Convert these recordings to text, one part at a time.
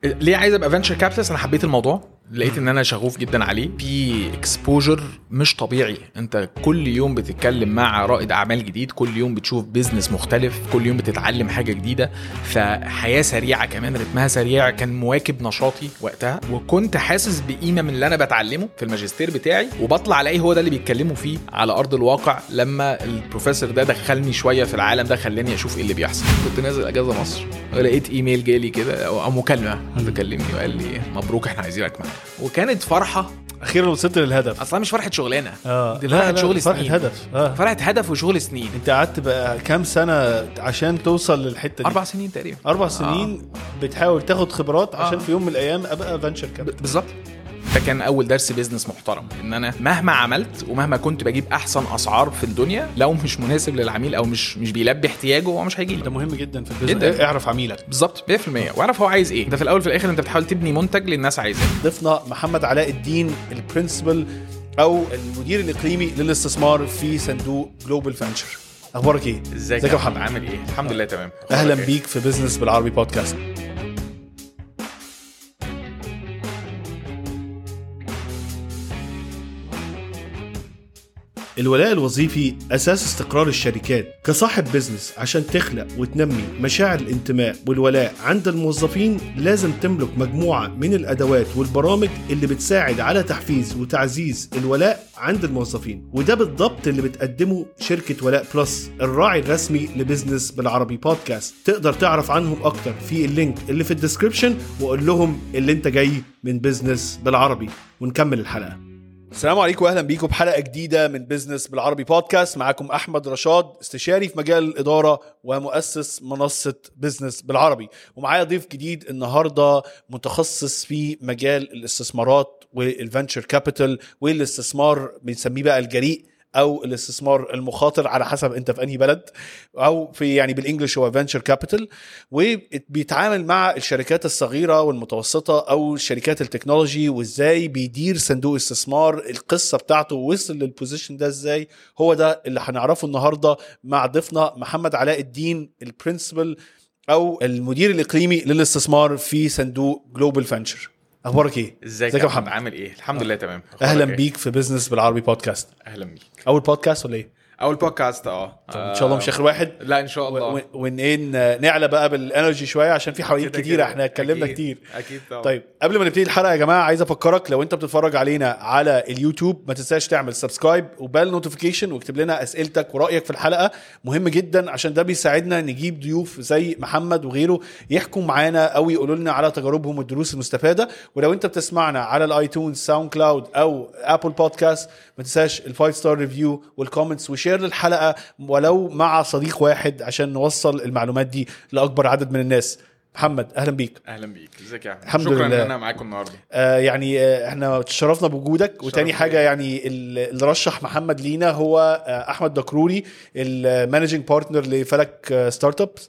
ليه عايز ابقى فينشر كابيتالست انا حبيت الموضوع لقيت ان انا شغوف جدا عليه في اكسبوجر مش طبيعي انت كل يوم بتتكلم مع رائد اعمال جديد كل يوم بتشوف بيزنس مختلف كل يوم بتتعلم حاجه جديده فحياه سريعه كمان رتمها سريع كان مواكب نشاطي وقتها وكنت حاسس بقيمه من اللي انا بتعلمه في الماجستير بتاعي وبطلع الاقي هو ده اللي بيتكلموا فيه على ارض الواقع لما البروفيسور ده دخلني شويه في العالم ده خلاني اشوف ايه اللي بيحصل كنت نازل اجازه مصر ولقيت ايميل جالي كده او مكالمه حد كلمني وقال لي مبروك احنا عايزينك معانا وكانت فرحه اخيرا وصلت للهدف اصلا مش فرحه شغلانه اه دي لا فرحه لا شغل فرحة سنين هدف اه فرحه هدف وشغل سنين انت قعدت بقى كام سنه عشان توصل للحته دي اربع سنين تقريبا اربع سنين بتحاول تاخد خبرات عشان آه. في يوم من الايام ابقى فانشر كابيتال بالظبط ده كان اول درس بيزنس محترم ان انا مهما عملت ومهما كنت بجيب احسن اسعار في الدنيا لو مش مناسب للعميل او مش مش بيلبي احتياجه هو مش هيجي ده لي مهم جدا في البيزنس جداً. اعرف عميلك بالظبط 100% واعرف هو عايز ايه انت في الاول في الاخر انت بتحاول تبني منتج للناس عايزاه ضيفنا محمد علاء الدين البرنسبل او المدير الاقليمي للاستثمار في صندوق جلوبال فانشر اخبارك ايه ازيك ازيك يا محمد عامل ايه الحمد لله تمام اهلا أخبارك إيه؟ بيك في بزنس بالعربي بودكاست الولاء الوظيفي أساس استقرار الشركات كصاحب بزنس عشان تخلق وتنمي مشاعر الانتماء والولاء عند الموظفين لازم تملك مجموعة من الأدوات والبرامج اللي بتساعد على تحفيز وتعزيز الولاء عند الموظفين وده بالضبط اللي بتقدمه شركة ولاء بلس الراعي الرسمي لبزنس بالعربي بودكاست تقدر تعرف عنهم أكتر في اللينك اللي في الديسكريبشن وقول لهم اللي انت جاي من بزنس بالعربي ونكمل الحلقة السلام عليكم واهلا بيكم بحلقه جديده من بزنس بالعربي بودكاست معاكم احمد رشاد استشاري في مجال الاداره ومؤسس منصه بزنس بالعربي ومعايا ضيف جديد النهارده متخصص في مجال الاستثمارات والفنتشر كابيتال والاستثمار بنسميه بقى الجريء او الاستثمار المخاطر على حسب انت في انهي بلد او في يعني بالانجلش هو فينشر كابيتال وبيتعامل مع الشركات الصغيره والمتوسطه او شركات التكنولوجي وازاي بيدير صندوق استثمار القصه بتاعته وصل للبوزيشن ده ازاي هو ده اللي هنعرفه النهارده مع ضيفنا محمد علاء الدين البرنسبل او المدير الاقليمي للاستثمار في صندوق جلوبال فانشر اخبارك ايه ازيك ازيك يا يا محمد محمد عامل ايه الحمد لله تمام اهلا أخبارك إيه؟ بيك في بزنس بالعربي بودكاست اهلا بيك اول بودكاست ولا ايه اول بودكاست اه طب ان شاء الله مش اخر واحد لا ان شاء الله و- وان ايه ن- نعلى بقى بالانرجي شويه عشان في حوالين كده كتير كده. احنا اتكلمنا أكيد. كتير اكيد طبعا طيب قبل ما نبتدي الحلقه يا جماعه عايز افكرك لو انت بتتفرج علينا على اليوتيوب ما تنساش تعمل سبسكرايب وبال نوتيفيكيشن واكتب لنا اسئلتك ورايك في الحلقه مهم جدا عشان ده بيساعدنا نجيب ضيوف زي محمد وغيره يحكوا معانا او يقولوا لنا على تجاربهم والدروس المستفاده ولو انت بتسمعنا على الايتونز ساوند كلاود او ابل بودكاست ما تنساش الفايف ستار ريفيو والكومنتس وشير الحلقه ولو مع صديق واحد عشان نوصل المعلومات دي لاكبر عدد من الناس محمد اهلا بيك اهلا بيك ازيك يا احمد الحمد شكرا لله. ان انا معاكم النهارده آه يعني آه احنا تشرفنا بوجودك وتاني شرف حاجه ليا. يعني ال- اللي رشح محمد لينا هو آه احمد دكروري المانجنج بارتنر لفلك آه ستارت ابس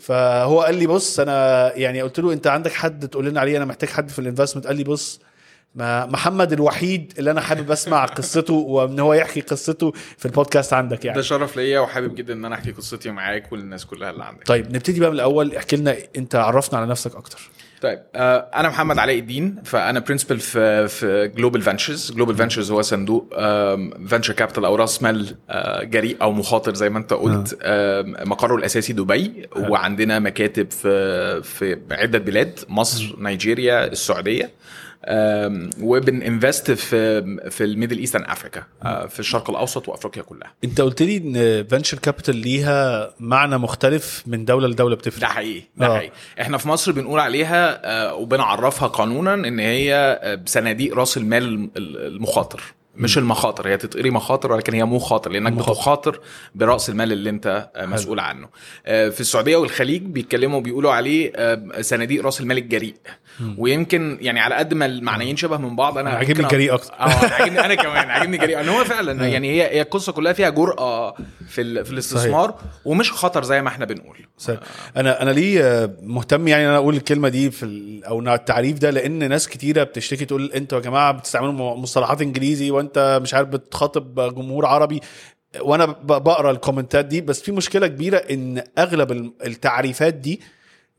فهو قال لي بص انا يعني قلت له انت عندك حد تقول لنا عليه انا محتاج حد في الانفستمنت قال لي بص ما محمد الوحيد اللي انا حابب اسمع قصته وان هو يحكي قصته في البودكاست عندك يعني ده شرف ليا وحابب جدا ان انا احكي قصتي معاك وللناس كلها اللي عندك طيب نبتدي بقى من الاول احكي لنا انت عرفنا على نفسك اكتر طيب آه، انا محمد علاء الدين فانا برنسبل في في جلوبال فانشرز جلوبال فانشرز هو صندوق فانشر كابيتال او راس مال آه، جريء او مخاطر زي ما انت قلت آم، مقره الاساسي دبي وعندنا مكاتب في في عده بلاد مصر نيجيريا السعوديه آم، وبننفست في في الميدل ايسترن افريكا آه، في الشرق الاوسط وافريقيا كلها انت قلت لي ان فينشر كابيتال ليها معنى مختلف من دوله لدوله ده بتفرق حقيقي ده آه. حقيقي احنا في مصر بنقول عليها آه، وبنعرفها قانونا ان هي آه، صناديق راس المال الم- المخاطر مش المخاطر هي تتقري مخاطر ولكن هي مخاطر لانك مخاطر. بتخاطر براس المال اللي انت آه، مسؤول عنه آه، في السعوديه والخليج بيتكلموا بيقولوا عليه آه، صناديق راس المال الجريء ويمكن يعني على قد ما المعنيين شبه من بعض انا عاجبني ممكن أ- الجريء أكتر. اه عاجبني انا كمان عاجبني جريء ان هو فعلا يعني هي هي القصه كلها فيها جرأه في ال- في الاستثمار ومش خطر زي ما احنا بنقول سهل. انا انا ليه آه، مهتم يعني انا اقول الكلمه دي في ال- او التعريف ده لان ناس كتيره بتشتكي تقول انتوا يا جماعه بتستعملوا م- مصطلحات انجليزي وانت مش عارف بتخاطب جمهور عربي وانا ب- بقرا الكومنتات دي بس في مشكله كبيره ان اغلب ال- التعريفات دي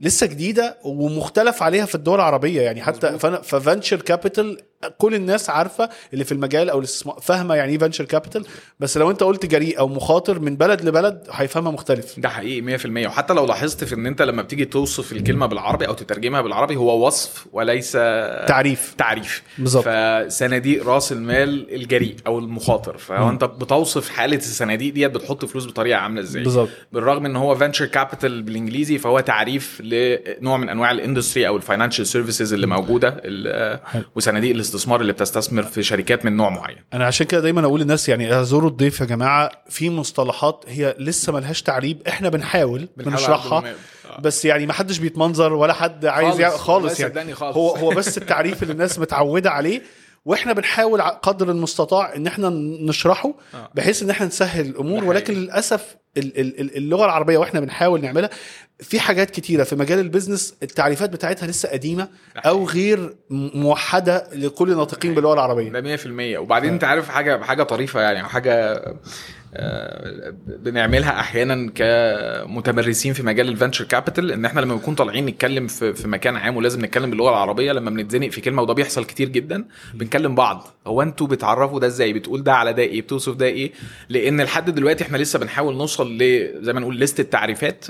لسه جديده ومختلف عليها في الدول العربيه يعني حتى ففنشر كابيتال كل الناس عارفه اللي في المجال او الاستثمار فاهمه يعني ايه فنشر كابيتال بس لو انت قلت جريء او مخاطر من بلد لبلد هيفهمها مختلف ده حقيقي 100% وحتى لو لاحظت في ان انت لما بتيجي توصف الكلمه بالعربي او تترجمها بالعربي هو وصف وليس تعريف تعريف بالظبط فصناديق راس المال الجريء او المخاطر فهو انت بتوصف حاله الصناديق ديت بتحط فلوس بطريقه عامله ازاي بالظبط بالرغم ان هو فنشر كابيتال بالانجليزي فهو تعريف لنوع من انواع الاندستري او الفاينانشال سيرفيسز اللي موجوده ال- وصناديق الاستثمار اللي بتستثمر في شركات من نوع معين انا عشان كده دايما اقول للناس يعني اعذروا الضيف يا جماعه في مصطلحات هي لسه ملهاش تعريب احنا بنحاول بنحاول بنشرحها على قد ما- آه. بس يعني ما حدش بيتمنظر ولا حد عايز خالص، يعني والله خالص يعني صدقني خالص. هو هو بس التعريف اللي الناس متعوده عليه واحنا بنحاول ع- قدر المستطاع ان احنا نشرحه آه. بحيث ان احنا نسهل الامور ده ولكن حقيقي. للاسف ال- ال- ال- اللغه العربيه واحنا بنحاول نعملها في حاجات كتيره في مجال البيزنس التعريفات بتاعتها لسه قديمه او غير م- موحده لكل الناطقين باللغه العربيه ده 100% وبعدين انت عارف حاجه حاجه طريفه يعني حاجه آه، بنعملها احيانا كمتمرسين في مجال الفنتشر كابيتال ان احنا لما بنكون طالعين نتكلم في في مكان عام ولازم نتكلم باللغه العربيه لما بنتزنق في كلمه وده بيحصل كتير جدا بنكلم بعض هو انتوا بتعرفوا ده ازاي بتقول ده على ده ايه بتوصف ده ايه لان لحد دلوقتي احنا لسه بنحاول نوصل ل زي ما نقول ليست التعريفات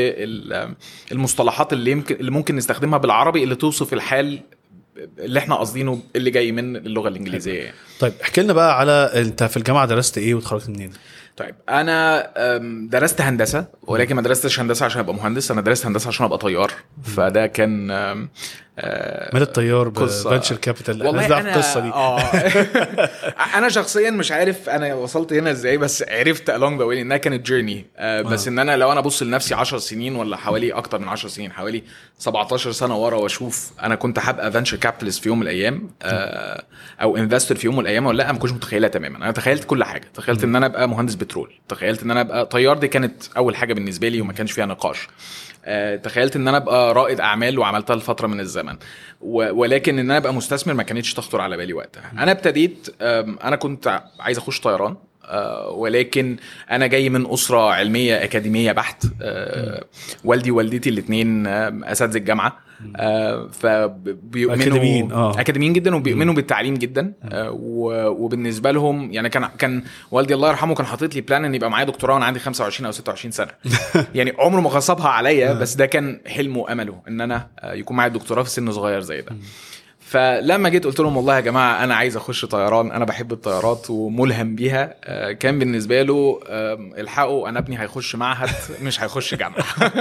بالمصطلحات اللي يمكن اللي ممكن نستخدمها بالعربي اللي توصف الحال اللي احنا قاصدينه اللي جاي من اللغه الانجليزيه يعني. طيب احكي لنا بقى على انت في الجامعه درست ايه واتخرجت منين طيب انا أم، درست هندسه ولكن ما درستش هندسه عشان ابقى مهندس انا درست هندسه عشان ابقى طيار فده كان أم، آه، مال الطيار قصة. بفنشر كابيتال والله انا انا القصه دي اه انا شخصيا مش عارف انا وصلت هنا ازاي بس عرفت along the way انها كانت جيرني آه بس آه. ان انا لو انا ابص لنفسي 10 سنين ولا حوالي اكتر من 10 سنين حوالي 17 سنه ورا واشوف انا كنت هبقى فنشر كابيتالست في يوم من الايام آه او انفستور في يوم من الايام ولا لا ما كنتش متخيلها تماما انا تخيلت كل حاجه تخيلت ان انا ابقى مهندس بترول تخيلت ان انا ابقى طيار دي كانت اول حاجه بالنسبه لي وما كانش فيها نقاش آه، تخيلت ان انا ابقى رائد اعمال وعملتها لفتره من الزمن و- ولكن ان انا ابقى مستثمر ما كانتش تخطر على بالي وقتها انا ابتديت آم، انا كنت عايز اخش طيران آه، ولكن انا جاي من اسره علميه اكاديميه بحت آه، والدي ووالدتي الاثنين اساتذه الجامعه آه، فبيؤمنوا أكاديميين، آه. اكاديميين جدا وبيؤمنوا بالتعليم جدا آه، و- وبالنسبه لهم يعني كان كان والدي الله يرحمه كان حاطط لي بلان ان يبقى معايا دكتوراه وانا عندي 25 او 26 سنه يعني عمره ما غصبها عليا بس ده كان حلمه وامله ان انا آه، يكون معايا دكتوراه في سن صغير زي ده فلما جيت قلت لهم والله يا جماعه انا عايز اخش طيران انا بحب الطيارات وملهم بيها آه، كان بالنسبه له آم، الحقوا انا ابني هيخش معهد مش هيخش جامعه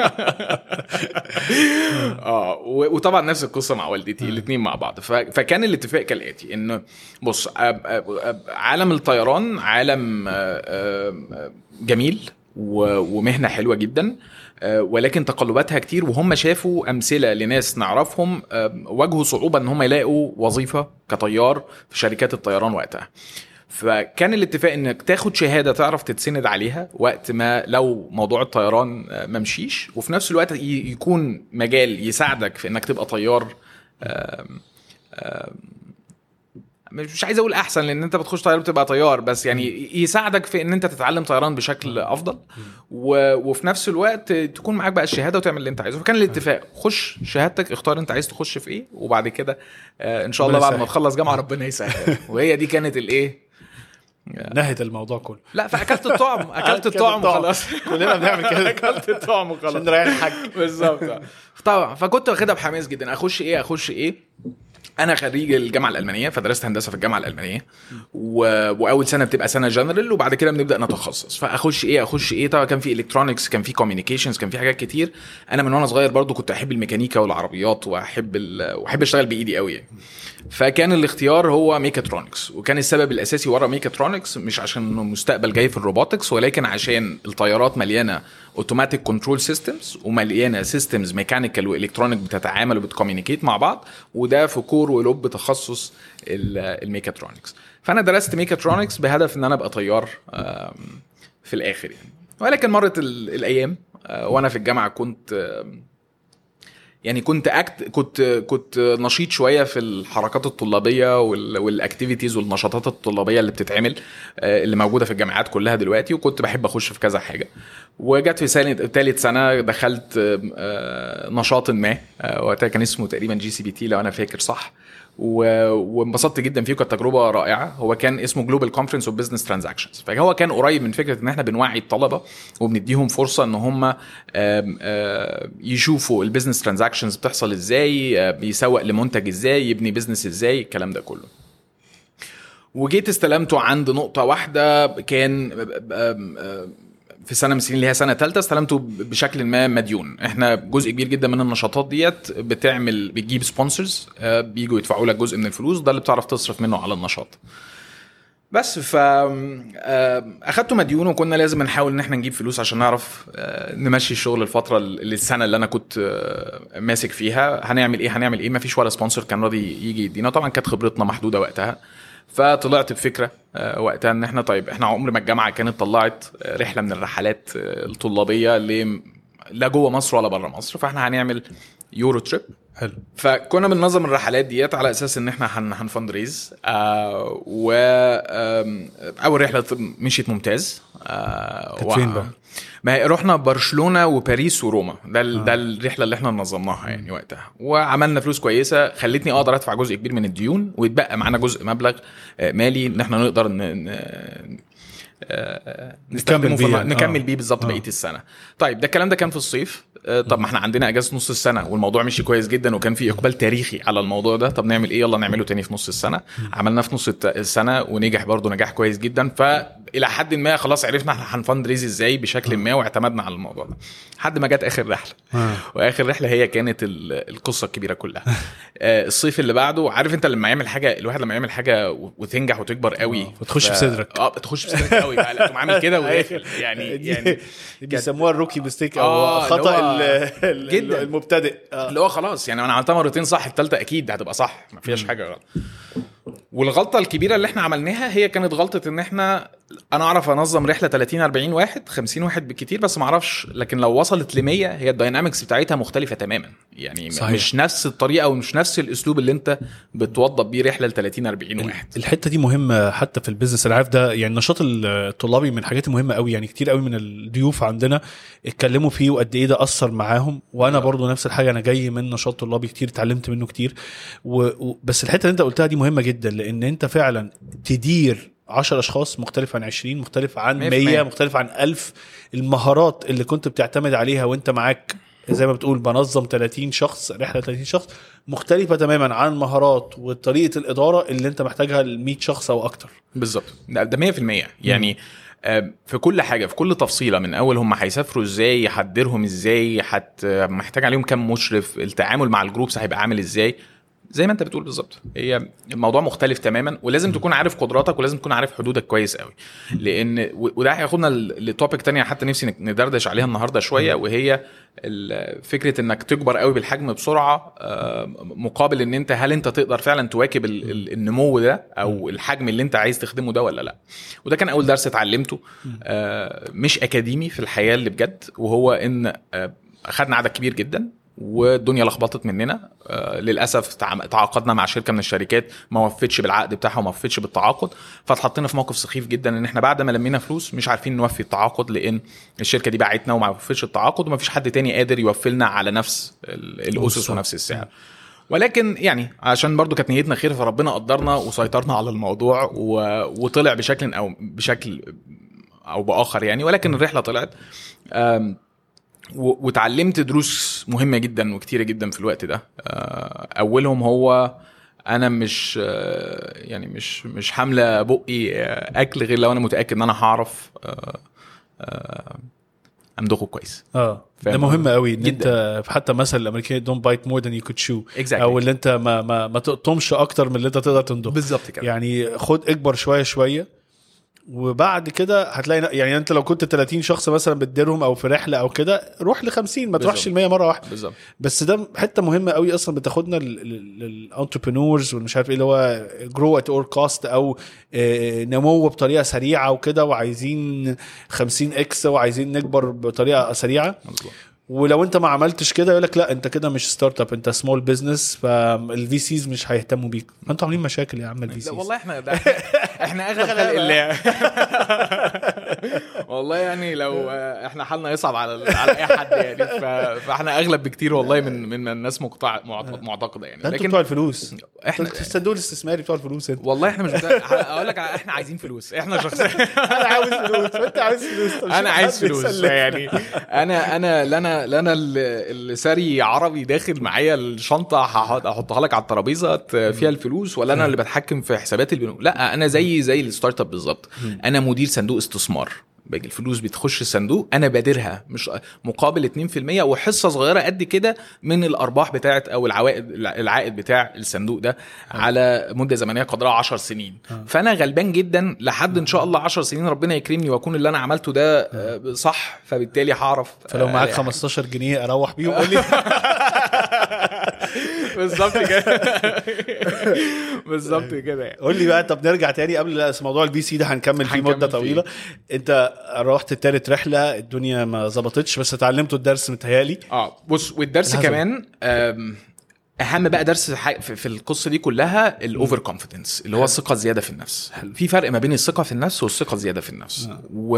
اه و- وطبعا نفس القصه مع والدتي الاثنين مع بعض ف- فكان الاتفاق كالاتي انه بص أب- أب- أب- عالم الطيران عالم آه، آه، جميل و- ومهنه حلوه جدا آه، ولكن تقلباتها كتير وهم شافوا امثله لناس نعرفهم آه، واجهوا صعوبه ان هم يلاقوا وظيفه كطيار في شركات الطيران وقتها فكان الاتفاق انك تاخد شهاده تعرف تتسند عليها وقت ما لو موضوع الطيران آه، ما مشيش وفي نفس الوقت ي- يكون مجال يساعدك في انك تبقى طيار آم، آم، مش عايز اقول احسن لان انت بتخش طيار بتبقى طيار بس يعني يساعدك في ان انت تتعلم طيران بشكل افضل و... وفي نفس الوقت تكون معاك بقى الشهاده وتعمل اللي انت عايزه فكان الاتفاق خش شهادتك اختار انت عايز تخش في ايه وبعد كده آه ان شاء الله ربنا بعد ما يسهل. تخلص جامعه ربنا يسهل وهي دي كانت الايه نهت الموضوع كله لا فاكلت الطعم اكلت أكلت الطعم الطعم. وخلاص كلنا بنعمل كده اكلت الطعم وخلاص عشان نريح الحاج بالظبط طبعا فكنت واخدها بحماس جدا اخش ايه اخش ايه انا خريج الجامعه الالمانيه فدرست هندسه في الجامعه الالمانيه و... واول سنه بتبقى سنه جنرال وبعد كده بنبدا نتخصص فاخش ايه اخش ايه طبعا كان في الكترونكس كان في كوميونيكيشنز كان في حاجات كتير انا من وانا صغير برضو كنت احب الميكانيكا والعربيات واحب ال... واحب اشتغل بايدي قوي يعني فكان الاختيار هو ميكاترونكس وكان السبب الاساسي ورا ميكاترونكس مش عشان انه مستقبل جاي في الروبوتكس ولكن عشان الطيارات مليانه اوتوماتيك كنترول سيستمز ومليانه سيستمز ميكانيكال والكترونيك بتتعامل وبتكوميونيكيت مع بعض وده في كور ولب تخصص ال- الميكاترونكس فانا درست ميكاترونكس بهدف ان انا ابقى طيار آم، في الاخر يعني ولكن مرت ال- الايام آه، وانا في الجامعه كنت آم، يعني كنت أكت كنت كنت نشيط شويه في الحركات الطلابيه وال- والاكتيفيتيز والنشاطات الطلابيه اللي بتتعمل آه، اللي موجوده في الجامعات كلها دلوقتي وكنت بحب اخش في كذا حاجه وجت في سنه ثالث سنه دخلت آه، نشاط ما آه، وقتها كان اسمه تقريبا جي سي بي تي لو انا فاكر صح و- وانبسطت جدا فيه وكانت تجربه رائعه هو كان اسمه جلوبال كونفرنس اوف بزنس ترانزاكشنز فهو كان قريب من فكره ان احنا بنوعي الطلبه وبنديهم فرصه ان هم آم، آه، يشوفوا البيزنس ترانزاكشنز بتحصل ازاي آه، بيسوق لمنتج ازاي يبني بزنس ازاي الكلام ده كله وجيت استلمته عند نقطة واحدة كان آم، آم، في سنة من السنين اللي هي سنة ثالثة استلمته بشكل ما مديون احنا جزء كبير جدا من النشاطات ديت بتعمل بتجيب سبونسرز بيجوا يدفعوا لك جزء من الفلوس ده اللي بتعرف تصرف منه على النشاط بس ف آه، اخدته مديون وكنا لازم نحاول ان احنا نجيب فلوس عشان نعرف آه، نمشي الشغل الفتره اللي السنه اللي انا كنت آه، ماسك فيها هنعمل ايه هنعمل ايه مفيش ولا سبونسر كان راضي يجي يدينا طبعا كانت خبرتنا محدوده وقتها فطلعت بفكره آه، وقتها ان احنا طيب احنا عمر ما الجامعه كانت طلعت آه، رحله من الرحلات آه، الطلابيه ل لا جوه مصر ولا بره مصر فاحنا هنعمل يورو تريب حلو فكنا بننظم الرحلات ديت على اساس ان احنا هن هنفند ريز آه و آم، اول رحله مشيت ممتاز آه كانت فين بقى؟ ما هي رحنا برشلونه وباريس وروما ده ال... آه. ده الرحله اللي احنا نظمناها يعني وقتها وعملنا فلوس كويسه خلتني اقدر ادفع جزء كبير من الديون ويتبقى معانا جزء مبلغ آه، مالي ان احنا نقدر ن... ن... آه، نستخدمه في بيه الم- يعني. نكمل آه. بيه بالظبط آه. بقيه السنه طيب ده الكلام ده كان في الصيف آه، طب ما احنا عندنا اجازه نص السنه والموضوع مشي كويس جدا وكان في اقبال تاريخي على الموضوع ده طب نعمل ايه يلا نعمله تاني في نص السنه عملناه في نص الت- السنه ونجح برضه نجاح كويس جدا فالى حد ما خلاص عرفنا احنا هنفند ريز ازاي بشكل ما واعتمدنا على الموضوع ده لحد ما جت اخر رحله آه. واخر رحله هي كانت ال- القصه الكبيره كلها آه، الصيف اللي بعده عارف انت لما يعمل حاجه الواحد لما يعمل حاجه و- وتنجح وتكبر قوي آه، فتخش في صدرك. اه بتخش في صدرك قوي بقى لا تقوم عامل كده وداخل يعني دي- يعني دي بيسموها الروكي ميستيك او آه، خطا اللي هو ال- ال- جداً. المبتدئ آه. اللي هو خلاص يعني انا عملتها مرتين صح الثالثه اكيد هتبقى صح ما فيهاش حاجه غلط والغلطه الكبيره اللي احنا عملناها هي كانت غلطه ان احنا انا اعرف انظم رحله 30 40 واحد 50 واحد بالكتير بس ما اعرفش لكن لو وصلت ل 100 هي الداينامكس بتاعتها مختلفه تماما يعني صحيح. صحيح. مش نفس الطريقه ومش نفس الاسلوب اللي انت بتوضب بيه رحله ل 30 40 واحد الحته دي مهمه حتى في البيزنس انا عارف ده يعني النشاط الطلابي من الحاجات المهمه قوي يعني كتير قوي من الضيوف عندنا اتكلموا فيه وقد ايه ده اثر معاهم وانا برضو نفس الحاجه انا جاي من نشاط طلابي كتير اتعلمت منه كتير و... و... بس الحته اللي انت قلتها دي مهمه جدا لان انت فعلا تدير 10 اشخاص مختلف عن 20 مختلف عن 100%. 100 مختلف عن 1000 المهارات اللي كنت بتعتمد عليها وانت معاك زي ما بتقول بنظم 30 شخص رحله 30 شخص مختلفه تماما عن المهارات وطريقه الاداره اللي انت محتاجها ل 100 شخص او اكتر بالظبط ده ده 100% يعني آه، في كل حاجه في كل تفصيله من اول هم هيسافروا ازاي يحضرهم ازاي حت محتاج عليهم كام مشرف التعامل مع الجروبس هيبقى عامل ازاي زي ما انت بتقول بالظبط هي الموضوع مختلف تماما ولازم تكون عارف قدراتك ولازم تكون عارف حدودك كويس قوي لان و- وده هياخدنا ل- لتوبيك تانية حتى نفسي ندردش عليها النهارده شويه وهي ال- فكره انك تكبر قوي بالحجم بسرعه آه، مقابل ان انت هل انت تقدر فعلا تواكب ال- ال- النمو ده او الحجم اللي انت عايز تخدمه ده ولا لا وده كان اول درس اتعلمته آه، مش اكاديمي في الحياه اللي بجد وهو ان آه، اخدنا عدد كبير جدا والدنيا لخبطت مننا آه للاسف تع- تعاقدنا مع شركه من الشركات ما وفتش بالعقد بتاعها وما وفتش بالتعاقد فاتحطينا في موقف سخيف جدا ان احنا بعد ما لمينا فلوس مش عارفين نوفي التعاقد لان الشركه دي باعتنا وما وفتش التعاقد وما فيش حد تاني قادر يوفي لنا على نفس ال- الاسس بالظبط. ونفس السعر ولكن يعني عشان برضو كانت نيتنا خير فربنا قدرنا وسيطرنا على الموضوع و... وطلع بشكل او بشكل او باخر يعني ولكن الرحله طلعت أم، و- واتعلمت دروس مهمه جدا وكتيره جدا في الوقت ده آه، اولهم هو انا مش آه، يعني مش مش حامله بقي آه، اكل غير لو انا متاكد ان انا هعرف آه، آه، امضغه كويس اه ده فاهم مهم قوي ان جداً. انت حتى مثلا الامريكان دونت بايت مور ذان يو كود شو Exactly. او اللي انت ما ما ما تقطمش اكتر من اللي انت تقدر تندخ بالظبط كده يعني خد اكبر شويه شويه وبعد كده هتلاقي يعني انت لو كنت 30 شخص مثلا بتديرهم او في رحله او كده روح ل 50 ما تروحش ل بالظبط. 100 مره واحده بالظبط بس ده حته مهمه قوي اصلا بتاخدنا للانتربرينورز والمش عارف ايه اللي هو جرو ات اور كاست او آه، نمو بطريقه سريعه وكده وعايزين 50 اكس وعايزين نكبر بطريقه سريعه مظبوط ولو انت ما عملتش كده يقول لك لا انت كده مش ستارت اب انت سمول بزنس فالفي سيز مش هيهتموا بيك ما انتوا عاملين مشاكل يا عم الفي لا سيز والله احنا ده احنا اغلب خلق الله والله يعني لو آه، احنا حالنا يصعب على على اي حد يعني ف- فاحنا اغلب بكتير والله من من الناس مقتع... معت- معتقده يعني ده انتوا لكن بتوع الفلوس احنا احنا الصندوق الاستثماري بتوع الفلوس انت والله احنا مش بتاع... اقول لك احنا عايزين فلوس احنا شخصيا انا عاوز فلوس وانت عايز فلوس طب انا شوف عايز حد فلوس يسلفنا. يعني انا انا لا انا لا انا اللي اللي ساري عربي داخل معايا الشنطه هحط- احطها لك على الترابيزه ت- فيها الفلوس ولا انا اللي بتحكم في حسابات البنوك لا انا زي زي الستارت اب بالظبط انا مدير صندوق استثمار باقي الفلوس بتخش الصندوق انا بادرها مش مقابل 2% وحصه صغيره قد كده من الارباح بتاعت او العوائد العائد بتاع الصندوق ده على مده زمنيه قدرها 10 سنين فانا غلبان جدا لحد ان شاء الله 10 سنين ربنا يكرمني واكون اللي انا عملته ده آه، صح فبالتالي هعرف فلو معاك آه، 15 جنيه اروح بيهم قول لي بالظبط كده بالظبط كده يعني قول لي بقى طب نرجع تاني قبل موضوع البي سي ده هنكمل فيه هنكمل مده فيه. طويله انت رحت تالت رحله الدنيا ما ظبطتش بس اتعلمتوا الدرس متهيألي اه بص والدرس الهزم. كمان آم، اهم بقى درس ح- في في القصه دي كلها الاوفر كونفيدنس اللي هو الثقه الزياده في النفس في فرق ما بين الثقه في النفس والثقه الزياده في النفس و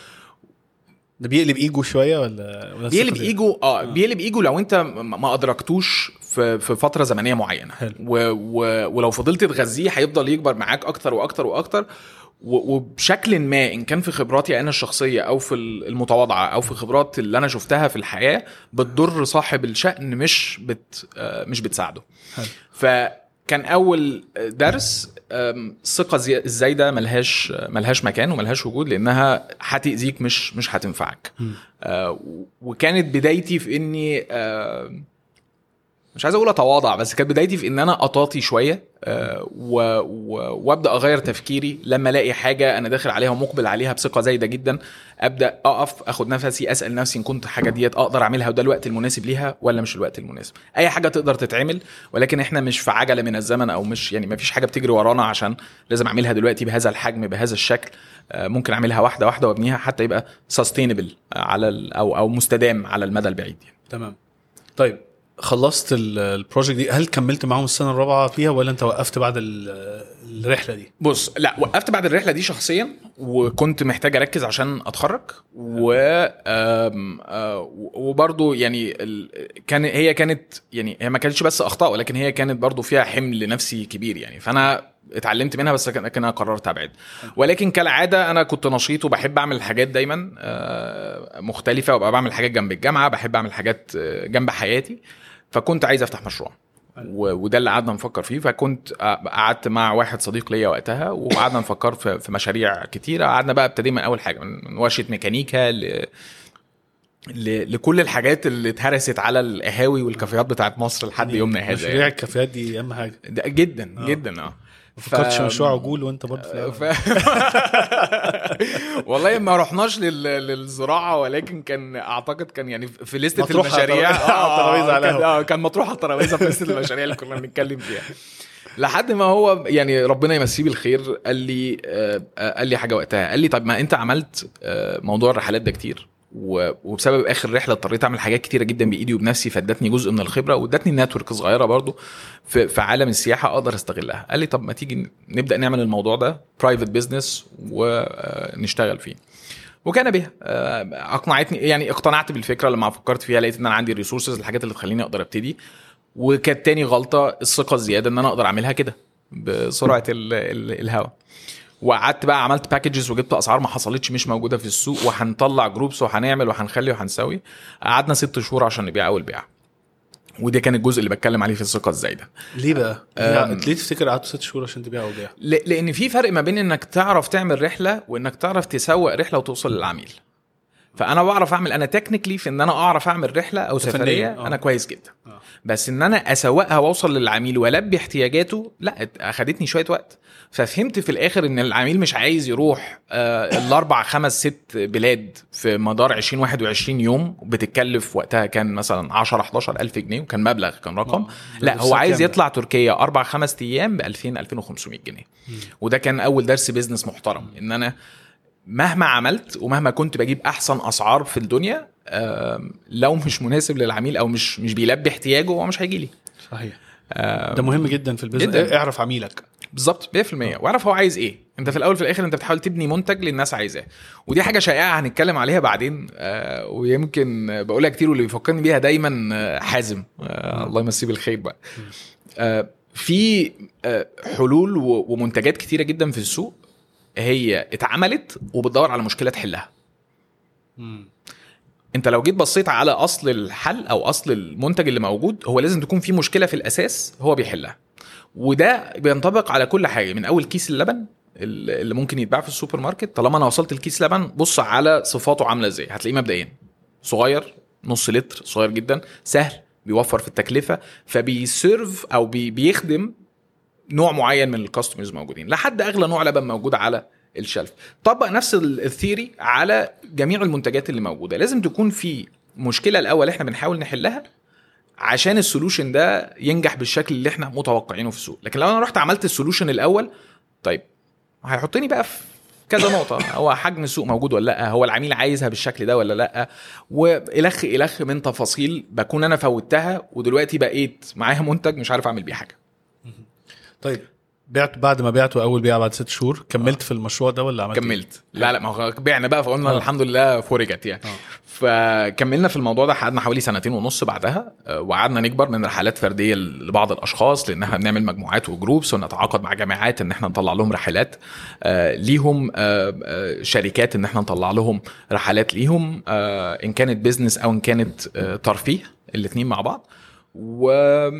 ده بيقلب ايجو شويه ولا ولا بيقلب الثقة دي؟ ايجو اه بيقلب ايجو لو انت م- ما ادركتوش في في فتره زمنيه معينه حلو. و و ولو فضلت تغذيه هيفضل يكبر معاك اكتر واكتر واكتر و- وبشكل ما ان كان في خبراتي انا الشخصيه او في ال- المتواضعه او في خبرات اللي انا شفتها في الحياه بتضر صاحب الشأن مش بت آه، مش بتساعده حلو. فكان اول درس آم، الثقه زي- الزايده ملهاش ملهاش مكان وملهاش وجود لانها هتاذيك مش مش هتنفعك آه، و- وكانت بدايتي في اني آه، مش عايز اقول اتواضع بس كانت بدايتي في ان انا اطاطي شويه آه، و- و- وابدا اغير تفكيري لما الاقي حاجه انا داخل عليها ومقبل عليها بثقه زايده جدا ابدا اقف اخد نفسي اسال نفسي ان كنت حاجه ديت اقدر اعملها وده الوقت المناسب ليها ولا مش الوقت المناسب اي حاجه تقدر تتعمل ولكن احنا مش في عجله من الزمن او مش يعني ما فيش حاجه بتجري ورانا عشان لازم اعملها دلوقتي بهذا الحجم بهذا الشكل آه، ممكن اعملها واحده واحده وابنيها حتى يبقى سستينبل على ال- او او مستدام على المدى البعيد يعني. تمام طيب خلصت ال- البروجكت دي هل كملت معاهم السنه الرابعه فيها ولا انت وقفت بعد ال- الرحله دي بص لا وقفت بعد الرحله دي شخصيا وكنت محتاج اركز عشان اتخرج و آم، آه، وبرضو يعني ال- كان هي كانت يعني هي ما كانتش بس اخطاء ولكن هي كانت برضو فيها حمل نفسي كبير يعني فانا اتعلمت منها بس لكن لكن انا قررت ابعد ولكن كالعاده انا كنت نشيط وبحب اعمل حاجات دايما آه، مختلفه وابقى بعمل حاجات جنب الجامعه بحب اعمل حاجات آه، جنب حياتي فكنت عايز افتح مشروع و- وده اللي قعدنا نفكر فيه فكنت قعدت مع واحد صديق ليا وقتها وقعدنا نفكر في في مشاريع كتيره قعدنا بقى ابتدينا من اول حاجه من من ورشه ميكانيكا ل ل- لكل الحاجات اللي اتهرست على القهاوي والكافيهات بتاعت مصر لحد يومنا هذا مشاريع يعني. الكافيهات دي اهم حاجه ده جدا آه. جدا اه ما فكرتش ف- مشروع عجول وانت برضه في ف... والله ما رحناش لل... للزراعه ولكن كان اعتقد كان يعني في لسته مطروح على المشاريع الترابيزة- على الترابيزة على كان... القهوة. اه كان مطروح على الترابيزه في لسته المشاريع اللي كنا بنتكلم فيها لحد ما هو يعني ربنا يمسيه بالخير قال لي آه، آه، قال لي حاجه وقتها قال لي طب ما انت عملت آه، موضوع الرحلات ده كتير و- وبسبب اخر رحله اضطريت اعمل حاجات كتيره جدا بايدي وبنفسي فادتني جزء من الخبره وادتني نتورك صغيره برضو في, في عالم السياحه اقدر استغلها قال لي طب ما تيجي نبدا نعمل الموضوع ده برايفت بزنس ونشتغل فيه وكان بها آه، اقنعتني يعني اقتنعت بالفكره لما فكرت فيها لقيت ان انا عندي الريسورسز الحاجات اللي تخليني اقدر ابتدي وكانت تاني غلطه الثقه الزياده ان انا اقدر اعملها كده بسرعه ال- ال- الهواء وقعدت بقى عملت باكجز وجبت اسعار ما حصلتش مش موجوده في السوق وهنطلع جروبس وهنعمل وهنخلي وهنسوي قعدنا ست شهور عشان نبيع اول بيعه وده كان الجزء اللي بتكلم عليه في الثقه الزايده ليه بقى؟ أم. ليه تفتكر قعدت ست شهور عشان تبيع وبيع؟ ل- لان في فرق ما بين انك تعرف تعمل رحله وانك تعرف تسوق رحله وتوصل للعميل فانا بعرف اعمل انا تكنيكلي في ان انا اعرف اعمل رحله او فنياً، سفريه آه. انا كويس جدا آه. بس ان انا اسوقها واوصل للعميل والبي احتياجاته لا ات- اخدتني شويه وقت ففهمت في الاخر ان العميل مش عايز يروح آه الاربع خمس ست بلاد في مدار 20 21 يوم بتتكلف وقتها كان مثلا 10 11 الف جنيه وكان مبلغ كان رقم آه. لا ده هو عايز كاملة. يطلع تركيا اربع خمس ايام ب 2000 2500 جنيه وده كان اول درس بيزنس محترم ان انا مهما عملت ومهما كنت بجيب احسن اسعار في الدنيا آم، لو مش مناسب للعميل او مش مش بيلبي احتياجه هو مش هيجي لي صحيح ده مهم جدا في البيزنس جداً. اعرف عميلك بالظبط 100% واعرف هو عايز ايه انت في الاول في الاخر انت بتحاول تبني منتج للناس عايزاه ودي حاجه شائعه هنتكلم عليها بعدين آه ويمكن بقولها كتير واللي بيفكرني بيها دايما آه حازم آه الله يمسيه بالخير بقى آه في آه حلول و- ومنتجات كتيره جدا في السوق هي اتعملت وبتدور على مشكله تحلها انت لو جيت بصيت على اصل الحل او اصل المنتج اللي موجود هو لازم تكون في مشكله في الاساس هو بيحلها وده بينطبق على كل حاجه من اول كيس اللبن اللي ممكن يتباع في السوبر ماركت طالما انا وصلت الكيس لبن بص على صفاته عامله ازاي هتلاقيه مبدئيا صغير نص لتر صغير جدا سهل بيوفر في التكلفه فبيسيرف او بي بيخدم نوع معين من الكاستمرز موجودين لحد اغلى نوع لبن موجود على الشلف طبق نفس ال- الثيري على جميع المنتجات اللي موجوده لازم تكون في مشكله الاول احنا بنحاول نحلها عشان السولوشن ده ينجح بالشكل اللي احنا متوقعينه في السوق لكن لو انا رحت عملت السولوشن الاول طيب هيحطني بقى في كذا نقطة هو حجم السوق موجود ولا لا هو العميل عايزها بالشكل ده ولا لا والخ الخ من تفاصيل بكون انا فوتها ودلوقتي بقيت معايا منتج مش عارف اعمل بيه حاجة طيب بعت بعد ما بعته اول بيعه بعد ست شهور كملت في المشروع ده ولا عملت إيه؟ كملت لا لا ما هو بعنا بقى فقلنا آه. الحمد لله فرجت يعني آه. فكملنا في الموضوع ده قعدنا حوالي سنتين ونص بعدها آه، وقعدنا نكبر من رحلات فرديه لبعض الاشخاص لان احنا بنعمل مجموعات وجروبس ونتعاقد مع جامعات ان احنا نطلع لهم رحلات آه، ليهم آه، آه، شركات ان احنا نطلع لهم رحلات ليهم آه، ان كانت بيزنس او ان كانت آه، ترفيه الاثنين مع بعض و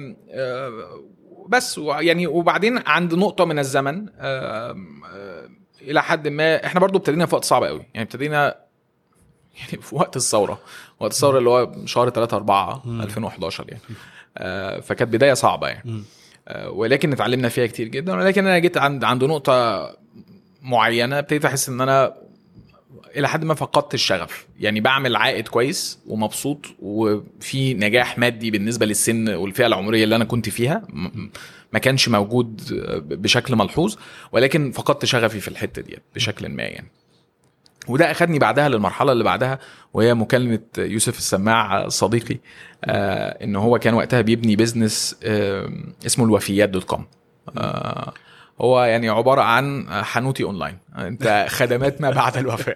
آه، بس و- يعني وبعدين عند نقطه من الزمن آم، آه، الى حد ما احنا برضو ابتدينا في وقت صعب قوي يعني ابتدينا يعني في وقت الثوره وقت الثوره اللي هو شهر 3 4 2011 يعني آه، فكانت بدايه صعبه يعني آه، ولكن اتعلمنا فيها كتير جدا ولكن انا جيت عند عند نقطه معينه ابتديت احس ان انا الى حد ما فقدت الشغف يعني بعمل عائد كويس ومبسوط وفي نجاح مادي بالنسبه للسن والفئه العمريه اللي انا كنت فيها م- ما كانش موجود بشكل ملحوظ ولكن فقدت شغفي في الحته ديت بشكل ما يعني وده اخدني بعدها للمرحله اللي بعدها وهي مكالمه يوسف السماع صديقي آه ان هو كان وقتها بيبني بيزنس آه اسمه الوفيات دوت كوم آه هو يعني عباره عن حانوتي اونلاين انت خدمات ما بعد الوفاه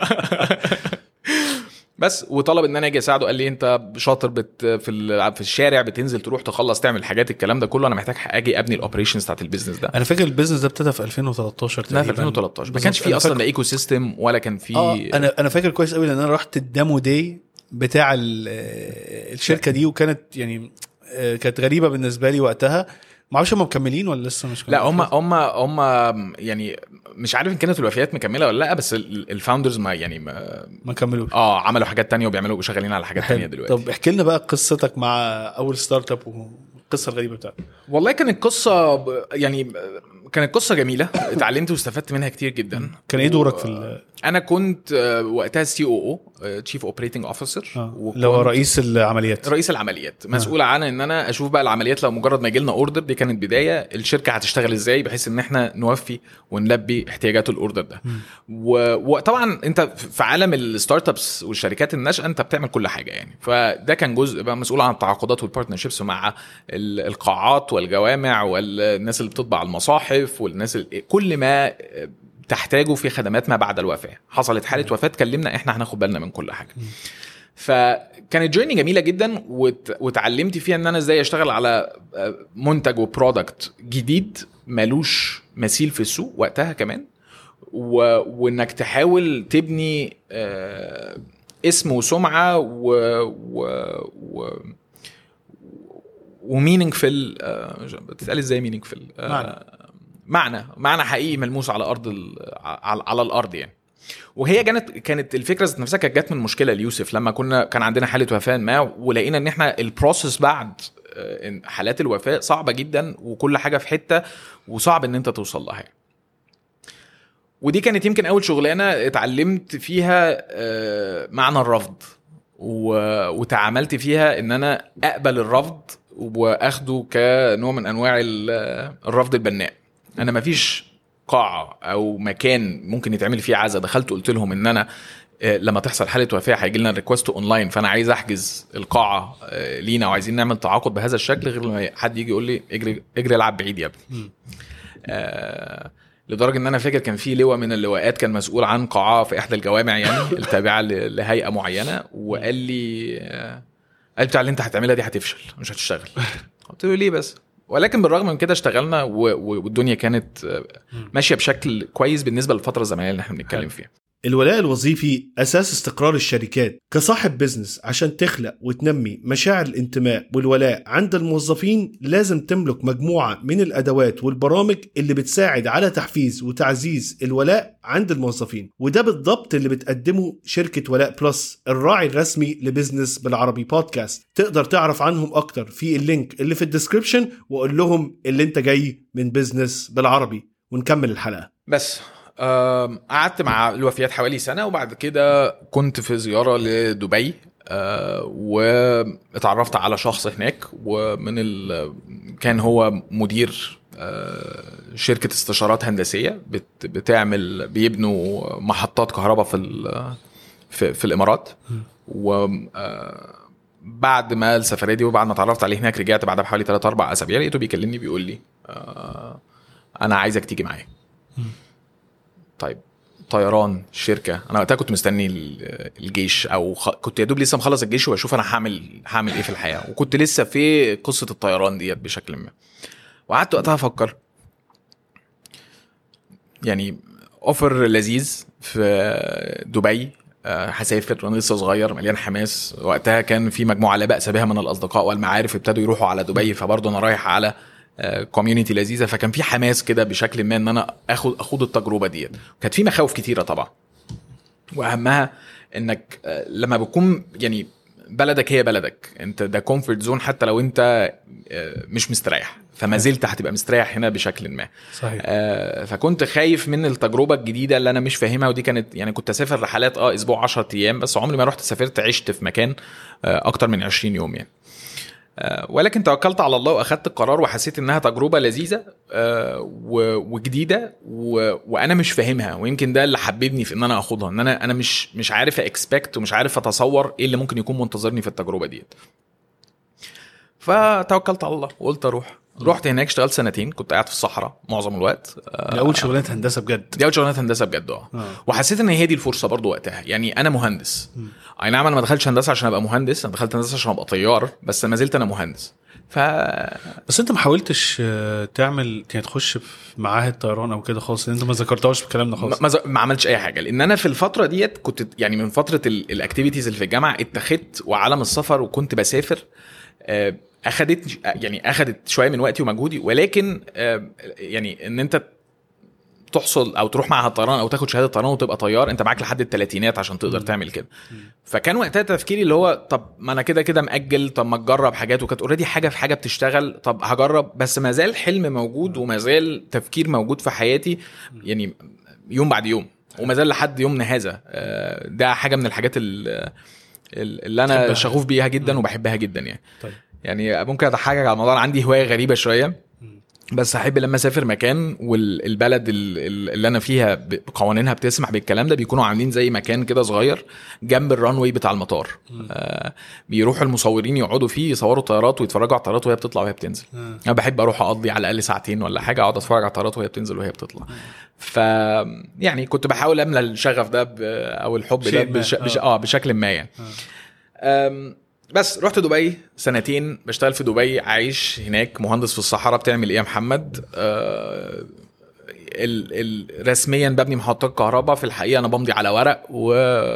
بس وطلب ان انا اجي اساعده قال لي انت شاطر بت في ال- في الشارع بتنزل تروح تخلص تعمل حاجات الكلام ده كله انا محتاج اجي ابني الاوبريشنز بتاعت البيزنس ده انا فاكر البيزنس ده ابتدى في 2013 لا تقريبا في 2013 ما بالظبط. كانش في أنا اصلا فاكر- لا ايكو سيستم ولا كان في اه انا انا فاكر كويس قوي لان انا رحت الديمو داي بتاع ال- آه، الشركه دي وكانت يعني آه، كانت غريبه بالنسبه لي وقتها ما اعرفش هم مكملين ولا لسه مش لا هم مكملين؟ هم هم يعني مش عارف ان كانت الوفيات مكمله ولا لا بس ال- الفاوندرز ما يعني ما ما كملوش اه عملوا حاجات تانية وبيعملوا شغالين على حاجات تانية دلوقتي طب احكي لنا بقى قصتك مع اول ستارت اب والقصه الغريبه بتاعتك والله كانت قصه ب- يعني كانت قصه جميله اتعلمت واستفدت منها كتير جدا كان ايه دورك في ال- انا كنت آه، وقتها سي او او تشيف اوبريتنج اوفيسر آه، اللي هو رئيس العمليات رئيس العمليات مسؤول عن ان انا اشوف بقى العمليات لو مجرد ما يجي لنا اوردر دي كانت بدايه الشركه هتشتغل ازاي بحيث ان احنا نوفي ونلبي احتياجات الاوردر ده و- وطبعا انت في عالم الستارت ابس والشركات الناشئه انت بتعمل كل حاجه يعني فده كان جزء بقى مسؤول عن التعاقدات والبارتنرشيبس مع ال- القاعات والجوامع والناس اللي بتطبع المصاحف والناس اللي كل ما تحتاجه في خدمات ما بعد الوفاه حصلت حاله وفاه كلمنا احنا هناخد بالنا من كل حاجه فكانت جيرني جميله جدا وت... وتعلمت فيها ان انا ازاي اشتغل على منتج وبرودكت جديد ملوش مثيل في السوق وقتها كمان و... وانك تحاول تبني آه، اسم وسمعه و, و... و... ومينينجفل بتتقال ازاي مينينجفل معنى. معنى معنى حقيقي ملموس على ارض ال... على... على الارض يعني وهي كانت كانت الفكره ذات نفسها كانت جت من مشكله ليوسف لما كنا كان عندنا حاله وفاه ما ولقينا ان احنا البروسيس بعد آه، إن حالات الوفاه صعبه جدا وكل حاجه في حته وصعب ان انت توصل لها يعني. ودي كانت يمكن اول شغلانه اتعلمت فيها آه، معنى الرفض و- وتعاملت فيها ان انا اقبل الرفض واخده كنوع من انواع ال- الرفض البناء انا مفيش قاعه او مكان ممكن يتعمل فيه عزا دخلت قلت لهم ان انا آه، لما تحصل حاله وفاه هيجي لنا ريكوست اونلاين فانا عايز احجز القاعه آه، لينا وعايزين نعمل تعاقد بهذا الشكل غير لما حد يجي يقول لي اجري اجري العب بعيد يا ابني آه لدرجه ان انا فاكر كان في لواء من اللواءات كان مسؤول عن قاعه في احدى الجوامع يعني التابعه ل- لهيئه معينه وقال لي آه، قال بتاع اللي انت هتعملها دي هتفشل مش هتشتغل قلت له ليه بس ولكن بالرغم من كده اشتغلنا و- و- والدنيا كانت آه، ماشيه بشكل كويس بالنسبه للفتره الزمنيه اللي احنا بنتكلم فيها الولاء الوظيفي أساس استقرار الشركات كصاحب بزنس عشان تخلق وتنمي مشاعر الانتماء والولاء عند الموظفين لازم تملك مجموعة من الأدوات والبرامج اللي بتساعد على تحفيز وتعزيز الولاء عند الموظفين وده بالضبط اللي بتقدمه شركة ولاء بلس الراعي الرسمي لبزنس بالعربي بودكاست تقدر تعرف عنهم أكتر في اللينك اللي في الديسكريبشن وقول لهم اللي انت جاي من بزنس بالعربي ونكمل الحلقة بس آم، قعدت مع الوفيات حوالي سنه وبعد كده كنت في زياره لدبي آه، واتعرفت على شخص هناك ومن ال... كان هو مدير آه، شركه استشارات هندسيه بت... بتعمل بيبنوا محطات كهرباء في ال... في, في الامارات و آه، بعد ما السفريه دي وبعد ما اتعرفت عليه هناك رجعت بعدها بحوالي 3 4 اسابيع لقيته بيكلمني بيقول لي آه، انا عايزك تيجي معايا طيب طيران شركه انا وقتها كنت مستني ال- الجيش او خ... كنت يا دوب لسه مخلص الجيش وبشوف انا هعمل هعمل ايه في الحياه وكنت لسه في قصه الطيران ديت بشكل ما وقعدت وقتها افكر يعني اوفر لذيذ في دبي آه، هسافر وانا لسه صغير مليان حماس وقتها كان في مجموعه لا باس بها من الاصدقاء والمعارف ابتدوا يروحوا على دبي فبرضه انا رايح على كوميونتي لذيذه فكان في حماس كده بشكل ما ان انا اخد اخوض التجربه ديت كانت في مخاوف كتيره طبعا واهمها انك آه، لما بتكون يعني بلدك هي بلدك انت ده كومفورت زون حتى لو انت آه، مش مستريح فما زلت هتبقى مستريح هنا بشكل ما صحيح آه، فكنت خايف من التجربه الجديده اللي انا مش فاهمها ودي كانت يعني كنت اسافر رحلات اه اسبوع 10 ايام بس عمري ما رحت سافرت عشت في مكان آه، اكتر من 20 يوم يعني آه، ولكن توكلت على الله واخدت القرار وحسيت انها تجربه لذيذه آه، و- وجديده و- وانا مش فاهمها ويمكن ده اللي حببني في ان انا اخدها ان انا انا مش مش عارف اكسبكت ومش عارف اتصور ايه اللي ممكن يكون منتظرني في التجربه ديت فتوكلت على الله وقلت اروح رحت هناك اشتغلت سنتين كنت قاعد في الصحراء معظم الوقت آه، دي اول شغلانه هندسه بجد دي اول شغلانه هندسه بجد اه آه. وحسيت ان هي دي الفرصه برضو وقتها يعني انا مهندس اي نعم انا ما دخلتش هندسه عشان ابقى مهندس انا دخلت هندسه عشان ابقى طيار بس ما زلت انا مهندس ف بس انت ما حاولتش آه، تعمل يعني تخش في معاهد طيران او كده خالص انت ما ذكرتهاش في كلامنا ما, خالص ما, ز- ما عملتش اي حاجه لان انا في الفتره ديت كنت يعني من فتره الاكتيفيتيز اللي في الجامعه اتخذت وعالم السفر وكنت بسافر آه، اخدت يعني اخدت شويه من وقتي ومجهودي ولكن آه، يعني ان انت تحصل او تروح معهد طيران او تاخد شهاده طيران وتبقى طيار انت معاك لحد الثلاثينات عشان تقدر تعمل كده فكان وقتها تفكيري اللي هو طب ما انا كده كده مأجل طب ما تجرب حاجات وكانت اوريدي حاجه في حاجه بتشتغل طب هجرب بس ما زال حلم موجود وما زال تفكير موجود في حياتي يعني يوم بعد يوم وما زال لحد يومنا هذا آه، ده حاجه من الحاجات ال- ال- اللي انا تحبها. شغوف بيها جدا وبحبها جدا يعني طيب يعني ممكن اضحكك على الموضوع أنا عندي هوايه غريبه شويه بس احب لما اسافر مكان والبلد اللي انا فيها ب- قوانينها بتسمح بالكلام ده بيكونوا عاملين زي مكان كده صغير جنب الرانوي بتاع المطار آه بيروحوا المصورين يقعدوا فيه يصوروا طيارات ويتفرجوا على الطيارات وهي بتطلع وهي بتنزل آه. انا بحب اروح اقضي على الاقل ساعتين ولا حاجه اقعد اتفرج على الطيارات وهي بتنزل وهي بتطلع ف يعني كنت بحاول املى الشغف ده ب- او الحب ده شيء ما. بش... بش... آه. اه بشكل ما يعني أم، بس رحت دبي سنتين بشتغل في دبي عايش هناك مهندس في الصحراء بتعمل ايه يا محمد آه ال ال رسميا ببني محطات كهرباء في الحقيقه انا بمضي على ورق و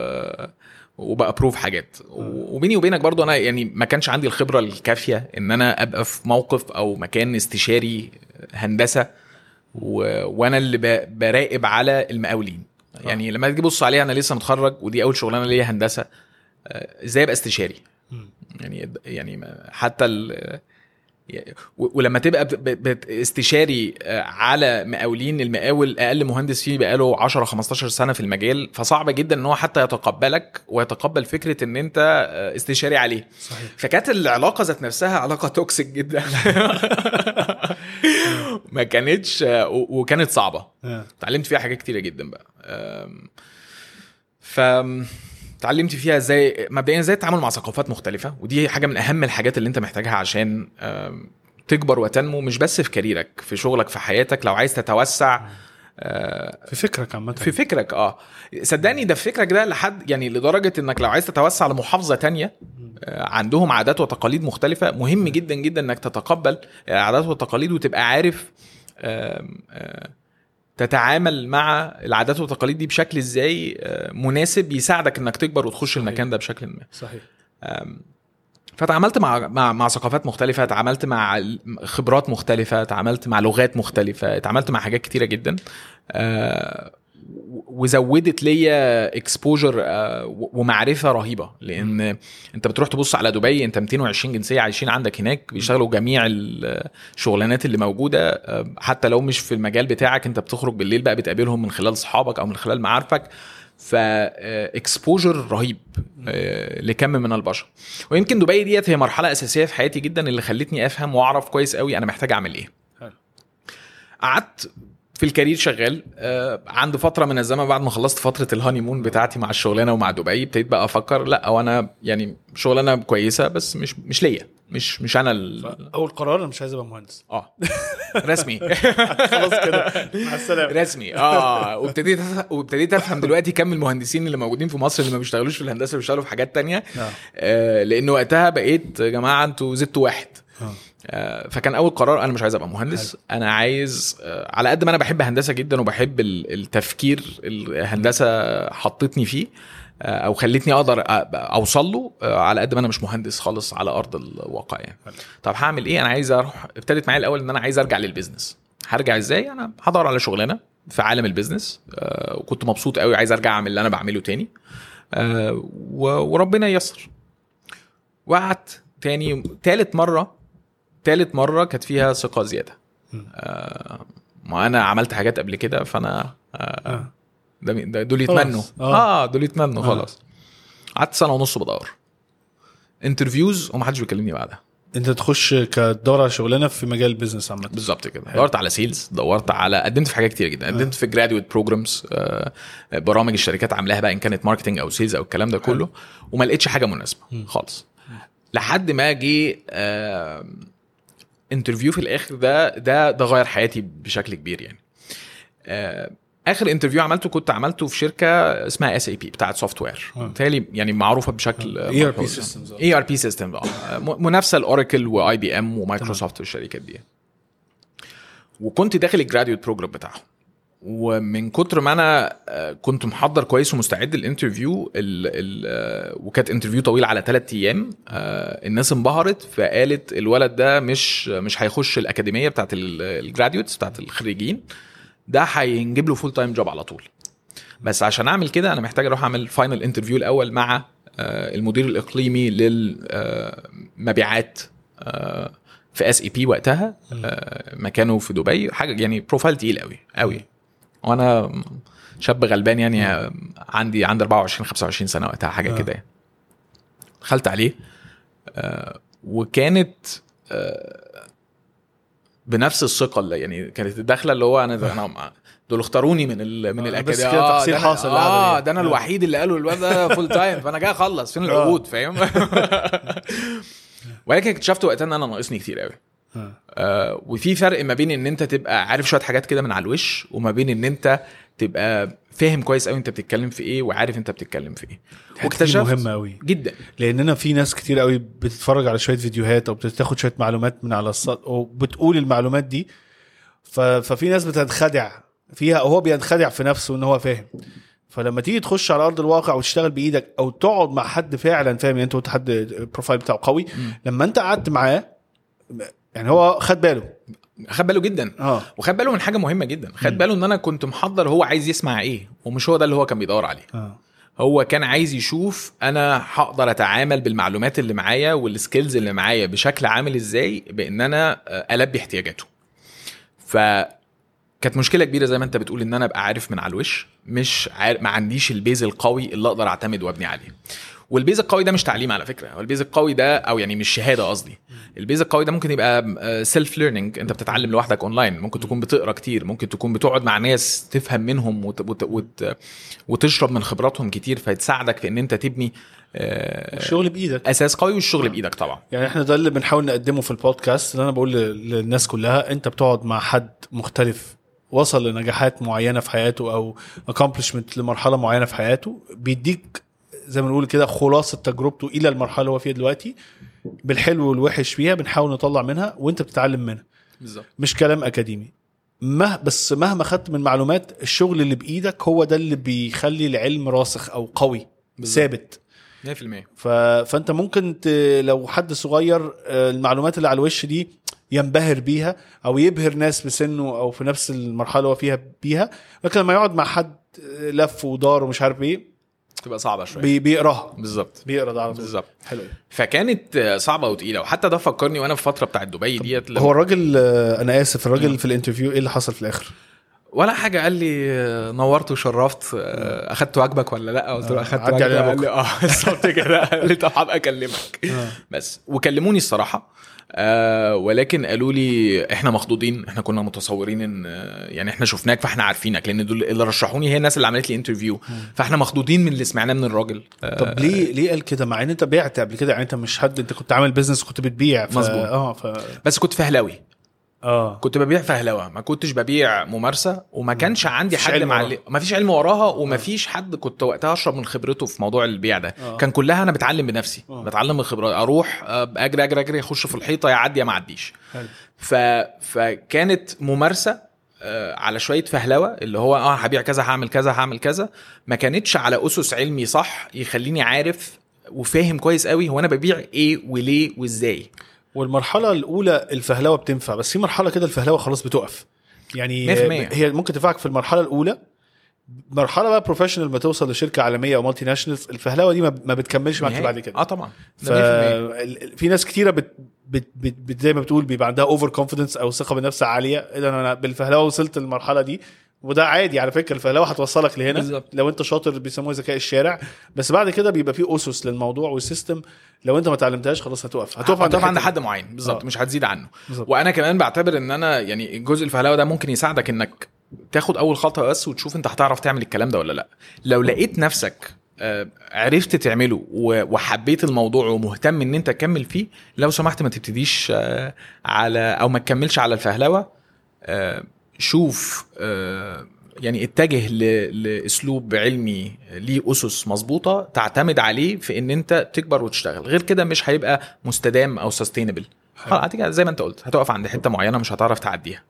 وبابروف حاجات و- وبيني وبينك برضو انا يعني ما كانش عندي الخبره الكافيه ان انا ابقى في موقف او مكان استشاري هندسه و... وانا اللي ب... براقب على المقاولين يعني لما تيجي تبص عليها انا لسه متخرج ودي اول شغلانه ليا هندسه آه، ازاي ابقى استشاري مم. يعني يعني ما- حتى ال و- ولما تبقى بت- بت- استشاري آه، على مقاولين المقاول اقل مهندس فيه بقاله 10 15 سنه في المجال فصعب جدا ان هو حتى يتقبلك ويتقبل فكره ان انت آه، استشاري عليه صحيح فكانت العلاقه ذات نفسها علاقه توكسيك جدا ما كانتش آه، و- وكانت صعبه آه. اتعلمت فيها حاجات كتيره جدا بقى أم، ف اتعلمت فيها ازاي مبدئيا ازاي التعامل مع ثقافات مختلفه ودي حاجه من اهم الحاجات اللي انت محتاجها عشان أم، تكبر وتنمو مش بس في كاريرك في شغلك في حياتك لو عايز تتوسع أه، في فكرك عامه في فكرك اه صدقني ده في فكرك ده لحد يعني لدرجه انك لو عايز تتوسع لمحافظه تانية آه، عندهم عادات وتقاليد مختلفه مهم جدا جدا انك تتقبل العادات والتقاليد وتبقى عارف آم، آه، تتعامل مع العادات والتقاليد دي بشكل ازاي آه، مناسب يساعدك انك تكبر وتخش المكان ده بشكل ما صحيح فتعاملت مع مع مع ثقافات مختلفه اتعاملت مع خبرات مختلفه اتعاملت مع لغات مختلفه اتعاملت مع حاجات كتيره جدا آه، وزودت ليا اكسبوجر ومعرفه رهيبه لان انت بتروح تبص على دبي انت 220 جنسيه عايشين عندك هناك بيشتغلوا جميع الشغلانات اللي موجوده آه، حتى لو مش في المجال بتاعك انت بتخرج بالليل بقى بتقابلهم من خلال اصحابك او من خلال معارفك فاكسبوجر رهيب آه، لكم من البشر ويمكن دبي ديت هي مرحله اساسيه في حياتي جدا اللي خلتني افهم واعرف كويس قوي انا محتاج اعمل ايه حلو. قعدت في الكارير شغال آه، عند فتره من الزمن بعد ما خلصت فتره الهاني مون بتاعتي مع الشغلانه ومع دبي ابتديت بقى افكر لا هو انا يعني شغلانه كويسه بس مش مش ليا مش مش انا ال... اول قرار انا مش عايز ابقى مهندس اه رسمي خلاص كده مع السلامه رسمي اه وابتديت أف- وابتديت افهم دلوقتي كم المهندسين اللي موجودين في مصر اللي ما بيشتغلوش في الهندسه بيشتغلوا في حاجات تانية آه. آه لان وقتها بقيت يا جماعه انتوا زدتوا واحد آه. آه، فكان اول قرار انا مش عايز ابقى مهندس انا عايز آه، على قد ما انا بحب هندسه جدا وبحب ال- التفكير الهندسه حطتني فيه آه، او خلتني اقدر أ- اوصل له آه، على قد ما انا مش مهندس خالص على ارض الواقع يعني حلو. طب هعمل ايه انا عايز اروح ابتدت معايا الاول ان انا عايز ارجع للبيزنس هرجع ازاي انا هدور على شغلانه في عالم البيزنس آه، وكنت مبسوط قوي عايز ارجع اعمل اللي انا بعمله تاني آه، و- وربنا ييسر وقعدت تاني تالت مره تالت مره كانت فيها ثقه زياده آه ما انا عملت حاجات قبل كده فانا آه آه. ده ده- دول خلاص. يتمنوا آه. اه, دول يتمنوا آه. خلاص قعدت سنه ونص بدور انترفيوز ومحدش بيكلمني بعدها انت تخش كتدور على شغلانه في مجال البيزنس عامه بالظبط كده دورت على سيلز دورت على قدمت في حاجات كتير جدا قدمت في جراديويت بروجرامز برامج الشركات عاملاها بقى ان كانت ماركتنج او سيلز او الكلام ده كله وما لقيتش حاجه مناسبه خالص لحد ما جه انترفيو في الاخر ده ده ده غير حياتي بشكل كبير يعني آه، اخر انترفيو عملته كنت عملته في شركه اسمها اس اي بي بتاعت سوفت وير آه. بالتالي يعني معروفه بشكل اي ار بي سيستمز اي ار بي سيستم منافسه لاوراكل واي بي ام ومايكروسوفت والشركات دي وكنت داخل الجراديويت بروجرام بتاعهم ومن كتر ما انا آه، كنت محضر كويس ومستعد للانترفيو ال ال آه، وكانت انترفيو طويل على ثلاث ايام آه، الناس انبهرت فقالت الولد ده مش مش هيخش الاكاديميه بتاعت الجراديويتس بتاعت الخريجين ده هينجيب له فول تايم جوب على طول بس عشان اعمل كده انا محتاج اروح اعمل فاينل انترفيو الاول مع آه، المدير الاقليمي للمبيعات في اس اي بي وقتها آه، مكانه في دبي حاجه يعني بروفايل تقيل قوي قوي وانا شاب غلبان يعني آه، عندي عندي 24 25 سنه وقتها حاجه آه. كده يعني دخلت عليه آه، وكانت آه، بنفس الثقه اللي يعني كانت الدخله اللي هو انا انا دول اختاروني من ال من آه، الاكاديميه بس كده تحصيل ده أنا- حاصل القعدة اه دي. ده انا آه. الوحيد اللي قالوا الواد ده فول تايم فانا جاي اخلص فين العقود فاهم ولكن اكتشفت وقتها ان انا ناقصني كتير قوي آه. آه وفي فرق ما بين ان انت تبقى عارف شويه حاجات كده من على الوش وما بين ان انت تبقى فاهم كويس قوي انت بتتكلم في ايه وعارف انت بتتكلم في ايه واكتشفت مهمه قوي جدا لاننا في ناس كتير قوي بتتفرج على شويه فيديوهات او بتاخد شويه معلومات من على السطح وبتقول المعلومات دي ف... ففي ناس بتنخدع فيها وهو بينخدع في نفسه ان هو فاهم فلما تيجي تخش على ارض الواقع وتشتغل بايدك او تقعد مع حد فعلا فاهم يعني انت قلت حد البروفايل بتاعه قوي لما انت قعدت معاه يعني هو خد باله خد باله جدا اه وخد باله من حاجه مهمه جدا خد باله ان انا كنت محضر هو عايز يسمع ايه ومش هو ده اللي هو كان بيدور عليه اه هو كان عايز يشوف انا هقدر اتعامل بالمعلومات اللي معايا والسكيلز اللي معايا بشكل عامل ازاي بان انا آه، البي احتياجاته ف كانت مشكله كبيره زي ما انت بتقول ان انا ابقى عارف من على الوش مش عارف ما عنديش البيز القوي اللي اقدر اعتمد وابني عليه والبيز القوي ده مش تعليم على فكره هو البيز القوي ده او يعني مش شهاده قصدي البيز القوي ده ممكن يبقى سيلف ليرنينج انت بتتعلم لوحدك اونلاين ممكن تكون بتقرا كتير ممكن تكون بتقعد مع ناس تفهم منهم وت... وت... وت... وتشرب من خبراتهم كتير فتساعدك في ان انت تبني آه، الشغل بايدك اساس قوي والشغل بايدك طبعا يعني احنا ده اللي بنحاول نقدمه في البودكاست اللي انا بقول لل- للناس كلها انت بتقعد مع حد مختلف وصل لنجاحات معينه في حياته او accomplishment لمرحله معينه في حياته بيديك زي ما بنقول كده خلاصه تجربته الى المرحله اللي هو فيها دلوقتي بالحلو والوحش فيها بنحاول نطلع منها وانت بتتعلم منها بالظبط مش كلام اكاديمي مه بس مهما خدت من معلومات الشغل اللي بايدك هو ده اللي بيخلي العلم راسخ او قوي بالظبط. ثابت 100% ف... فانت ممكن ت... لو حد صغير آه، المعلومات اللي على الوش دي ينبهر بيها او يبهر ناس بسنه او في نفس المرحله اللي هو فيها بيها لكن لما يقعد مع حد آه، لف ودار ومش عارف ايه تبقى صعبه شويه بي... بيقراها بالظبط بيقرا ده على طول بالظبط حلو فكانت آه، صعبه وتقيله وحتى ده فكرني وانا في فتره بتاعت دبي ديت لما- هو الراجل آه، انا اسف الراجل نعم. في الانترفيو ايه اللي حصل في الاخر ولا حاجه قال لي آه، نورت وشرفت آه، اخدت واجبك ولا لا قلت له آه، اخدت عدي واجبك علينا قال لي اه بالظبط كده قال لي طب هبقى اكلمك بس وكلموني الصراحه آه ولكن قالوا لي احنا مخضوضين احنا كنا متصورين ان آه، يعني احنا شفناك فاحنا عارفينك لان دول اللي رشحوني هي الناس اللي عملت لي انترفيو فاحنا مخضوضين من اللي سمعناه من الراجل آه طب ليه ليه قال كده مع ان انت بعت قبل كده يعني انت مش حد انت كنت عامل بيزنس كنت بتبيع ف... مظبوط. اه ف... بس كنت فهلاوي اه كنت ببيع فهلوه ما كنتش ببيع ممارسه وما كانش عندي مفيش حد علم مع وراها. ما فيش علم وراها وما فيش حد كنت وقتها اشرب من خبرته في موضوع البيع ده آه. كان كلها انا بتعلم بنفسي آه. بتعلم من خبرات اروح آه، اجري اجري اجري اخش في الحيطه يا عدي يا ما عديش حلو ف... فكانت ممارسه آه، على شويه فهلوه اللي هو اه هبيع كذا هعمل كذا هعمل كذا ما كانتش على اسس علمي صح يخليني عارف وفاهم كويس قوي هو انا ببيع ايه وليه وازاي والمرحله الاولى الفهلوه بتنفع بس في مرحله كده الفهلوه خلاص بتقف يعني 100%. هي ممكن تنفعك في المرحله الاولى مرحله بقى بروفيشنال ما توصل لشركه عالميه او مالتي ناشونال الفهلوه دي ما ما بتكملش معاك نهائي. بعد كده اه طبعا ف... ده 100%. ال- في ناس كتيره بت... بت... بت... بت... زي ما بتقول بيبقى عندها اوفر كونفيدنس او ثقه بالنفس عاليه اذا انا بالفهلوه وصلت للمرحله دي وده عادي على فكره الفهلوه هتوصلك لهنا بالظبط. لو انت شاطر بيسموه ذكاء الشارع بس بعد كده بيبقى في اسس للموضوع والسيستم لو انت ما اتعلمتهاش خلاص هتقف هتقف عند هتقف عند الحتة حد معين بالظبط آه. مش هتزيد عنه بالظبط. وانا كمان بعتبر ان انا يعني الجزء الفهلاوه ده ممكن يساعدك انك تاخد اول خطوه بس وتشوف انت هتعرف تعمل الكلام ده ولا لا لو لقيت نفسك آه، عرفت تعمله و- وحبيت الموضوع ومهتم ان انت تكمل فيه لو سمحت ما تبتديش آه، على او ما تكملش على الفهلوه آه، شوف آه، يعني اتجه ل- لاسلوب علمي ليه اسس مظبوطه تعتمد عليه في ان انت تكبر وتشتغل غير كده مش هيبقى مستدام او سستينبل هتيجي زي ما انت قلت هتقف عند حته معينه مش هتعرف تعديها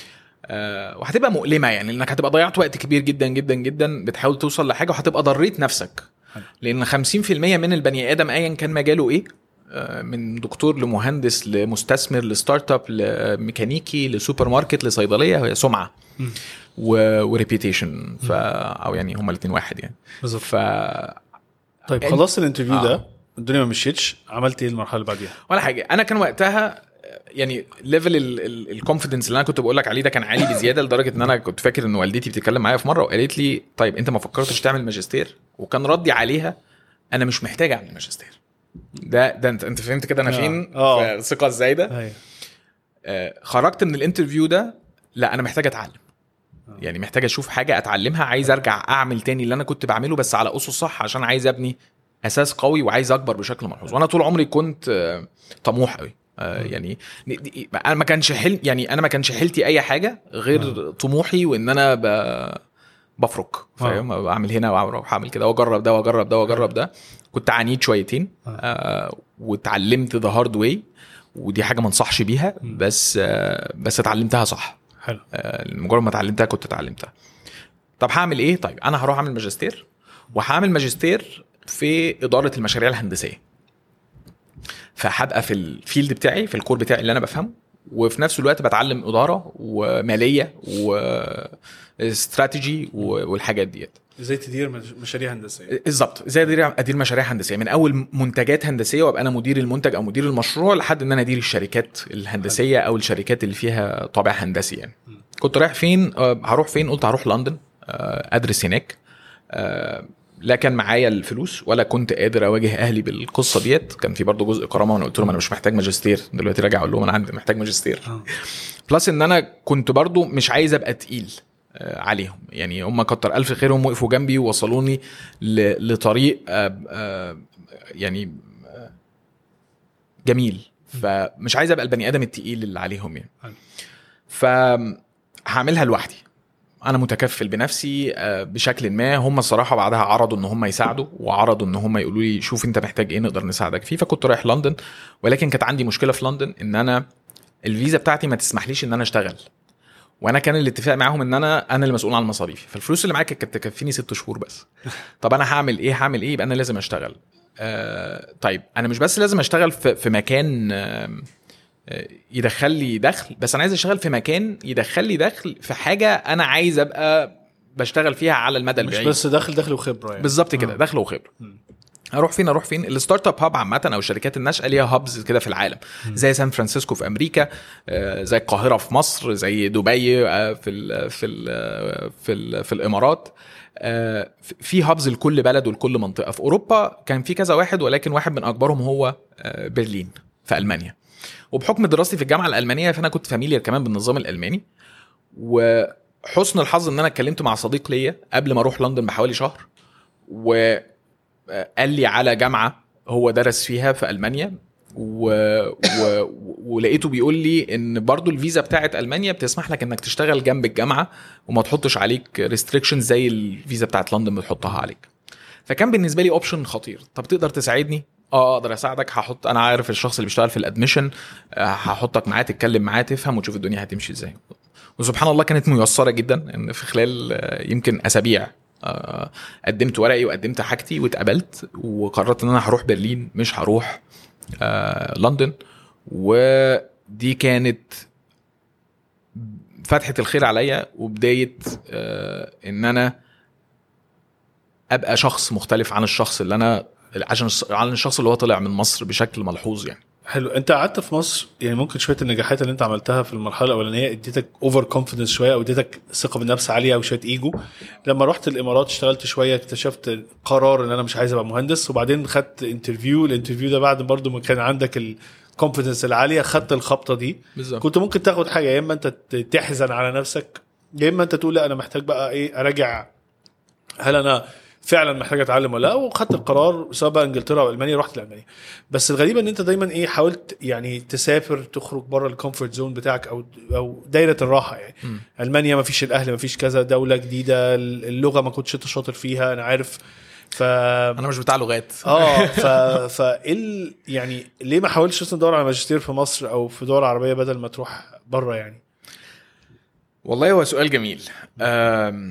آه وهتبقى مؤلمه يعني لانك هتبقى ضيعت وقت كبير جدا جدا جدا بتحاول توصل لحاجه وهتبقى ضريت نفسك حلو. لان 50% من البني ادم ايا كان مجاله ايه آه، من دكتور لمهندس لمستثمر لستارت اب لميكانيكي لسوبر ماركت لصيدليه هي سمعه مم. وريبيوتيشن ف او يعني هما الاثنين واحد يعني بالظبط ف طيب أنت- خلصت الانترفيو آه. ده الدنيا ما مشيتش عملت ايه المرحله اللي بعديها ولا حاجه انا كان وقتها يعني ليفل الكونفدنس اللي انا كنت بقول لك عليه ده كان عالي بزياده لدرجه ان انا كنت فاكر ان والدتي بتتكلم معايا في مره وقالت لي طيب انت ما فكرتش تعمل ماجستير وكان ردي عليها انا مش محتاج اعمل ماجستير ده ده انت انت فهمت كده انا آه. فين آه. في الثقه الزايده ايوه آه، خرجت من الانترفيو ده لا انا محتاج اتعلم يعني محتاج اشوف حاجه اتعلمها عايز ارجع اعمل تاني اللي انا كنت بعمله بس على اسس صح عشان عايز ابني اساس قوي وعايز اكبر بشكل ملحوظ وانا طول عمري كنت آه، طموح قوي آه، يعني ن- دي- انا ما كانش حل يعني انا ما كانش حيلتي اي حاجه غير طموحي وان انا ب... بفرك فاهم بعمل هنا واروح اعمل كده واجرب ده واجرب ده واجرب ده كنت عنيد شويتين آه واتعلمت ذا هارد واي ودي حاجه ما انصحش بيها بس آه بس اتعلمتها صح حلو آه، مجرد ما اتعلمتها كنت اتعلمتها طب هعمل ايه طيب انا هروح اعمل ماجستير وهعمل ماجستير في اداره المشاريع الهندسيه فهبقى في الفيلد بتاعي في الكور بتاعي اللي انا بفهمه وفي نفس الوقت بتعلم اداره وماليه واستراتيجي والحاجات ديت ازاي تدير مش- مشاريع هندسيه بالظبط زي ادير ادير مشاريع هندسيه من اول منتجات هندسيه وابقى انا مدير المنتج او مدير المشروع لحد ان انا ادير الشركات الهندسيه او الشركات اللي فيها طابع هندسي يعني كنت رايح فين آه، هروح فين قلت هروح لندن آه، ادرس هناك آه، لا كان معايا الفلوس ولا كنت قادر اواجه اهلي بالقصه ديت كان في برضه جزء كرامه وانا قلت لهم انا مش محتاج ماجستير دلوقتي راجع اقول لهم انا عندي محتاج ماجستير آه. بلس ان انا كنت برضه مش عايز ابقى تقيل آه، عليهم يعني هم كتر الف خيرهم وقفوا جنبي ووصلوني ل- لطريق آه، آه، يعني آه، جميل فمش عايز ابقى البني ادم التقيل اللي عليهم يعني حلو. فهعملها لوحدي انا متكفل بنفسي آه، بشكل ما هم الصراحه بعدها عرضوا ان هم يساعدوا وعرضوا ان هم يقولوا لي شوف انت محتاج ايه نقدر نساعدك فيه فكنت رايح لندن ولكن كانت عندي مشكله في لندن ان انا الفيزا بتاعتي ما تسمحليش ان انا اشتغل وانا كان الاتفاق معاهم ان انا انا اللي مسؤول عن مصاريفي فالفلوس اللي معايا كانت تكفيني ست شهور بس طب انا هعمل ايه هعمل ايه يبقى انا لازم اشتغل آه طيب انا مش بس لازم اشتغل في, في مكان آه آه، يدخل لي دخل بس انا عايز اشتغل في مكان يدخل لي دخل في حاجه انا عايز ابقى بشتغل فيها على المدى مش البعيد بس دخل دخل وخبره يعني بالظبط كده آه. دخل وخبره مم. اروح فين اروح فين الستارت اب هاب عامه او الشركات الناشئه ليها هابز كده في العالم زي سان فرانسيسكو في امريكا آه، زي القاهره في مصر زي دبي آه، في ال في ال في ال في الامارات آه، في هابز لكل بلد ولكل منطقه في اوروبا كان في كذا واحد ولكن واحد من اكبرهم هو آه، برلين في المانيا وبحكم دراستي في الجامعه الالمانيه فانا كنت فاميليار كمان بالنظام الالماني وحسن الحظ ان انا اتكلمت مع صديق ليا قبل ما اروح لندن بحوالي شهر وقال لي على جامعه هو درس فيها في المانيا و... و... ولقيته بيقول لي ان برضو الفيزا بتاعت المانيا بتسمح لك انك تشتغل جنب الجامعه وما تحطش عليك ريستريكشن زي الفيزا بتاعت لندن بتحطها عليك فكان بالنسبه لي اوبشن خطير طب تقدر تساعدني اه اقدر اساعدك هحط انا عارف الشخص اللي بيشتغل في الادميشن آه، هحطك معاه تتكلم معاه تفهم وتشوف الدنيا هتمشي ازاي وسبحان الله كانت ميسره جدا ان في خلال آه، يمكن اسابيع آه، قدمت ورقي وقدمت حاجتي واتقبلت وقررت ان انا هروح برلين مش هروح آه، لندن ودي كانت فتحه الخير عليا وبدايه آه، ان انا ابقى شخص مختلف عن الشخص اللي انا عشان عن الشخص اللي هو طلع من مصر بشكل ملحوظ يعني حلو انت قعدت في مصر يعني ممكن شويه النجاحات اللي انت عملتها في المرحله الاولانيه اديتك اوفر كونفيدنس شويه او اديتك ثقه بالنفس عاليه او شويه ايجو لما رحت الامارات اشتغلت شويه اكتشفت قرار ان انا مش عايز ابقى مهندس وبعدين خدت انترفيو الانترفيو ده بعد برضو ما كان عندك الكونفيدنس العاليه خدت الخبطه دي بالظبط كنت ممكن تاخد حاجه يا اما انت ت- تحزن على نفسك يا اما انت تقول لا انا محتاج بقى ايه اراجع هل انا فعلا محتاج اتعلم ولا لا وخدت القرار سواء بقى انجلترا او المانيا رحت لالمانيا بس الغريب ان انت دايما ايه حاولت يعني تسافر تخرج بره الكومفورت زون بتاعك او او دايره الراحه يعني مم. المانيا ما فيش الاهل ما فيش كذا دوله جديده اللغه ما كنتش انت شاطر فيها انا عارف ف انا مش بتاع لغات اه ف فال يعني ليه ما حاولتش اصلا تدور على ماجستير في مصر او في دول عربيه بدل ما تروح بره يعني والله هو سؤال جميل أم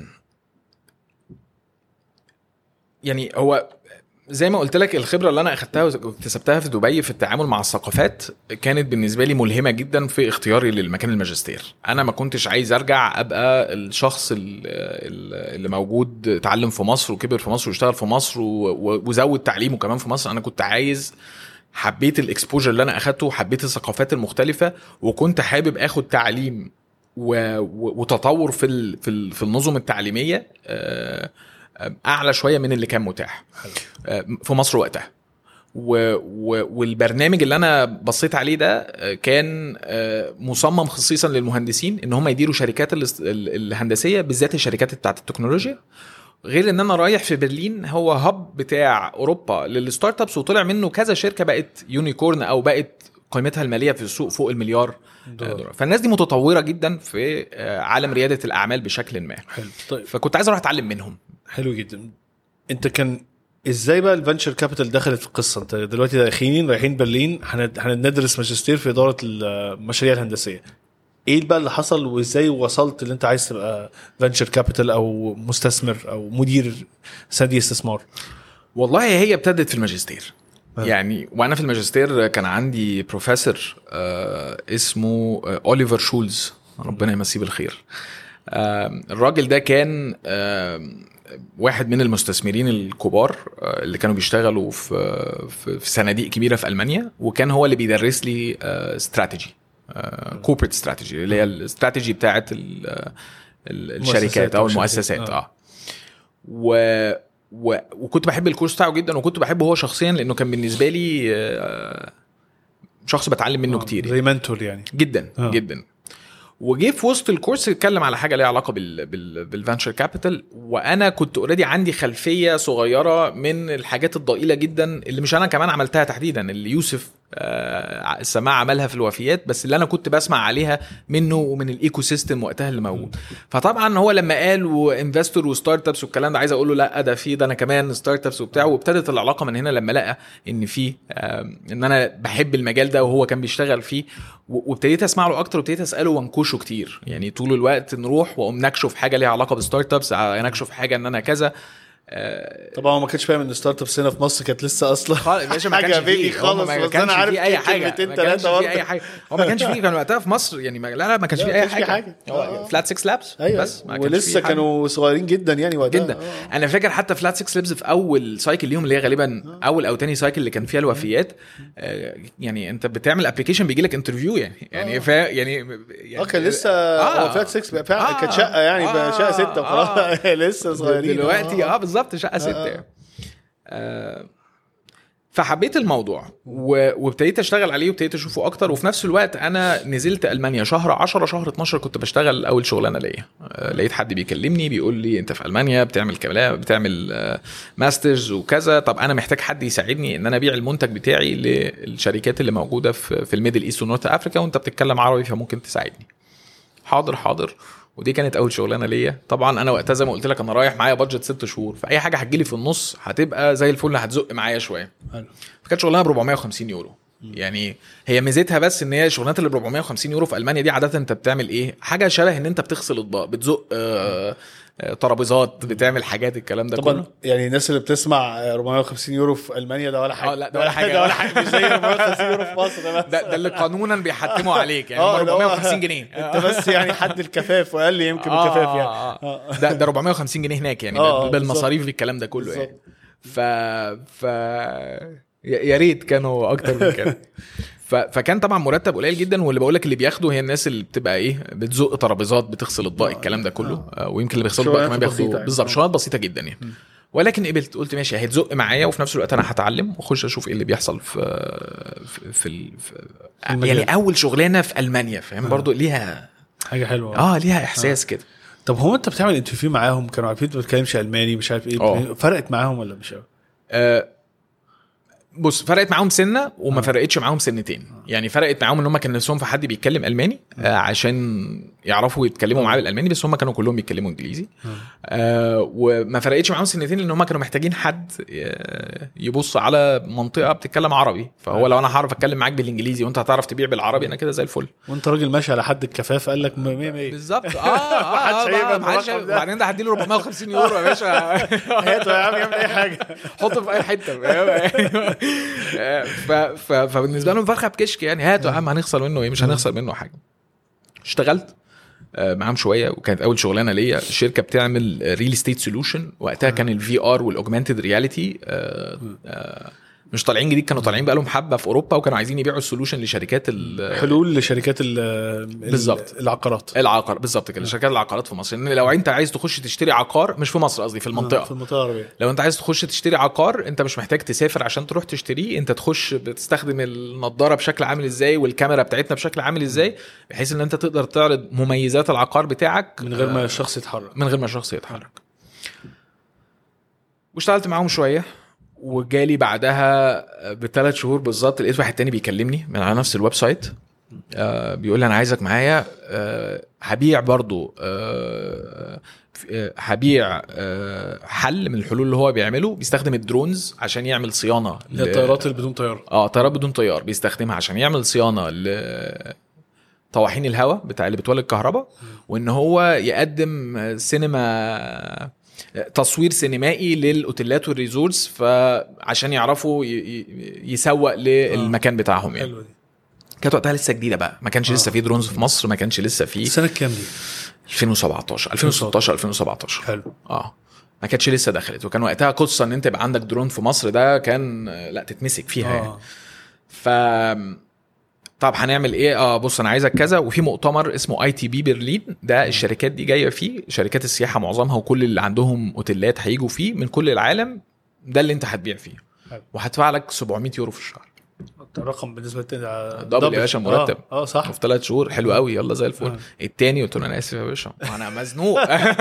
يعني هو زي ما قلت لك الخبره اللي انا اخدتها واكتسبتها في دبي في التعامل مع الثقافات كانت بالنسبه لي ملهمه جدا في اختياري للمكان الماجستير انا ما كنتش عايز ارجع ابقى الشخص ال- ال- اللي موجود اتعلم في مصر وكبر في مصر واشتغل في مصر و- و- وزود تعليمه كمان في مصر انا كنت عايز حبيت الاكسبوجر اللي انا اخدته وحبيت الثقافات المختلفه وكنت حابب اخد تعليم و... و... وتطور في ال... في, ال... في النظم التعليميه آه، آه، اعلى شويه من اللي كان متاح حلو. آه، في مصر وقتها و... و... والبرنامج اللي انا بصيت عليه ده آه، كان آه، مصمم خصيصا للمهندسين ان هم يديروا شركات الاس- ال- الهندسيه بالذات الشركات بتاعت التكنولوجيا غير ان انا رايح في برلين هو هب بتاع اوروبا للستارت ابس وطلع منه كذا شركه بقت يونيكورن او بقت قيمتها الماليه في السوق فوق المليار دولار فالناس دي متطوره جدا في آه، عالم رياده الاعمال بشكل ما حلو طيب فكنت عايز اروح اتعلم منهم حلو جدا انت كان ازاي بقى الفنشر كابيتال دخلت في القصه انت دلوقتي رايحين رايحين برلين هند- هندرس ماجستير في اداره المشاريع الهندسيه ايه بقى اللي حصل وازاي وصلت اللي انت عايز تبقى فنشر كابيتال او مستثمر او مدير صندوق استثمار والله هي ابتدت في الماجستير آه. يعني وانا في الماجستير كان عندي بروفيسور آه اسمه آه اوليفر شولز ربنا يمسيه بالخير آه الراجل ده كان آه واحد من المستثمرين الكبار آه اللي كانوا بيشتغلوا في في في صناديق كبيره في المانيا وكان هو اللي بيدرس لي استراتيجي كوربريت استراتيجي اللي هي الاستراتيجي بتاعت ال- ال- الشركات او أو المؤسسات شركات. اه و و... وكنت بحب الكورس بتاعه جدا وكنت بحبه هو شخصيا لانه كان بالنسبه لي آه، شخص بتعلم منه كتير يعني. زي منتور يعني جدا آه. جدا وجه في وسط الكورس اتكلم على حاجه ليها علاقه بال بال بالفانشر كابيتال وانا كنت اوريدي عندي خلفيه صغيره من الحاجات الضئيله جدا اللي مش انا كمان عملتها تحديدا اللي يوسف آه السماع عملها في الوفيات بس اللي انا كنت بسمع عليها منه ومن الايكو سيستم وقتها اللي موجود فطبعا هو لما قال وانفستور وستارت ابس والكلام ده عايز اقول له لا ده في ده انا كمان ستارت ابس وبتاع وابتدت العلاقه من هنا لما لقى ان في آه ان انا بحب المجال ده وهو كان بيشتغل فيه و- وابتديت اسمع له اكتر وابتديت اساله وانكشه كتير يعني طول الوقت نروح واقوم نكشه في حاجه ليها علاقه بستارت ابس نكشه في حاجه ان انا كذا آه، طبعا هو ما كانش فاهم ان ستارت ابس هنا في مصر كانت لسه اصلا خالص يا باشا ما حاجة كانش بيبي فيه خالص، هو ما بس كانش أنا عارف فيه اي فيه حاجه كلمتين ما كانش تلاتة فيه برضه. اي حاجه هو ما كانش فيه كان وقتها في مصر يعني ما لا لا ما كانش لا، فيه ما اي كانش فيه حاجه حاجة. هو آه. فلات 6 لابس ايوه بس ما كانش ولسه فيه حاجة. كانوا صغيرين جدا يعني وقتها جدا آه. انا فاكر حتى فلات 6 ليبز في اول سايكل ليهم اللي هي غالبا اول او تاني سايكل اللي كان فيها الوفيات آه، يعني انت بتعمل ابلكيشن بيجي لك انترفيو يعني يعني فا يعني يعني اه كان لسه آه. هو فلات 6 بقى فعلا آه. كانت شقه يعني بقى آه. شقه سته وخلاص آه. لسه صغيرين دلوقتي اه بالظبط شقه ستة آه. يعني. آه فحبيت الموضوع و- وابتديت اشتغل عليه وابتديت اشوفه اكتر وفي نفس الوقت انا نزلت المانيا شهر 10 شهر 12 كنت بشتغل اول شغلانه ليا آه، لقيت حد بيكلمني بيقول لي انت في المانيا بتعمل كلام بتعمل آه، ماسترز وكذا طب انا محتاج حد يساعدني ان انا ابيع المنتج بتاعي للشركات اللي موجوده في في الميدل ايست ونورث افريكا وانت بتتكلم عربي فممكن تساعدني حاضر حاضر ودي كانت اول شغلانه ليا طبعا انا وقتها زي ما قلت لك انا رايح معايا بادجت ست شهور فاي حاجه هتجيلي في النص هتبقى زي الفل هتزق معايا شويه حلو. فكانت شغلانه ب 450 يورو يعني هي ميزتها بس ان هي الشغلانات اللي ب 450 يورو في المانيا دي عاده انت بتعمل ايه حاجه شبه ان انت بتغسل اطباق بتزق آه، آه، ترابيزات بتعمل حاجات الكلام ده طبعا كله يعني الناس اللي بتسمع 450 يورو في المانيا ده ولا حاجه آه، لا، ده ولا حاجة. ده ولا حاجه مش زي 450 يورو في مصر بس ده, ده اللي قانونا بيحتموا عليك يعني آه، هم ده هو- 450 جنيه انت بس يعني حد الكفاف واقل يمكن آه، الكفاف يعني آه، آه. ده ده 450 جنيه هناك يعني آه، بال- بالمصاريف بالكلام ده كله يعني بالظبط. ف ف يا يا ريت كانوا اكتر من كده ف... فكان طبعا مرتب قليل جدا واللي بقول لك اللي بياخده هي الناس اللي بتبقى ايه بتزق ترابيزات بتغسل اطباق الكلام ده كله آه. ويمكن اللي بيغسلوا اطباق شغلانات كمان بسيطة بياخدوا يعني. بالظبط آه. شغلات بسيطه جدا يعني ولكن قبلت قلت ماشي هيتزق معايا وفي نفس الوقت انا هتعلم واخش اشوف ايه اللي بيحصل في في في, ال- في المجال. يعني اول شغلانه في المانيا فاهم برضو ليها حاجه حلوه اه ليها احساس كده طب هو انت بتعمل انترفيو معاهم كانوا عارفين انت ما بتتكلمش الماني مش عارف ايه آه. فرقت معاهم ولا مش قوي؟ آه، بص فرقت معاهم سنه وما فرقتش معاهم سنتين يعني فرقت معاهم ان هم كان نفسهم في حد بيتكلم الماني آه عشان يعرفوا يتكلموا معاه بالالماني بس هم كانوا كلهم بيتكلموا انجليزي آه وما فرقتش معاهم سنتين لان هم كانوا محتاجين حد آه، يبص على منطقه بتتكلم عربي فهو لو انا هعرف اتكلم معاك بالانجليزي وانت هتعرف تبيع بالعربي انا كده زي الفل وانت راجل ماشي على حد الكفاف قال لك 100 100 بالظبط اه اه محدش آه، هيقبل محدش بالرقم ده. وبعدين ده هديله 450 يورو يا باشا هاته يا عم يعمل اي حاجه حطه في اي حته فاهم؟ ف... ف... فبالنسبه لهم فرخه بكشك يعني هاتوا يا عم هنخسر منه ايه مش هنخسر منه حاجه اشتغلت آه، معاهم شويه وكانت اول شغلانه ليا الشركه بتعمل ريل استيت سولوشن وقتها كان الفي ار والاوجمانتد رياليتي مش طالعين جديد كانوا طالعين بقالهم حبه في اوروبا وكانوا عايزين يبيعوا السولوشن لشركات ال- حلول لشركات ال- ال- بالظبط. العقارات العقار بالظبط كده شركات العقارات في مصر ان لو انت عايز تخش تشتري عقار مش في مصر قصدي في المنطقه في المنطقه العربيه لو انت عايز تخش تشتري عقار انت مش محتاج تسافر عشان تروح تشتريه انت تخش بتستخدم النضاره بشكل عامل ازاي والكاميرا بتاعتنا بشكل عامل ازاي بحيث ان انت تقدر تعرض مميزات العقار بتاعك من غير ما آه، الشخص يتحرك من غير ما الشخص يتحرك واشتغلت معاهم شويه وجالي بعدها بثلاث شهور بالظبط لقيت واحد تاني بيكلمني من على نفس الويب سايت آه بيقول لي انا عايزك معايا آه هبيع برضو آه آه، هبيع آه حل من الحلول اللي هو بيعمله بيستخدم الدرونز عشان يعمل صيانه اللي هي ل- الطيارات اللي بدون طياره اه طيارات بدون طيار بيستخدمها عشان يعمل صيانه ل طواحين الهواء بتاع اللي بتولد كهرباء وان هو يقدم سينما تصوير سينمائي للاوتيلات والريزورتس فعشان يعرفوا ي- ي- يسوق للمكان بتاعهم يعني حلوه دي كانت وقتها لسه جديده بقى ما كانش لسه في درونز في مصر ما كانش لسه في سنه كام دي؟ 2017 2016 2017 حلو اه ما كانتش لسه دخلت وكان وقتها قصه ان انت يبقى عندك درون في مصر ده كان آه، لا تتمسك فيها يعني اه ف طب هنعمل ايه اه بص انا عايزك كذا وفي مؤتمر اسمه اي تي بي برلين ده الشركات دي جايه فيه شركات السياحه معظمها وكل اللي عندهم اوتيلات هيجوا فيه من كل العالم ده اللي انت هتبيع فيه حلو. وهدفع لك 700 يورو في الشهر الرقم بالنسبه لي دبل يا باشا مرتب. اه, آه صح في ثلاث شهور حلو قوي يلا زي الفل آه. التاني قلت له انا اسف يا باشا انا مزنوق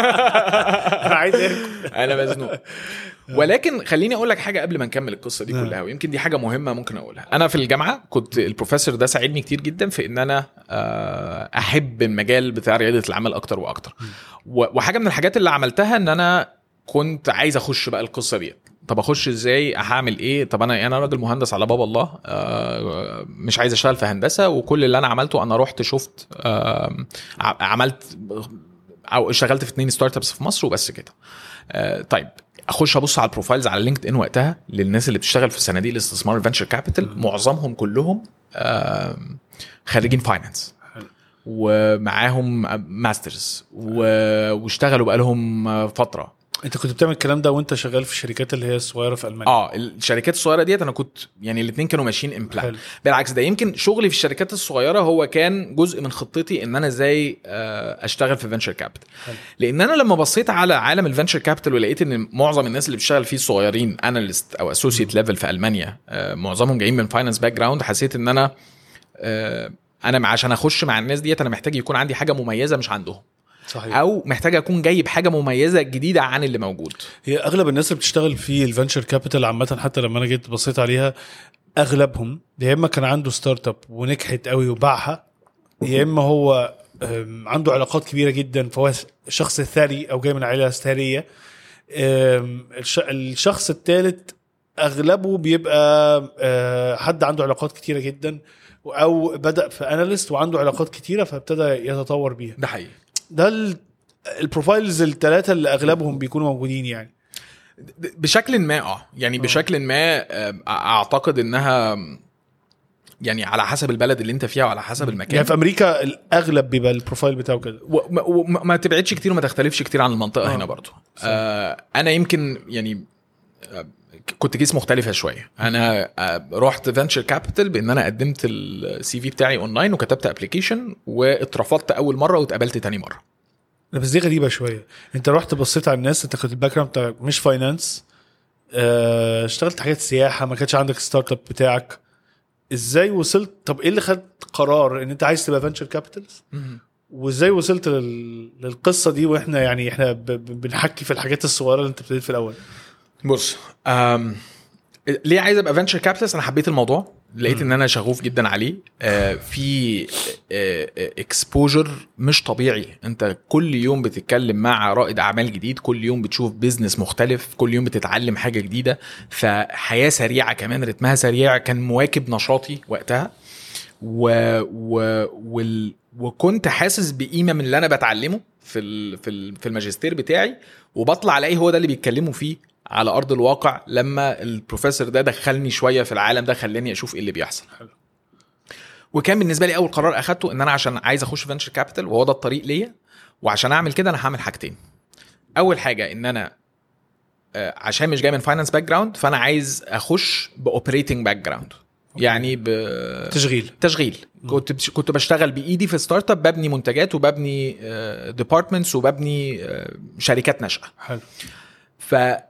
انا عايز اكل انا مزنوق ولكن خليني اقول لك حاجه قبل ما نكمل القصه دي نعم. كلها ويمكن دي حاجه مهمه ممكن اقولها انا في الجامعه كنت البروفيسور ده ساعدني كتير جدا في ان انا آه، احب المجال بتاع رياده الاعمال اكتر واكتر و- وحاجه من الحاجات اللي عملتها ان انا كنت عايز اخش بقى القصه دي طب اخش ازاي هعمل ايه طب انا انا راجل مهندس على باب الله آه، مش عايز اشتغل في هندسه وكل اللي انا عملته انا رحت شفت آه، ع- عملت او اشتغلت في اتنين ستارت ابس في مصر وبس كده آه، طيب اخش ابص على البروفايلز على لينكد ان وقتها للناس اللي بتشتغل في صناديق الاستثمار الفنشر كابيتال معظمهم كلهم آم، خريجين فاينانس حلو. ومعاهم ماسترز و- واشتغلوا بقالهم فتره انت كنت بتعمل الكلام ده وانت شغال في الشركات اللي هي الصغيره في المانيا اه الشركات الصغيره ديت انا كنت يعني الاثنين كانوا ماشيين ان بلان حلو. بالعكس ده يمكن شغلي في الشركات الصغيره هو كان جزء من خطتي ان انا ازاي آه، اشتغل في فينشر كابيتال حلو. لان انا لما بصيت على عالم الفينشر كابيتال ولقيت ان معظم الناس اللي بتشتغل فيه صغيرين اناليست او اسوسيت ليفل في المانيا آه، معظمهم جايين من فاينانس باك جراوند حسيت ان انا آه، انا مع- عشان اخش مع الناس ديت انا محتاج يكون عندي حاجه مميزه مش عندهم صحيح او محتاج اكون جايب حاجه مميزه جديده عن اللي موجود هي اغلب الناس اللي بتشتغل في الفنشر كابيتال عامه حتى لما انا جيت بصيت عليها اغلبهم يا اما كان عنده ستارت اب ونجحت قوي وباعها يا اما هو أم، عنده علاقات كبيره جدا فهو شخص ثري او جاي من عائله ثريه أم، الش- الشخص الثالث اغلبه بيبقى أه، حد عنده علاقات كتيره جدا او بدا في اناليست وعنده علاقات كتيره فابتدى يتطور بيها ده حقيقي ده ال- البروفايلز الثلاثه اللي اغلبهم بيكونوا موجودين يعني بشكل ما اه يعني بشكل ما آه، اعتقد انها يعني على حسب البلد اللي انت فيها وعلى حسب المكان يعني في امريكا الاغلب بيبقى البروفايل بتاعه كده وما وما- ما تبعدش كتير وما تختلفش كتير عن المنطقه آه. هنا برضو آه انا يمكن يعني آه، كنت كيس مختلفه شويه انا آه، رحت فينشر كابيتال بان انا قدمت السي في بتاعي اونلاين وكتبت ابلكيشن واترفضت اول مره واتقبلت تاني مره لا، بس دي غريبه شويه انت رحت بصيت على الناس انت كنت الباك جراوند بتاعك مش فاينانس اه اشتغلت حاجات سياحه ما كانش عندك ستارت اب بتاعك ازاي وصلت طب ايه اللي خد قرار ان انت عايز تبقى فينشر كابيتالز وازاي وصلت لل... للقصه دي واحنا يعني احنا ب... ب... بنحكي في الحاجات الصغيره اللي انت ابتديت في الاول بص أم ليه عايز ابقى فينشر كابيتالست انا حبيت الموضوع لقيت ان انا شغوف جدا عليه آه في اكسبوجر مش طبيعي انت كل يوم بتتكلم مع رائد اعمال جديد كل يوم بتشوف بيزنس مختلف كل يوم بتتعلم حاجه جديده فحياه سريعه كمان رتمها سريع كان مواكب نشاطي وقتها و... و... وال... وكنت حاسس بقيمه من اللي انا بتعلمه في ال... في ال... في الماجستير بتاعي وبطلع الاقي هو ده اللي بيتكلموا فيه على ارض الواقع لما البروفيسور ده دخلني شويه في العالم ده خلاني اشوف ايه اللي بيحصل حلو. وكان بالنسبه لي اول قرار اخدته ان انا عشان عايز اخش فينشر كابيتال وهو ده الطريق ليا وعشان اعمل كده انا هعمل حاجتين اول حاجه ان انا آه، عشان مش جاي من فاينانس باك جراوند فانا عايز اخش باوبريتنج باك جراوند يعني ب تشغيل تشغيل كنت بش- كنت بشتغل بايدي في ستارت اب ببني منتجات وببني ديبارتمنتس وببني آه، شركات ناشئه حلو ف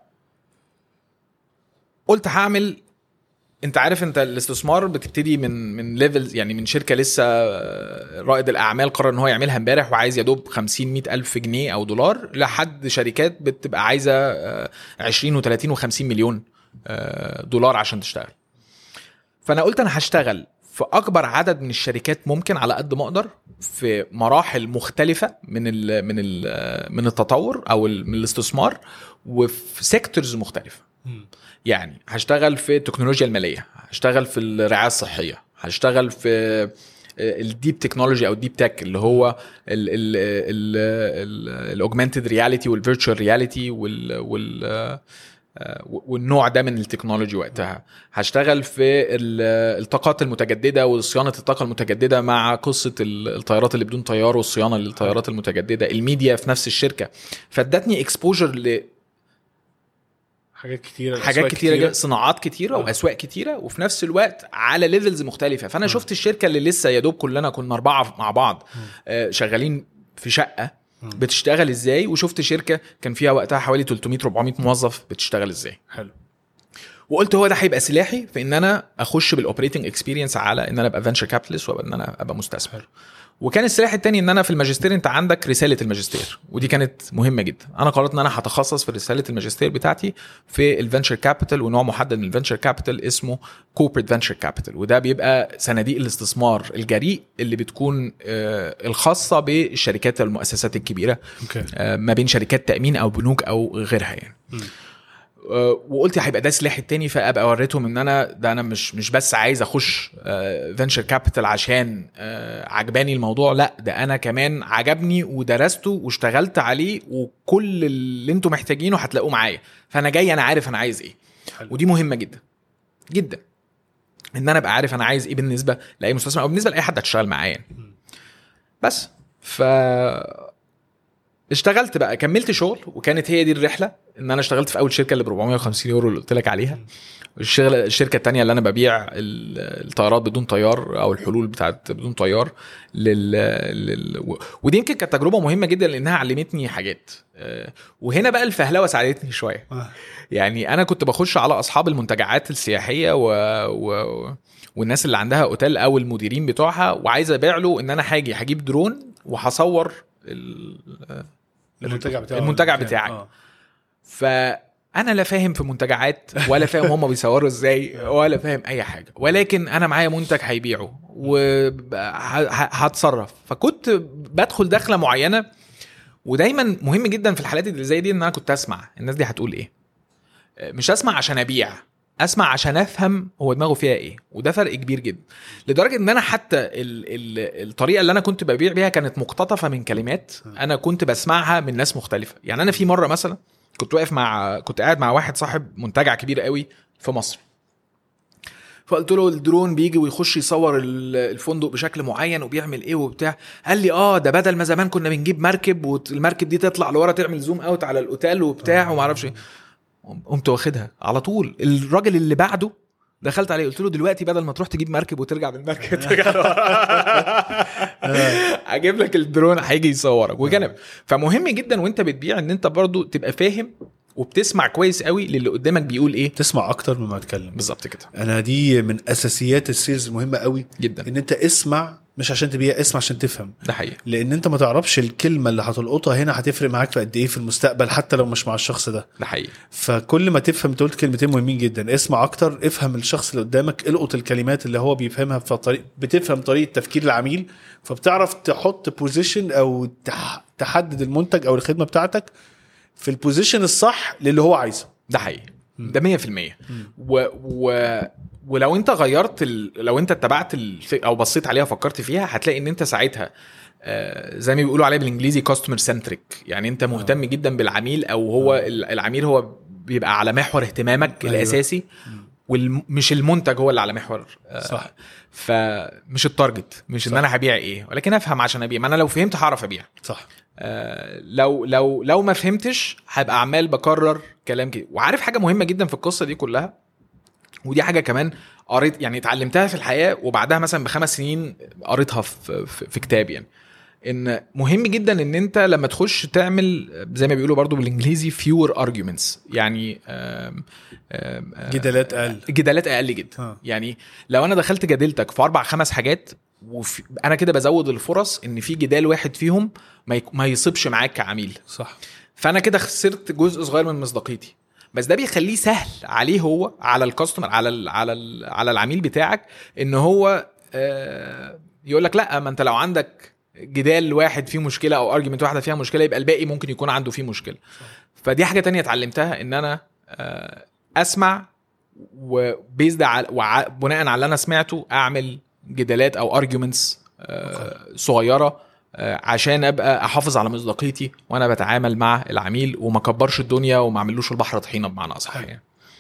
قلت هعمل انت عارف انت الاستثمار بتبتدي من من ليفلز يعني من شركه لسه آه، رائد الاعمال قرر ان هو يعملها امبارح وعايز يا دوب 50 100 الف جنيه او دولار لحد شركات بتبقى عايزه آه، 20 و30 و50 مليون آه، دولار عشان تشتغل فانا قلت انا هشتغل في اكبر عدد من الشركات ممكن على قد ما اقدر في مراحل مختلفه من ال من ال من التطور او ال- من الاستثمار وفي سيكتورز مختلفه مم. يعني هشتغل في التكنولوجيا الماليه هشتغل في الرعايه الصحيه هشتغل في الديب تكنولوجي او الديب تك اللي هو الاوجمانتد رياليتي والفيرتشوال رياليتي وال وال آه، والنوع ده من التكنولوجي وقتها هشتغل في ال- الطاقات المتجدده وصيانه الطاقه المتجدده مع قصه ال- الطيارات اللي بدون طيار والصيانه للطيارات المتجدده الميديا في نفس الشركه فادتني اكسبوجر ل حاجات كتيره حاجات أسواق كتيره, كتيرة صناعات كتيره آه. واسواق كتيره وفي نفس الوقت على ليفلز مختلفه فانا شفت الشركه اللي لسه يا دوب كلنا كنا اربعه مع بعض آه، شغالين في شقه بتشتغل ازاي وشفت شركه كان فيها وقتها حوالي 300 400 موظف بتشتغل ازاي حلو وقلت هو ده هيبقى سلاحي في ان انا اخش بالاوبريتنج اكسبيرينس على ان انا ابقى فينشر كابيتالست وابقى ان انا ابقى مستثمر وكان السلاح التاني ان انا في الماجستير انت عندك رساله الماجستير ودي كانت مهمه جدا انا قررت ان انا هتخصص في رساله الماجستير بتاعتي في الفينشر كابيتال ونوع محدد من الفينشر كابيتال اسمه كوربريت فينشر كابيتال وده بيبقى صناديق الاستثمار الجريء اللي بتكون آه، الخاصه بالشركات المؤسسات الكبيره اوكي آه، ما بين شركات تامين او بنوك او غيرها يعني آه، وقلت هيبقى ده سلاحي التاني فابقى وريتهم ان انا ده انا مش مش بس عايز اخش فينشر كابيتال عشان آه، عجباني الموضوع لا ده انا كمان عجبني ودرسته واشتغلت عليه وكل اللي انتم محتاجينه هتلاقوه معايا فانا جاي انا عارف انا عايز ايه حلو. ودي مهمه جدا جدا ان انا ابقى عارف انا عايز ايه بالنسبه لاي مستثمر او بالنسبه لاي حد هتشتغل معاه يعني بس ف اشتغلت بقى كملت شغل وكانت هي دي الرحله ان انا اشتغلت في اول شركه اللي ب 450 يورو اللي قلت لك عليها الشغل الشركه الثانيه اللي انا ببيع ال- الطيارات بدون طيار او الحلول بتاعت بدون طيار لل, لل... و- ودي يمكن كانت تجربه مهمه جدا لانها علمتني حاجات آه، وهنا بقى الفهلوه ساعدتني شويه آه. يعني انا كنت بخش على اصحاب المنتجعات السياحيه و... و... والناس اللي عندها اوتيل او المديرين بتوعها وعايز ابيع له ان انا هاجي هجيب درون وهصور ال... المنتجع بتاعه المنتجع بتاعك. آه. فانا لا فاهم في منتجعات ولا فاهم هم بيصوروا ازاي ولا فاهم اي حاجه ولكن انا معايا منتج هيبيعه وهتصرف فكنت بدخل دخله معينه ودايما مهم جدا في الحالات اللي زي دي ان انا كنت اسمع الناس دي هتقول ايه مش اسمع عشان ابيع اسمع عشان افهم هو دماغه فيها ايه وده فرق كبير جدا لدرجه ان انا حتى ال ال الطريقه اللي انا كنت ببيع بيها كانت مقتطفه من كلمات انا كنت بسمعها من ناس مختلفه يعني انا في مره مثلا كنت واقف مع كنت قاعد مع واحد صاحب منتجع كبير قوي في مصر فقلت له الدرون بيجي ويخش يصور ال- الفندق بشكل معين وبيعمل ايه وبتاع قال لي اه ده بدل ما زمان كنا بنجيب مركب والمركب دي تطلع لورا تعمل زوم اوت على الاوتيل وبتاع وما اعرفش ايه قمت واخدها على طول الراجل اللي بعده دخلت عليه قلت له دلوقتي بدل ما تروح تجيب مركب وترجع بالمركب ترجع اجيب لك الدرون هيجي يصورك وجانب فمهم جدا وانت بتبيع ان انت برضو تبقى فاهم وبتسمع كويس قوي للي قدامك بيقول ايه تسمع اكتر مما تتكلم بالظبط كده انا دي من اساسيات السيلز المهمه قوي جدا ان انت اسمع مش عشان تبيع اسمع عشان تفهم ده حقيقي لان انت ما تعرفش الكلمه اللي هتلقطها هنا هتفرق معاك في قد ايه في المستقبل حتى لو مش مع الشخص ده ده حقيقي فكل ما تفهم تقول كلمتين مهمين جدا اسمع اكتر افهم الشخص اللي قدامك القط الكلمات اللي هو بيفهمها فطريق بتفهم طريقه تفكير العميل فبتعرف تحط بوزيشن او تح... تحدد المنتج او الخدمه بتاعتك في البوزيشن الصح للي هو عايزه ده حقيقي ده 100% و... و... ولو انت غيرت ال... لو انت اتبعت الف... او بصيت عليها وفكرت فيها هتلاقي ان انت ساعتها آه، زي ما بيقولوا عليه بالانجليزي كاستمر سنتريك يعني انت مهتم جدا بالعميل او هو ال- العميل هو بيبقى على محور اهتمامك أيوة. الاساسي ومش المنتج هو اللي على محور آه، صح. فمش التارجت مش ان صح. انا هبيع ايه ولكن افهم عشان ابيع ما انا لو فهمت هعرف ابيع صح آه، لو لو لو ما فهمتش هبقى عمال بكرر كلام كده وعارف حاجه مهمه جدا في القصه دي كلها ودي حاجه كمان قريت يعني اتعلمتها في الحياه وبعدها مثلا بخمس سنين قريتها في, في, في كتاب يعني ان مهم جدا ان انت لما تخش تعمل زي ما بيقولوا برضو بالانجليزي fewer arguments يعني آم آم آم جدالات اقل جدالات اقل جدا آه. يعني لو انا دخلت جادلتك في اربع خمس حاجات وفي انا كده بزود الفرص ان في جدال واحد فيهم ما, يك... ما يصيبش معاك كعميل صح فانا كده خسرت جزء صغير من مصداقيتي بس ده بيخليه سهل عليه هو على الكاستمر على ال على ال على العميل بتاعك ان هو آه يقول لك لا ما انت لو عندك جدال واحد فيه مشكله او ارجيومنت واحده فيها مشكله يبقى الباقي ممكن يكون عنده فيه مشكله فدي حاجه تانية اتعلمتها ان انا آه اسمع وبيزد على وع- بناء على اللي انا سمعته اعمل جدالات او ارجيومنتس صغيره آه، عشان ابقى احافظ على مصداقيتي وانا بتعامل مع العميل وما كبرش الدنيا وما اعملوش البحر طحينه بمعنى اصح يعني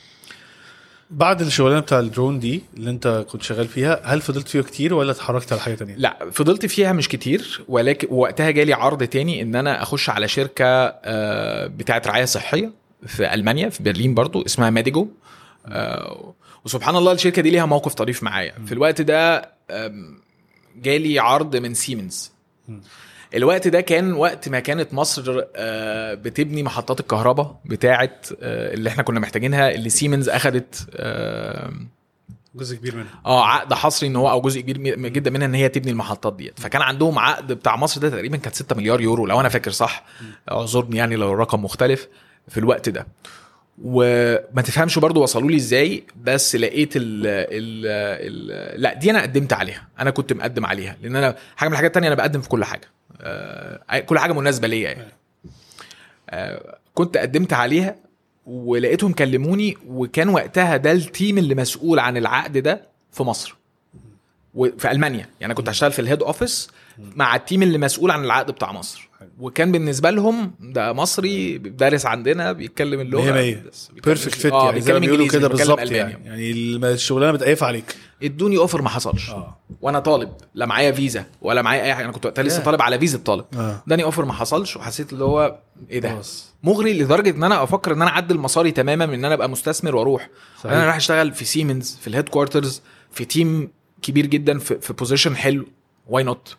بعد الشغلانه بتاع الدرون دي اللي انت كنت شغال فيها هل فضلت فيها كتير ولا اتحركت على حاجه تانية لا فضلت فيها مش كتير ولكن وقتها جالي عرض تاني ان انا اخش على شركه آه، بتاعه رعايه صحيه في المانيا في برلين برضو اسمها ميديجو آه وسبحان الله الشركه دي ليها موقف طريف معايا في الوقت ده آم، جالي عرض من سيمنز الوقت ده كان وقت ما كانت مصر آه، بتبني محطات الكهرباء بتاعه آه، اللي احنا كنا محتاجينها اللي سيمنز اخذت آه، جزء كبير منها اه عقد حصري ان هو او جزء كبير م- جدا منها ان هي تبني المحطات ديت فكان عندهم عقد بتاع مصر ده تقريبا كانت 6 مليار يورو لو انا فاكر صح اعذرني يعني لو الرقم مختلف في الوقت ده وما تفهمش برضو وصلوا لي ازاي بس لقيت ال ال ال لا دي انا قدمت عليها انا كنت مقدم عليها لان انا حاجه من الحاجات التانية انا بقدم في كل حاجه آه كل حاجه مناسبه ليا يعني آه كنت قدمت عليها ولقيتهم كلموني وكان وقتها ده التيم اللي مسؤول عن العقد ده في مصر وفي المانيا يعني انا كنت هشتغل في الهيد اوفيس مع التيم اللي مسؤول عن العقد بتاع مصر وكان بالنسبه لهم ده مصري دارس عندنا بيتكلم اللغه مية مية بس بيتكلم- بيرفكت فيت آه، يعني زي ما بيتكلم بيقولوا إنجليزي، كده بيتكلم بالظبط ألماني. يعني يعني الم- الشغلانه متقيفه عليك ادوني اوفر ما حصلش اه وانا طالب لا معايا فيزا ولا معايا اي حاجه انا كنت وقتها لسه Yeah. طالب على فيزا طالب اه اداني اوفر ما حصلش وحسيت اللي هو ايه ده خلاص مغري لدرجه ان انا افكر ان انا اعدل مساري تماما من ان انا ابقى مستثمر واروح صحيح. انا رايح اشتغل في سيمنز في الهيد كوارترز في تيم كبير جدا في, في بوزيشن حلو واي نوت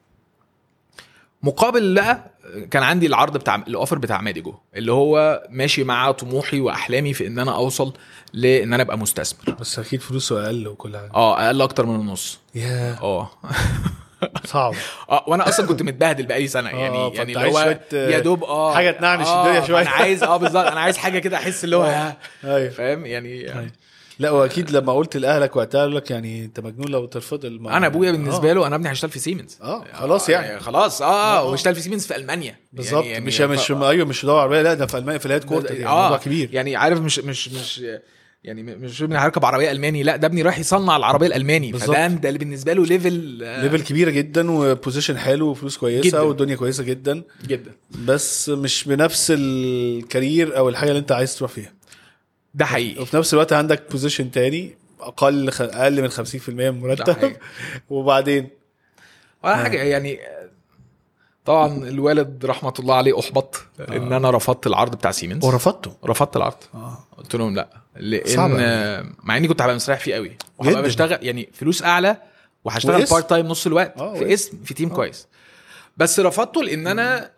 مقابل لا كان عندي العرض بتاع الاوفر بتاع ماديجو اللي هو ماشي مع طموحي واحلامي في ان انا اوصل لان انا ابقى مستثمر بس اكيد فلوسه اقل وكل حاجه اه اقل اكتر من النص يا اه صعب اه وانا اصلا كنت متبهدل بقالي سنه يعني آه، يعني فأنت اللي هو عايز شوية، يا دوب اه حاجة تنعنش آه، الدنيا شوية. انا عايز اه بالظبط انا عايز حاجه كده احس اللي هو ايوه فاهم يعني أيوة. لا واكيد لما قلت لاهلك وقتها قالوا لك يعني انت مجنون لو ترفض الم... انا ابويا بالنسبه آه. له انا ابني هيشتغل في سيمنز اه خلاص يعني خلاص اه, آه. آه. واشتغل في سيمنز في المانيا بالظبط يعني مش مش ايوه مش دور عربيه لا ده في المانيا في الهيد كورتر يعني اه موضوع كبير يعني عارف مش مش مش يعني مش ابني هيركب عربيه الماني لا ده ابني رايح يصنع العربيه الالماني بالظبط. فده ده اللي بالنسبه له ليفل آه، ليفل كبيره جدا وبوزيشن حلو وفلوس كويسه جداً. والدنيا كويسه جدا جدا بس مش بنفس الكارير او الحاجه اللي انت عايز تروح فيها ده حقيقي وفي نفس الوقت عندك بوزيشن تاني اقل خ... اقل من 50% من ده المرتب حقيقي. وبعدين ولا حاجه يعني طبعا الوالد رحمه الله عليه احبط ان انا رفضت العرض بتاع سيمنز ورفضته رفضت العرض اه قلت لهم لا صعب لان مع اني كنت هبقى مستريح فيه قوي وهبقى جداً. بشتغل يعني فلوس اعلى وهشتغل واسم. بارت تايم نص الوقت آه، في واسم. اسم في تيم كويس بس رفضته لان انا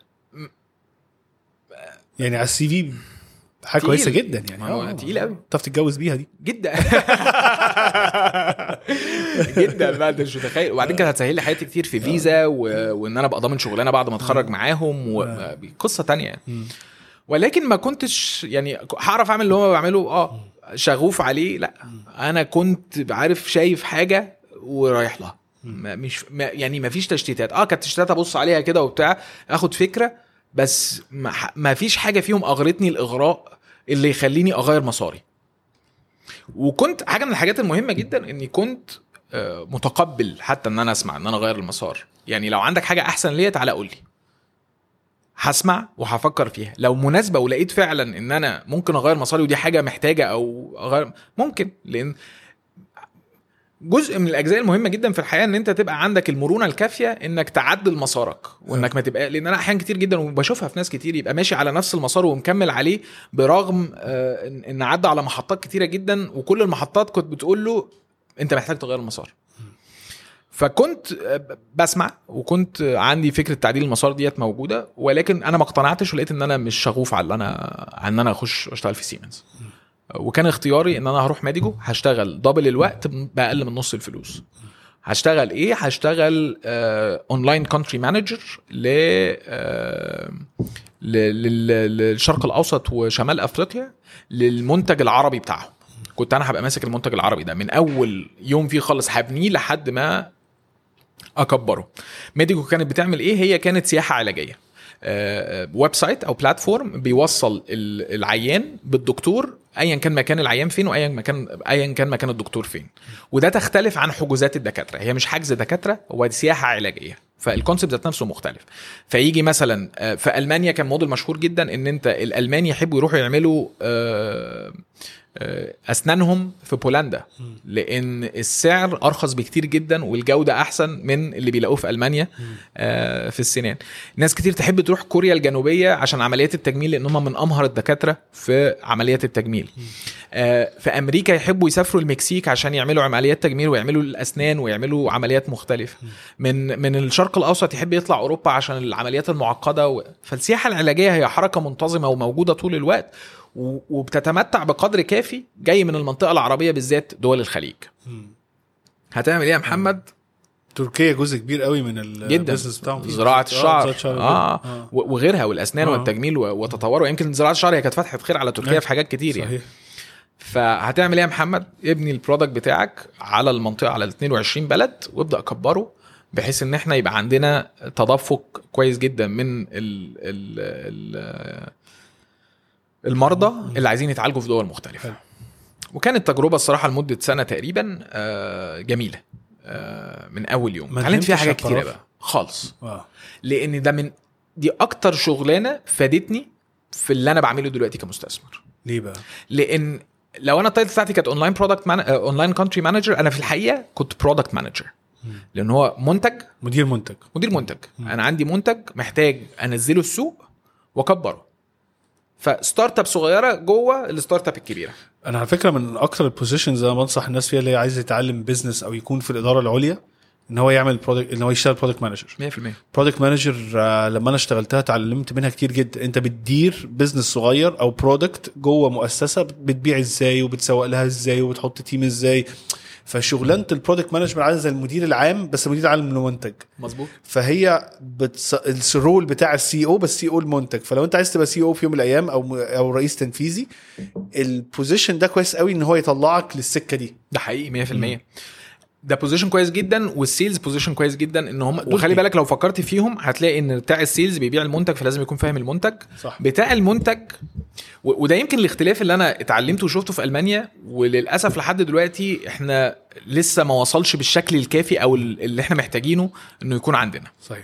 يعني على السي في حاجه تقيل. كويسه جدا يعني ما هو آه. تقيل قوي. تعرف تتجوز بيها دي جدا جدا بقى انت مش متخيل وبعدين كانت هتسهل لي حياتي كتير في فيزا و... وان انا ابقى ضامن شغلانه بعد ما اتخرج معاهم وقصه تانية يعني ولكن ما كنتش يعني هعرف اعمل اللي هو بعمله اه شغوف عليه لا انا كنت عارف شايف حاجه ورايح لها ما مش ما يعني ما فيش تشتيتات اه كانت تشتيتات ابص عليها كده وبتاع اخد فكره بس ما, ح- ما فيش حاجه فيهم اغرتني الاغراء اللي يخليني اغير مساري وكنت حاجه من الحاجات المهمه جدا اني كنت آه، متقبل حتى ان انا اسمع ان انا اغير المسار يعني لو عندك حاجه احسن ليا تعالى قول لي هسمع وهفكر فيها لو مناسبه ولقيت فعلا ان انا ممكن اغير مساري ودي حاجه محتاجه او اغير ممكن لان جزء من الاجزاء المهمه جدا في الحياه ان انت تبقى عندك المرونه الكافيه انك تعدل مسارك وانك ما تبقى لان انا احيان كتير جدا وبشوفها في ناس كتير يبقى ماشي على نفس المسار ومكمل عليه برغم آه، ان إن عدى على محطات كتيره جدا وكل المحطات كنت بتقول له انت محتاج تغير المسار فكنت آه، بسمع وكنت عندي فكره تعديل المسار ديت موجوده ولكن انا ما اقتنعتش ولقيت ان انا مش شغوف على ان انا على ان انا اخش اشتغل في سيمنز وكان اختياري ان انا هروح ماديجو هشتغل دبل الوقت باقل من نص الفلوس هشتغل ايه هشتغل اونلاين كونتري مانجر ل آه، ل- لل- للشرق الاوسط وشمال افريقيا للمنتج العربي بتاعهم كنت انا هبقى ماسك المنتج العربي ده من اول يوم فيه خالص هبنيه لحد ما اكبره ميديكو كانت بتعمل ايه هي كانت سياحه علاجيه آه، آه، ويب سايت او بلاتفورم بيوصل ال- العيان بالدكتور ايا كان مكان العيان فين وايا مكان ايا كان مكان الدكتور فين وده تختلف عن حجوزات الدكاتره هي مش حجز دكاتره هو سياحه علاجيه فالكونسيبت ذات نفسه مختلف فيجي مثلا آه، في المانيا كان موديل مشهور جدا ان انت الالمان يحبوا يروحوا يعملوا آه، آه، اسنانهم في بولندا لان السعر ارخص بكتير جدا والجوده احسن من اللي بيلاقوه في المانيا آه، في السنان ناس كتير تحب تروح كوريا الجنوبيه عشان عمليات التجميل لان هم من امهر الدكاتره في عمليات التجميل آه، في امريكا يحبوا يسافروا المكسيك عشان يعملوا عمليات تجميل ويعملوا الاسنان ويعملوا عمليات مختلفه من من الشرق الاوسط يحب يطلع اوروبا عشان العمليات المعقده و... فالسياحه العلاجيه هي حركه منتظمه وموجوده طول الوقت و- وبتتمتع بقدر كافي جاي من المنطقه العربيه بالذات دول الخليج هتعمل ايه يا محمد تركيا جزء كبير قوي من جدا البيزنس بتاعهم فيه. زراعه الشعر زراعة الشعر اه, جدا. آه. و- وغيرها والاسنان آه. والتجميل و- وتطوره يمكن زراعه الشعر هي كانت فتحه خير على تركيا أيوة. في حاجات كتير يعني صحيح فهتعمل ايه يا محمد ابني البرودكت بتاعك على المنطقه على ال 22 بلد وابدا كبره بحيث ان احنا يبقى عندنا تدفق كويس جدا من ال ال ال المرضى اللي عايزين يتعالجوا في دول مختلفه حلو. وكانت تجربه الصراحه لمده سنه تقريبا آه، جميله آه، من اول يوم ما اتعلمت فيها ندمتش حاجات على كتيره القرار؟ بقى خالص آه. لان ده من دي اكتر شغلانه فادتني في اللي انا بعمله دلوقتي كمستثمر ليه بقى؟ لان لو انا التايتل بتاعتي كانت اونلاين برودكت اونلاين كونتري مانجر انا في الحقيقه كنت برودكت مانجر لان هو منتج مدير منتج مدير منتج انا عندي منتج محتاج انزله السوق واكبره فستارت اب صغيره جوه الستارت اب الكبيره انا على فكره من اكتر البوزيشنز انا بنصح الناس فيها اللي هي عايزه يتعلم بيزنس او يكون في الاداره العليا ان هو يعمل برودكت ان هو يشتغل برودكت مانجر 100% برودكت مانجر لما انا اشتغلتها اتعلمت منها كتير جدا انت بتدير بزنس صغير او برودكت جوه مؤسسه بتبيع ازاي وبتسوق لها ازاي وبتحط تيم ازاي فشغلانه البرودكت مانجمنت عامله زي المدير العام بس المدير العام للمنتج مظبوط فهي بتص... الرول بتاع السي او بس سي او المنتج فلو انت عايز تبقى سي او في يوم من الايام او م... او رئيس تنفيذي البوزيشن ده كويس قوي ان هو يطلعك للسكه دي ده حقيقي 100% ده بوزيشن كويس جدا والسيلز بوزيشن كويس جدا ان هم وخلي لي. بالك لو فكرت فيهم هتلاقي ان بتاع السيلز بيبيع المنتج فلازم يكون فاهم المنتج صح بتاع المنتج و- وده يمكن الاختلاف اللي انا اتعلمته وشفته في المانيا وللاسف لحد دلوقتي احنا لسه ما وصلش بالشكل الكافي او ال- اللي احنا محتاجينه انه يكون عندنا صحيح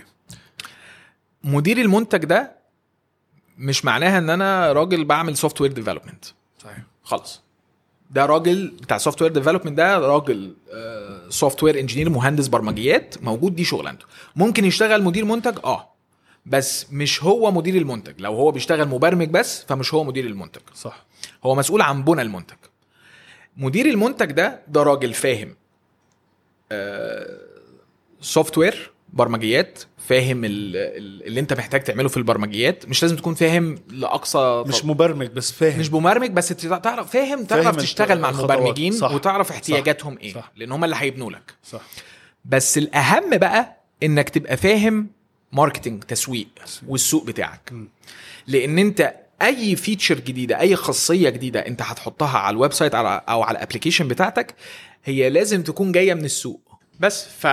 مدير المنتج ده مش معناها ان انا راجل بعمل سوفت وير ديفلوبمنت صحيح خالص ده راجل بتاع سوفت وير ديفلوبمنت ده راجل سوفت وير انجينير مهندس برمجيات موجود دي شغلانته ممكن يشتغل مدير منتج اه بس مش هو مدير المنتج لو هو بيشتغل مبرمج بس فمش هو مدير المنتج صح هو مسؤول عن بنى المنتج مدير المنتج ده ده راجل فاهم سوفت وير برمجيات فاهم ال- ال- اللي انت محتاج تعمله في البرمجيات مش لازم تكون فاهم لاقصى مش مبرمج بس فاهم مش مبرمج بس تع- تعرف فاهم تعرف فاهم تشتغل مع الخطوات. المبرمجين صح. وتعرف صح. احتياجاتهم ايه صح. لان هم اللي هيبنوا لك صح بس الاهم بقى انك تبقى فاهم ماركتنج تسويق والسوق بتاعك لان انت اي فيتشر جديده اي خاصيه جديده انت هتحطها على الويب سايت على- او على الابلكيشن بتاعتك هي لازم تكون جايه من السوق بس ف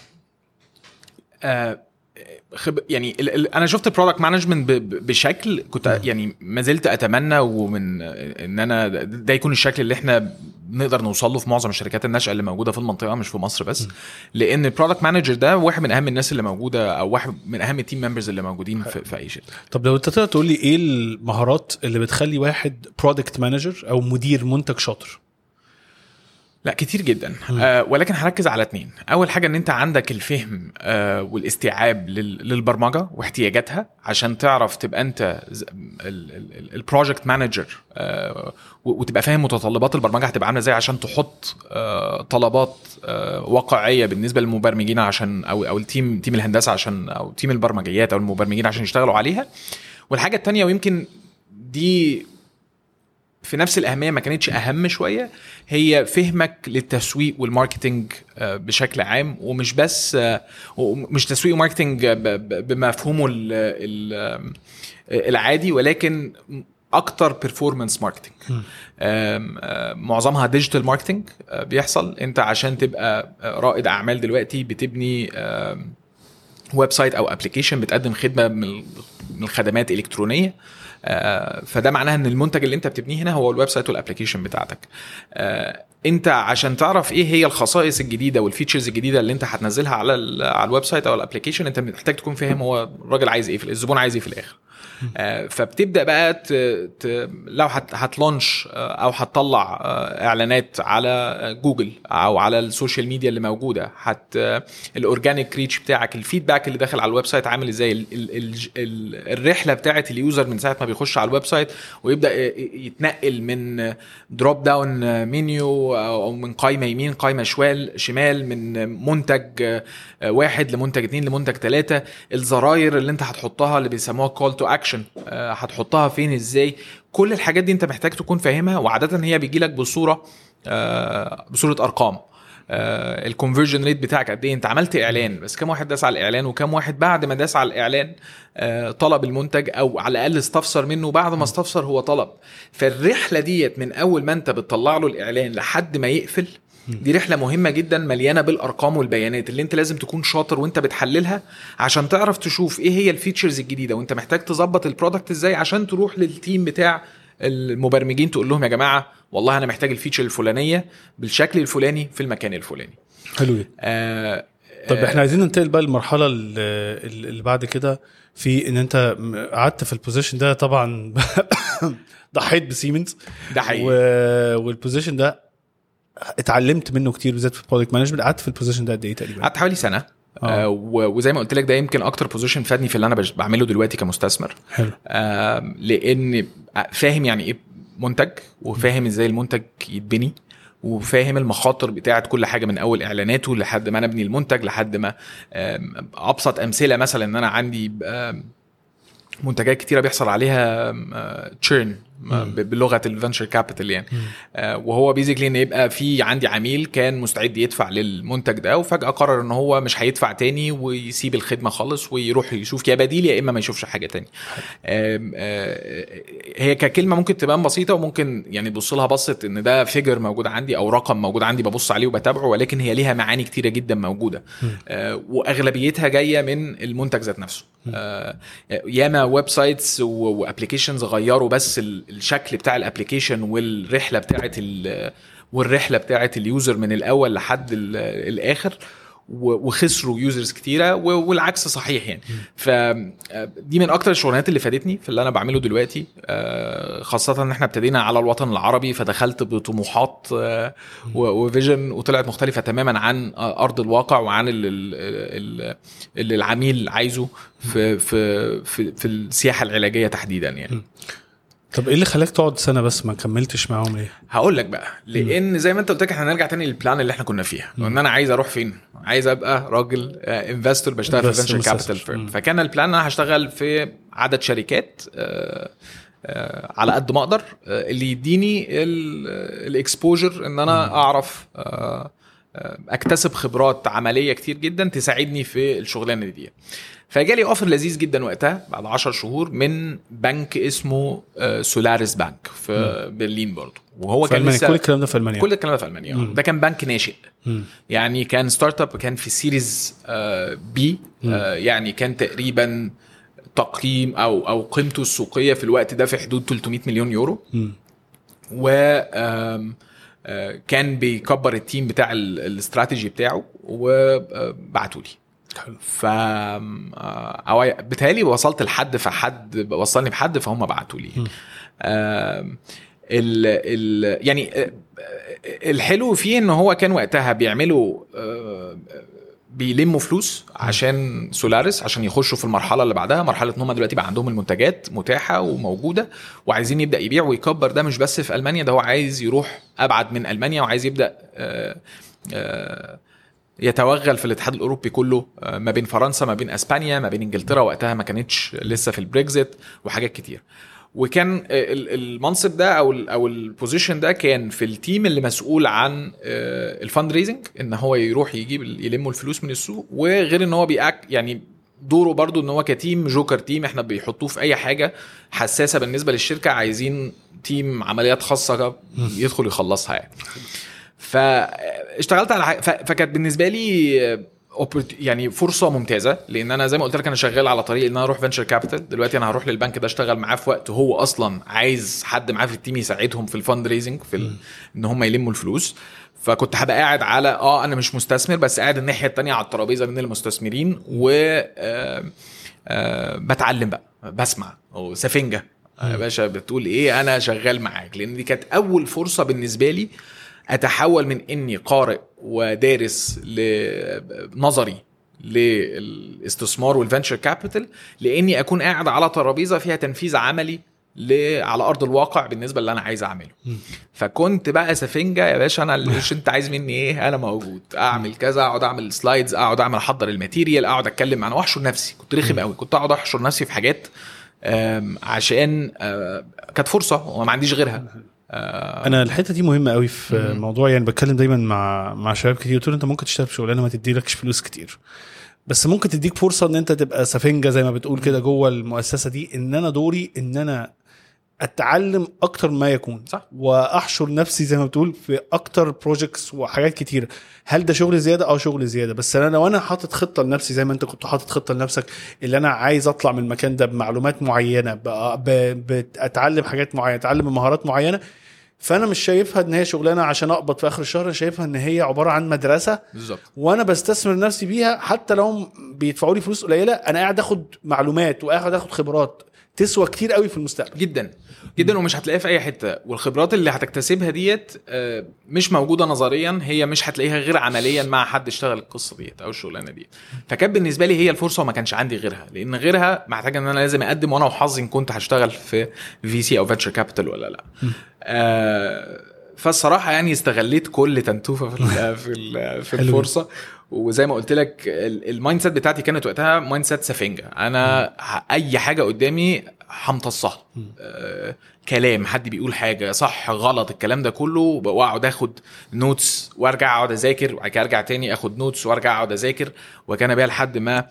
آه، خب... يعني ال... ال... انا شفت برودكت مانجمنت ب... ب- بشكل كنت يعني ما زلت اتمنى ومن ان انا ده يكون الشكل اللي احنا نقدر نوصل له في معظم الشركات الناشئه اللي موجوده في المنطقه مش في مصر بس لان البرودكت مانجر ده واحد من اهم الناس اللي موجوده او واحد من اهم التيم ممبرز اللي موجودين في, في اي شركه طب لو انت تقدر تقول لي ايه المهارات اللي بتخلي واحد برودكت مانجر او مدير منتج شاطر لا كتير جدا آه ولكن هركز على اتنين اول حاجه ان انت عندك الفهم آه والاستيعاب لل- للبرمجه واحتياجاتها عشان تعرف تبقى انت البروجكت مانجر آه و- وتبقى فاهم متطلبات البرمجه هتبقى عامله ازاي عشان تحط آه طلبات آه واقعيه بالنسبه للمبرمجين عشان او او التيم تيم الهندسه عشان او تيم البرمجيات او المبرمجين عشان يشتغلوا عليها والحاجه التانيه ويمكن دي في نفس الاهميه ما كانتش اهم شويه هي فهمك للتسويق والماركتنج آه، بشكل عام ومش بس آه، ومش تسويق وماركتنج ب- ب- بمفهومه ال- ال- العادي ولكن اكتر بيرفورمانس ماركتنج معظمها ديجيتال ماركتنج بيحصل انت عشان تبقى آه، رائد اعمال دلوقتي بتبني آم، ويب سايت او ابلكيشن بتقدم خدمه من ال- من الخدمات الكترونيه آه، فده معناها ان المنتج اللي انت بتبنيه هنا هو الويب سايت والابلكيشن بتاعتك آه، انت عشان تعرف ايه هي الخصائص الجديده والفيتشرز الجديده اللي انت هتنزلها على ال- على الويب سايت او الابلكيشن انت محتاج تكون فاهم هو الراجل عايز ايه في الزبون عايز ايه في الاخر آه، فبتبدا بقى ت... ت... لو هت... هتلونش آه، او هتطلع آه، اعلانات على جوجل او على السوشيال ميديا اللي موجوده هت الاورجانيك ريتش بتاعك الفيدباك اللي داخل على الويب سايت عامل ازاي ال... ال... ال... ال- الرحله بتاعت اليوزر من ساعه ما بيخش على الويب سايت ويبدا ي- يتنقل من دروب داون منيو او من قائمه يمين قائمه شمال شمال من منتج آه، واحد لمنتج اتنين لمنتج ثلاثه الزراير اللي انت هتحطها اللي بيسموها كول تو اكشن هتحطها فين ازاي كل الحاجات دي انت محتاج تكون فاهمها وعاده هي بيجي لك بصوره آه، بصوره ارقام الكونفرجن ريت بتاعك قد ايه انت عملت اعلان بس كم واحد داس على الاعلان وكم واحد بعد ما داس على الاعلان آه، طلب المنتج او على الاقل استفسر منه بعد ما استفسر هو طلب فالرحله ديت من اول ما انت بتطلع له الاعلان لحد ما يقفل دي رحله مهمه جدا مليانه بالارقام والبيانات اللي انت لازم تكون شاطر وانت بتحللها عشان تعرف تشوف ايه هي الفيتشرز الجديده وانت محتاج تظبط البرودكت ازاي عشان تروح للتيم بتاع المبرمجين تقول لهم يا جماعه والله انا محتاج الفيتشر الفلانيه بالشكل الفلاني في المكان الفلاني حلو جدا آه طب احنا عايزين ننتقل بقى للمرحله اللي اللي بعد كده في ان انت م- قعدت في البوزيشن ده طبعا ضحيت بسيمنز ده حقيقي و... والبوزيشن ده اتعلمت منه كتير بالذات في البرودكت مانجمنت قعدت في البوزيشن ده قد ايه تقريبا؟ قعدت حوالي سنه آه. آه. و- وزي ما قلت لك ده يمكن اكتر بوزيشن فادني في اللي انا بش- بعمله دلوقتي كمستثمر حلو آه لان فاهم يعني ايه منتج وفاهم ازاي المنتج يتبني وفاهم المخاطر بتاعت كل حاجه من اول اعلاناته لحد ما انا ابني المنتج لحد ما آم، ابسط امثله مثلا ان انا عندي آم، منتجات كتيره بيحصل عليها تشيرن بلغه الفنشر كابيتال يعني آه، وهو بيزيكلي ان يبقى في عندي عميل كان مستعد يدفع للمنتج ده وفجاه قرر ان هو مش هيدفع تاني ويسيب الخدمه خالص ويروح يشوف يا بديل يا اما ما يشوفش حاجه تاني آم، آه، هي ككلمه ممكن تبان بسيطه وممكن يعني تبص لها بصه ان ده فيجر موجود عندي او رقم موجود عندي ببص عليه وبتابعه ولكن هي ليها معاني كتيره جدا موجوده آه، واغلبيتها جايه من المنتج ذات نفسه آه، ياما ويب سايتس وابلكيشنز غيروا بس ال- الشكل بتاع الابلكيشن والرحله بتاعت ال- والرحله بتاعت اليوزر من الاول لحد ال- الاخر و- وخسروا يوزرز كتيره و- والعكس صحيح يعني فدي من اكتر الشغلانات اللي فادتني في اللي انا بعمله دلوقتي آه، خاصه ان احنا ابتدينا على الوطن العربي فدخلت بطموحات آه، و- وفيجن وطلعت مختلفه تماما عن آه، ارض الواقع وعن اللي, اللي, اللي العميل عايزه في في في, في السياحه العلاجيه تحديدا يعني طب ايه اللي خلاك تقعد سنه بس ما كملتش معاهم ليه؟ هقول لك بقى لان زي ما انت قلت لك احنا هنرجع تاني للبلان اللي احنا كنا فيها وان انا عايز اروح فين عايز ابقى راجل انفستور بشتغل في بس فينشر مستثمر. كابيتال فيرم مم. فكان البلان ان انا هشتغل في عدد شركات آه، آه، على قد ما اقدر آه، اللي يديني الاكسبوجر ان انا اعرف آه، آه، اكتسب خبرات عمليه كتير جدا تساعدني في الشغلانه دي فجالي اوفر لذيذ جدا وقتها بعد 10 شهور من بنك اسمه آه، سولاريس بانك في برلين برضه وهو في كان المانيا لسه كل الكلام ده في المانيا كل الكلام ده في المانيا مم. ده كان بنك ناشئ مم. يعني كان ستارت اب كان في سيريز آه، بي آه، يعني كان تقريبا تقييم او او قيمته السوقيه في الوقت ده في حدود 300 مليون يورو مم. و آم، آه، كان بيكبر التيم بتاع ال- الاستراتيجي بتاعه وبعتوا لي حلو ف آم، آه، او بتهيألي وصلت لحد فحد وصلني بحد فهم بعتوا لي آم، ال ال يعني آه، آه، الحلو فيه ان هو كان وقتها بيعملوا آه، بيلموا فلوس عشان سولاريس عشان يخشوا في المرحله اللي بعدها مرحله ان هم دلوقتي بقى عندهم المنتجات متاحه وموجوده وعايزين يبدا يبيع ويكبر ده مش بس في المانيا ده هو عايز يروح ابعد من المانيا وعايز يبدا آه، آه، يتوغل في الاتحاد الاوروبي كله آه، ما بين فرنسا ما بين اسبانيا ما بين انجلترا وقتها ما كانتش لسه في البريكزيت وحاجات كتير وكان آه، ال- المنصب ده او ال او البوزيشن ده كان في التيم اللي مسؤول عن الفند ريزنج ان هو يروح يجيب يلموا الفلوس من السوق وغير ان هو بيأك يعني دوره برضو ان هو كتيم جوكر تيم احنا بيحطوه في اي حاجه حساسه بالنسبه للشركه عايزين تيم عمليات خاصه يدخل يخلصها يعني فاشتغلت على حاجة ف- فكانت بالنسبه لي opportu- يعني فرصه ممتازه لان انا زي ما قلت لك انا شغال على طريق ان انا اروح فينشر كابيتال دلوقتي انا هروح للبنك ده اشتغل معاه في وقت هو اصلا عايز حد معاه في التيم يساعدهم في الفند ريزنج في ال... ان هم يلموا الفلوس فكنت هبقى قاعد على اه انا مش مستثمر بس قاعد الناحيه التانية على الترابيزه من المستثمرين و آه، آه بتعلم بقى بسمع او سفنجه يا باشا بتقول ايه انا شغال معاك لان دي كانت اول فرصه بالنسبه لي اتحول من اني قارئ ودارس لنظري للاستثمار والفنشر كابيتال لاني اكون قاعد على ترابيزه فيها تنفيذ عملي ل- على ارض الواقع بالنسبه اللي انا عايز اعمله فكنت بقى سفنجه يا باشا انا اللي انت عايز مني ايه انا موجود اعمل كذا اقعد اعمل سلايدز اقعد اعمل احضر الماتيريال اقعد اتكلم عن واحشر نفسي كنت رخم قوي كنت اقعد احشر نفسي في حاجات آم، عشان آه، كانت فرصه وما عنديش غيرها آه، انا الحته دي مهمه قوي في مم. موضوع يعني بتكلم دايما مع مع شباب كتير قلت له انت ممكن تشتغل في شغلانه ما تديلكش فلوس كتير بس ممكن تديك فرصه ان انت تبقى سفنجه زي ما بتقول كده جوه المؤسسه دي ان انا دوري ان انا اتعلم اكتر ما يكون صح. واحشر نفسي زي ما بتقول في اكتر بروجكتس وحاجات كتيره هل ده شغل زياده اه شغل زياده بس انا لو انا حاطط خطه لنفسي زي ما انت كنت حاطط خطه لنفسك اللي انا عايز اطلع من المكان ده بمعلومات معينه ب- ب- بتعلم حاجات معينه اتعلم مهارات معينه فانا مش شايفها ان هي شغلانه عشان اقبض في اخر الشهر انا شايفها ان هي عباره عن مدرسه بالظبط وانا بستثمر نفسي بيها حتى لو بيدفعوا لي فلوس قليله انا قاعد اخد معلومات وقاعد اخد خبرات تسوى كتير قوي في المستقبل جدا جدا ومش هتلاقيها في اي حته والخبرات اللي هتكتسبها ديت آه، مش موجوده نظريا هي مش هتلاقيها غير عمليا مع حد اشتغل القصه ديت او الشغلانه ديت فكانت بالنسبه لي هي الفرصه وما كانش عندي غيرها لان غيرها محتاجه ان انا لازم اقدم وانا وحظي ان كنت هشتغل في في سي او فينشر كابيتال ولا لا آه فالصراحه يعني استغليت كل تنتوفه في ال في ال في حلو. الفرصه وزي ما قلت لك ال- المايند سيت بتاعتي كانت وقتها مايند سيت سفنجه انا ه- اي حاجه قدامي همتصها آه كلام حد بيقول حاجه صح غلط الكلام ده كله واقعد اخد نوتس وارجع اقعد اذاكر وبعد كده ارجع تاني اخد نوتس وارجع اقعد اذاكر وكان بيها لحد ما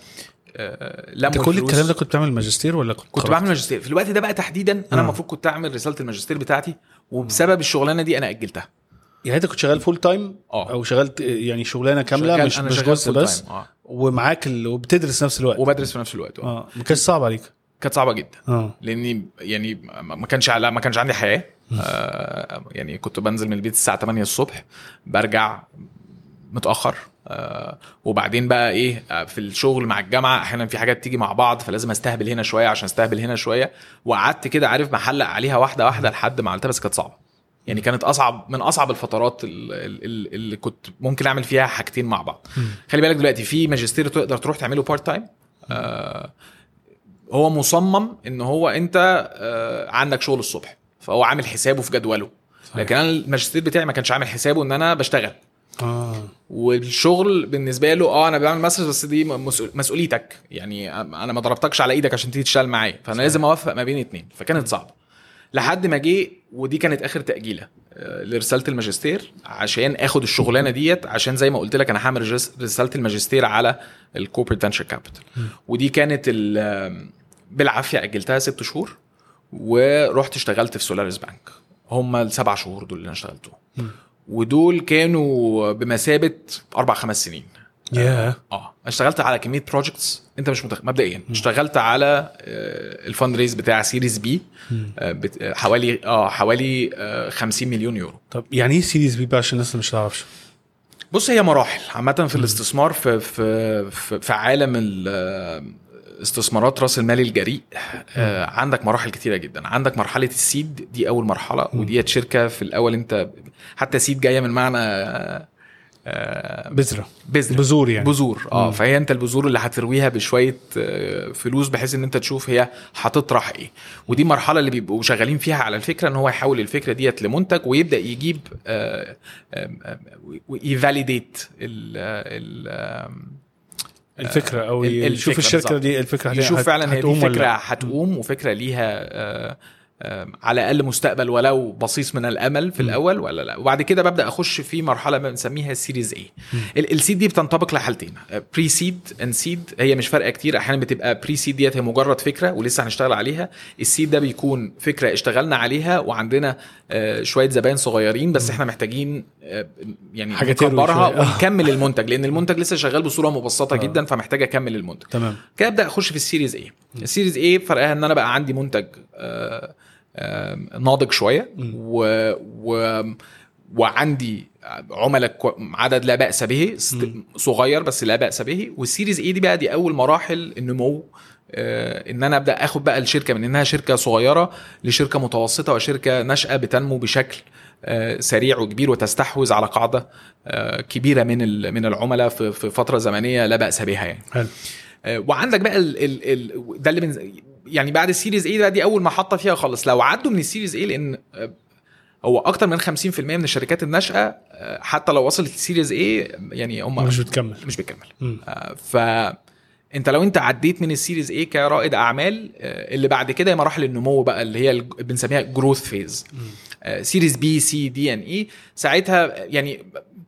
آه لموا انت كل الفلوس. الكلام ده كنت بتعمل ماجستير ولا كنت كنت خرجت؟ بعمل ماجستير في الوقت ده بقى تحديدا انا آه. المفروض كنت اعمل رساله الماجستير بتاعتي وبسبب الشغلانه دي انا اجلتها يعني انت كنت شغال فول تايم اه. او شغلت يعني شغلانه كامله شغال- مش أنا مش شغال جزء full بس time. اه ومعاك ال... وبتدرس نفس الوقت وبدرس في نفس الوقت اه اه ما كانش صعب عليك كانت صعبه جدا اه لاني يعني ما ما كانش على ما كانش عندي حياه آه يعني كنت بنزل من البيت الساعه 8 الصبح برجع متاخر آه وبعدين بقى ايه آه، في الشغل مع الجامعه احيانا في حاجات تيجي مع بعض فلازم استهبل هنا شويه عشان استهبل هنا شويه وقعدت كده عارف محلق عليها واحده واحده لحد ما عملتها بس كانت صعبه يعني كانت اصعب من اصعب الفترات ال- ال- ال- اللي كنت ممكن اعمل فيها حاجتين مع بعض خلي بالك دلوقتي في ماجستير تقدر تروح تعمله بارت تايم آه هو مصمم ان هو انت آه عندك شغل الصبح فهو عامل حسابه في جدوله لكن انا الماجستير بتاعي ما كانش عامل حسابه ان انا بشتغل اه والشغل بالنسبه له اه انا بعمل ماسترز بس دي مسؤول- مسؤوليتك يعني انا ما ضربتكش على ايدك عشان تيجي تشتغل معايا فانا لازم اوفق ما بين اتنين فكانت صعبه لحد ما جه ودي كانت اخر تاجيله آه، لرساله الماجستير عشان اخد الشغلانه ديت عشان زي ما قلت لك انا هعمل رجس- رساله الماجستير على الكوربريت فينشر كابيتال ودي كانت ال- آم، بالعافيه اجلتها ست شهور ورحت اشتغلت في سولاريس بانك هم السبع شهور دول اللي انا اشتغلتهم ودول كانوا بمثابه اربع خمس سنين ياه اه اشتغلت على كميه بروجكتس انت مش متخ... مبدئيا اشتغلت على الفند ريز بتاع سيريز بي حوالي اه حوالي آه، 50 مليون يورو طب يعني ايه سيريز بي بقى عشان الناس اللي مش تعرفش بص هي مراحل عامة في الاستثمار في في في, في عالم ال- استثمارات راس المال الجريء آه، عندك مراحل كتيرة جدا عندك مرحلة السيد دي أول مرحلة وديت شركة في الأول أنت حتى سيد جاية من معنى آه، بذره بذرة بذور يعني بذور اه مم. فهي انت البذور اللي هترويها بشويه آه، فلوس بحيث ان انت تشوف هي هتطرح ايه ودي مرحله اللي بيبقوا شغالين فيها على الفكره ان هو يحول الفكره ديت لمنتج ويبدا يجيب ويفاليديت الفكره او ال- يشوف الفكرة الشركه بالظبط. دي الفكره هت- يشوف هت- فعلا هي دي هتقوم ولا فكره لا. هتقوم وفكره ليها آه، آه، على الاقل مستقبل ولو بصيص من الامل في الاول ولا لا وبعد كده ببدا اخش في مرحله بنسميها السيريز اي السيد دي بتنطبق لحالتين بري سيد اند سيد هي مش فارقه كتير احيانا بتبقى بري سيد ديت هي مجرد فكره ولسه هنشتغل عليها السيد ده بيكون فكره اشتغلنا عليها وعندنا آه، شويه زباين صغيرين بس احنا محتاجين آه، يعني حاجة تروي نكبرها شوية. ونكمل المنتج لان المنتج لسه شغال بصوره مبسطه جدا فمحتاج اكمل المنتج تمام كده ابدا اخش في السيريز اي السيريز اي فرقها ان انا بقى عندي منتج آه، آه، ناضج شويه و, و وعندي عملاء كو- عدد لا باس به است- صغير بس لا باس به والسيريز اي دي بقى دي اول مراحل النمو آه، ان انا ابدا اخد بقى الشركه من انها شركه صغيره لشركه متوسطه وشركه ناشئه بتنمو بشكل آه، سريع وكبير وتستحوذ على قاعده آه، كبيره من ال- من العملاء في في فتره زمنيه لا باس بها يعني حلو آه، وعندك بقى ال ال ال ده اللي من يعني بعد السيريز ايه ده دي اول محطه فيها خالص لو عدوا من السيريز ايه لان آه، هو اكتر من 50% من الشركات الناشئه آه، حتى لو وصلت السيريز ايه يعني هم مش بتكمل مش بتكمل مم. آه، ف انت لو انت عديت من السيريز ايه كرائد اعمال آه، اللي بعد كده هي مراحل النمو بقى اللي هي الج- بنسميها جروث فيز سيريز بي سي دي ان اي ساعتها يعني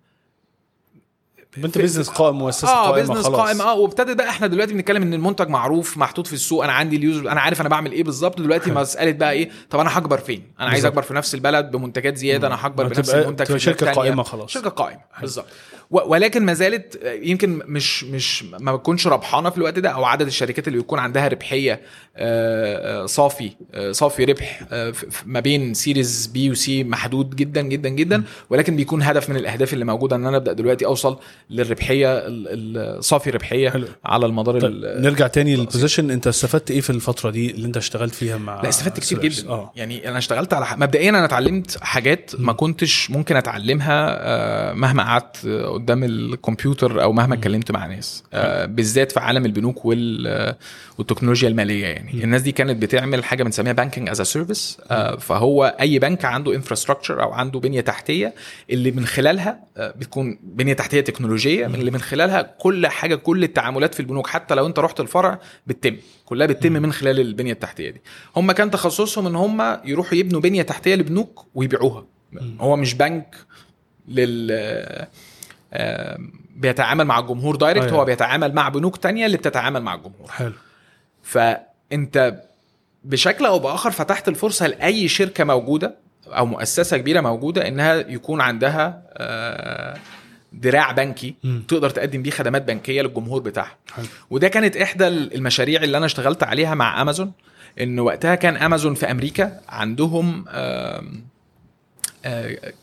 انت بيزنس قائم مؤسسه اه قائمه بزنس خلاص قائم اه وابتدى بقى احنا دلوقتي بنتكلم ان المنتج معروف محطوط في السوق انا عندي اليوزر انا عارف انا بعمل ايه بالظبط دلوقتي مساله بقى ايه طب انا هكبر فين انا عايز بالظبط. اكبر في نفس البلد بمنتجات زياده انا هكبر هتبقى- بنفس المنتج تبقى في شركة بلاد تانية. قائمة خلاص. شركه قائمه بالظبط و- ولكن ما زالت آه، يمكن مش مش ما بتكونش ربحانه في الوقت ده او عدد الشركات اللي بيكون عندها ربحيه آه، آه، صافي آه، صافي ربح آه، ف- ف- ما بين سيريز بي وسي محدود جدا جدا جدا ولكن بيكون هدف من الاهداف اللي موجوده ان انا ابدا دلوقتي اوصل للربحيه ال- ال- صافي ربحيه حلو. على المدار طيب ال- نرجع تاني للبوزيشن انت استفدت ايه في الفتره دي اللي انت اشتغلت فيها مع لا استفدت كتير سيلرز؟ جدا اه يعني انا اشتغلت على ح- مبدئيا انا اتعلمت حاجات ما كنتش ممكن اتعلمها آه، مهما قعدت آه، قدام الكمبيوتر او مهما اتكلمت مع ناس آه، بالذات في عالم البنوك وال آه، والتكنولوجيا الماليه يعني الناس دي كانت بتعمل حاجه بنسميها بانكينج از سيرفيس فهو اي بنك عنده انفراستراكشر او عنده بنيه تحتيه اللي من خلالها آه، بتكون بنيه تحتيه تكنولوجيه من اللي من خلالها كل حاجه كل التعاملات في البنوك حتى لو انت رحت الفرع بتتم كلها بتتم من خلال البنيه التحتيه دي هم كان تخصصهم ان هم يروحوا يبنوا بنيه تحتيه لبنوك ويبيعوها هو مش بنك لل آه، بيتعامل مع الجمهور دايركت أيوة. هو بيتعامل مع بنوك تانية اللي بتتعامل مع الجمهور حلو فانت بشكل او باخر فتحت الفرصه لاي شركه موجوده او مؤسسه كبيره موجوده انها يكون عندها آه، دراع بنكي مم. تقدر تقدم بيه خدمات بنكيه للجمهور بتاعها حلو. وده كانت احدى المشاريع اللي انا اشتغلت عليها مع امازون ان وقتها كان امازون في امريكا عندهم آم، آه،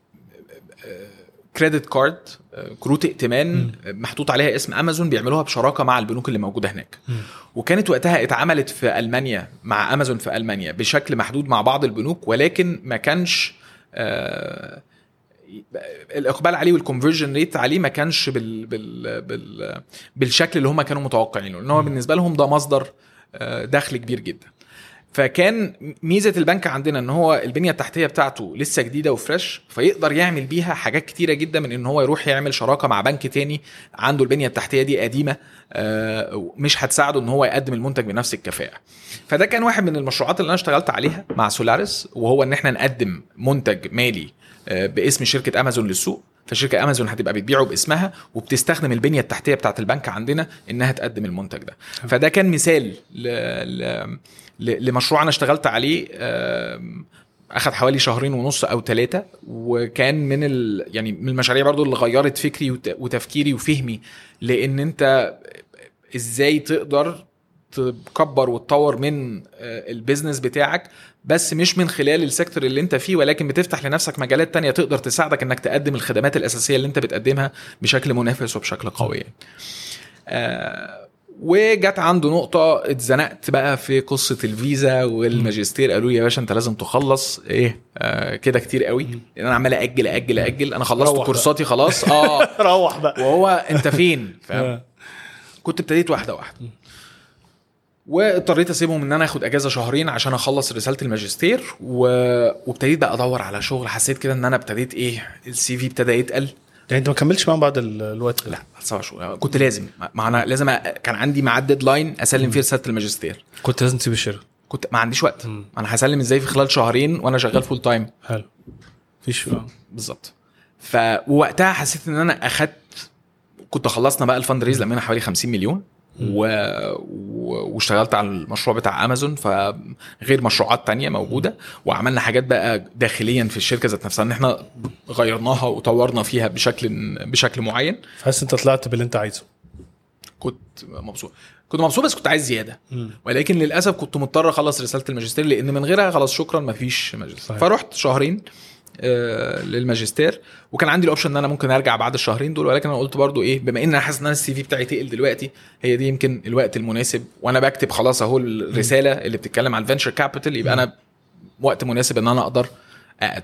كريدت كارد آه، كروت ائتمان محطوط عليها اسم امازون بيعملوها بشراكه مع البنوك اللي موجوده هناك مم. وكانت وقتها اتعملت في المانيا مع امازون في المانيا بشكل محدود مع بعض البنوك ولكن ما كانش آه، الاقبال عليه والكونفرجن ريت عليه ما كانش بال بال بال بالشكل اللي هم كانوا متوقعينه لان هو بالنسبه لهم ده مصدر آه، دخل كبير جدا فكان ميزه البنك عندنا ان هو البنيه التحتيه بتاعته لسه جديده وفريش فيقدر يعمل بيها حاجات كتيره جدا من ان هو يروح يعمل شراكه مع بنك تاني عنده البنيه التحتيه دي قديمه آه، مش هتساعده ان هو يقدم المنتج بنفس الكفاءه فده كان واحد من المشروعات اللي انا اشتغلت عليها مع سولاريس وهو ان احنا نقدم منتج مالي آه، باسم شركه امازون للسوق فشركه امازون هتبقى بتبيعه باسمها وبتستخدم البنيه التحتيه بتاعه البنك عندنا انها تقدم المنتج ده فده كان مثال ل... ل... ل... لمشروع انا اشتغلت عليه آم، اخذ حوالي شهرين ونص او ثلاثه وكان من ال... يعني من المشاريع برضو اللي غيرت فكري وت... وتفكيري وفهمي لان انت ازاي تقدر تكبر وتطور من آه، البيزنس بتاعك بس مش من خلال السيكتور اللي انت فيه ولكن بتفتح لنفسك مجالات تانية تقدر تساعدك انك تقدم الخدمات الاساسيه اللي انت بتقدمها بشكل منافس وبشكل قوي يعني. آه وجت عنده نقطة اتزنقت بقى في قصة الفيزا والماجستير قالوا لي يا باشا انت لازم تخلص ايه آه كده كتير قوي لان انا عمال اجل اجل اجل انا خلصت روح كورساتي خلاص اه روح بقى وهو انت فين فاهم آه. كنت ابتديت واحده واحده واضطريت اسيبهم ان انا اخد اجازه شهرين عشان اخلص رساله الماجستير و... وابتديت بقى ادور على شغل حسيت كده ان انا ابتديت ايه السي في ابتدى يتقل يعني انت ما كملتش معاهم بعد ال- الوقت ده لا سبع شهور كنت لازم ما انا لازم أ... كان عندي ميعاد ديدلاين اسلم فيه رساله الماجستير كنت لازم تسيب الشركه كنت ما عنديش وقت مم. انا هسلم ازاي في خلال شهرين وانا شغال فول تايم حلو مفيش بالظبط ف ووقتها حسيت ان انا اخدت كنت خلصنا بقى الفند ريز لمينا حوالي 50 مليون و... و... واشتغلت على المشروع بتاع امازون فغير مشروعات تانية موجوده وعملنا حاجات بقى داخليا في الشركه ذات نفسها ان احنا غيرناها وطورنا فيها بشكل بشكل معين حاسس انت طلعت باللي انت عايزه كنت مبسوط كنت مبسوط بس كنت عايز زياده ولكن للاسف كنت مضطر اخلص رساله الماجستير لان من غيرها خلاص شكرا مفيش ماجستير صحيح. فرحت شهرين آه، للماجستير وكان عندي الاوبشن ان انا ممكن ارجع بعد الشهرين دول ولكن انا قلت برضو ايه بما ان انا حاسس ان انا السي في بتاعي تقل دلوقتي هي دي يمكن الوقت المناسب وانا بكتب خلاص اهو الرساله اللي بتتكلم على الفينشر كابيتال يبقى انا وقت مناسب ان انا اقدر اقدم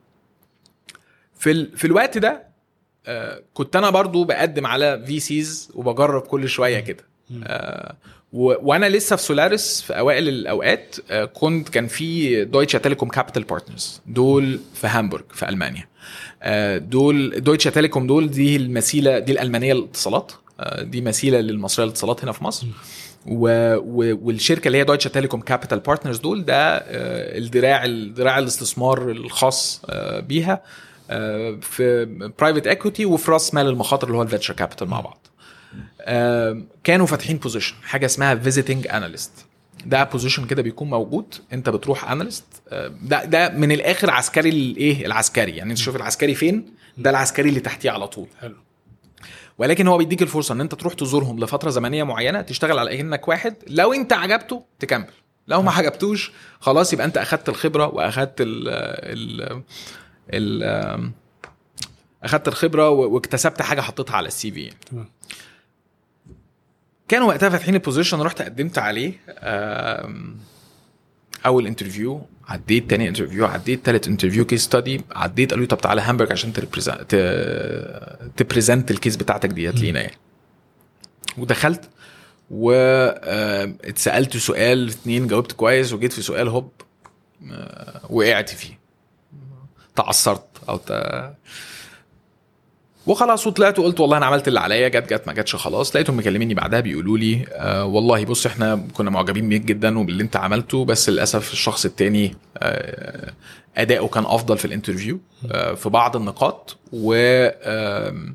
في ال... في الوقت ده آه كنت انا برضو بقدم على في سيز وبجرب كل شويه كده آه و... وانا لسه في سولاريس في اوائل الاوقات آه كنت كان في دويتشا تيليكوم كابيتال بارتنرز دول في هامبورغ في المانيا آه دول دويتشا تيليكوم دول دي المسيله دي الالمانيه للاتصالات آه دي مسيله للمصريه للاتصالات هنا في مصر و... و... والشركه اللي هي دويتشا تيليكوم كابيتال بارتنرز دول ده آه الدراع الدراع الاستثمار الخاص آه بيها آه في برايفت اكويتي وفي راس مال المخاطر اللي هو الفينشر كابيتال مع بعض آه كانوا فاتحين بوزيشن حاجه اسمها فيزيتنج اناليست ده بوزيشن كده بيكون موجود انت بتروح اناليست ده ده من الاخر عسكري الايه العسكري يعني انت شوف العسكري فين ده العسكري اللي تحتيه على طول حلو ولكن هو بيديك الفرصه ان انت تروح تزورهم لفتره زمنيه معينه تشتغل على انك واحد لو انت عجبته تكمل لو ما عجبتوش خلاص يبقى انت اخدت الخبره واخدت ال ال ال اخدت الخبره واكتسبت حاجه حطيتها على السي في تمام. كانوا وقتها فاتحين البوزيشن رحت قدمت عليه آم، اول انترفيو عديت تاني انترفيو عديت تالت انترفيو كيس ستادي عديت قالوا لي طب تعالى هامبرج عشان تريبريزنت تبريزنت الكيس بتاعتك ديت لينا يعني ودخلت واتسالت سؤال اتنين جاوبت كويس وجيت في سؤال هوب آه، وقعت فيه تعثرت او ت... وخلاص وطلعت وقلت والله انا عملت اللي عليا جت جت ما جاتش خلاص لقيتهم مكلميني بعدها بيقولوا لي آه والله بص احنا كنا معجبين بيك جدا وباللي انت عملته بس للاسف الشخص التاني آه اداؤه كان افضل في الانترفيو آه في بعض النقاط و آم،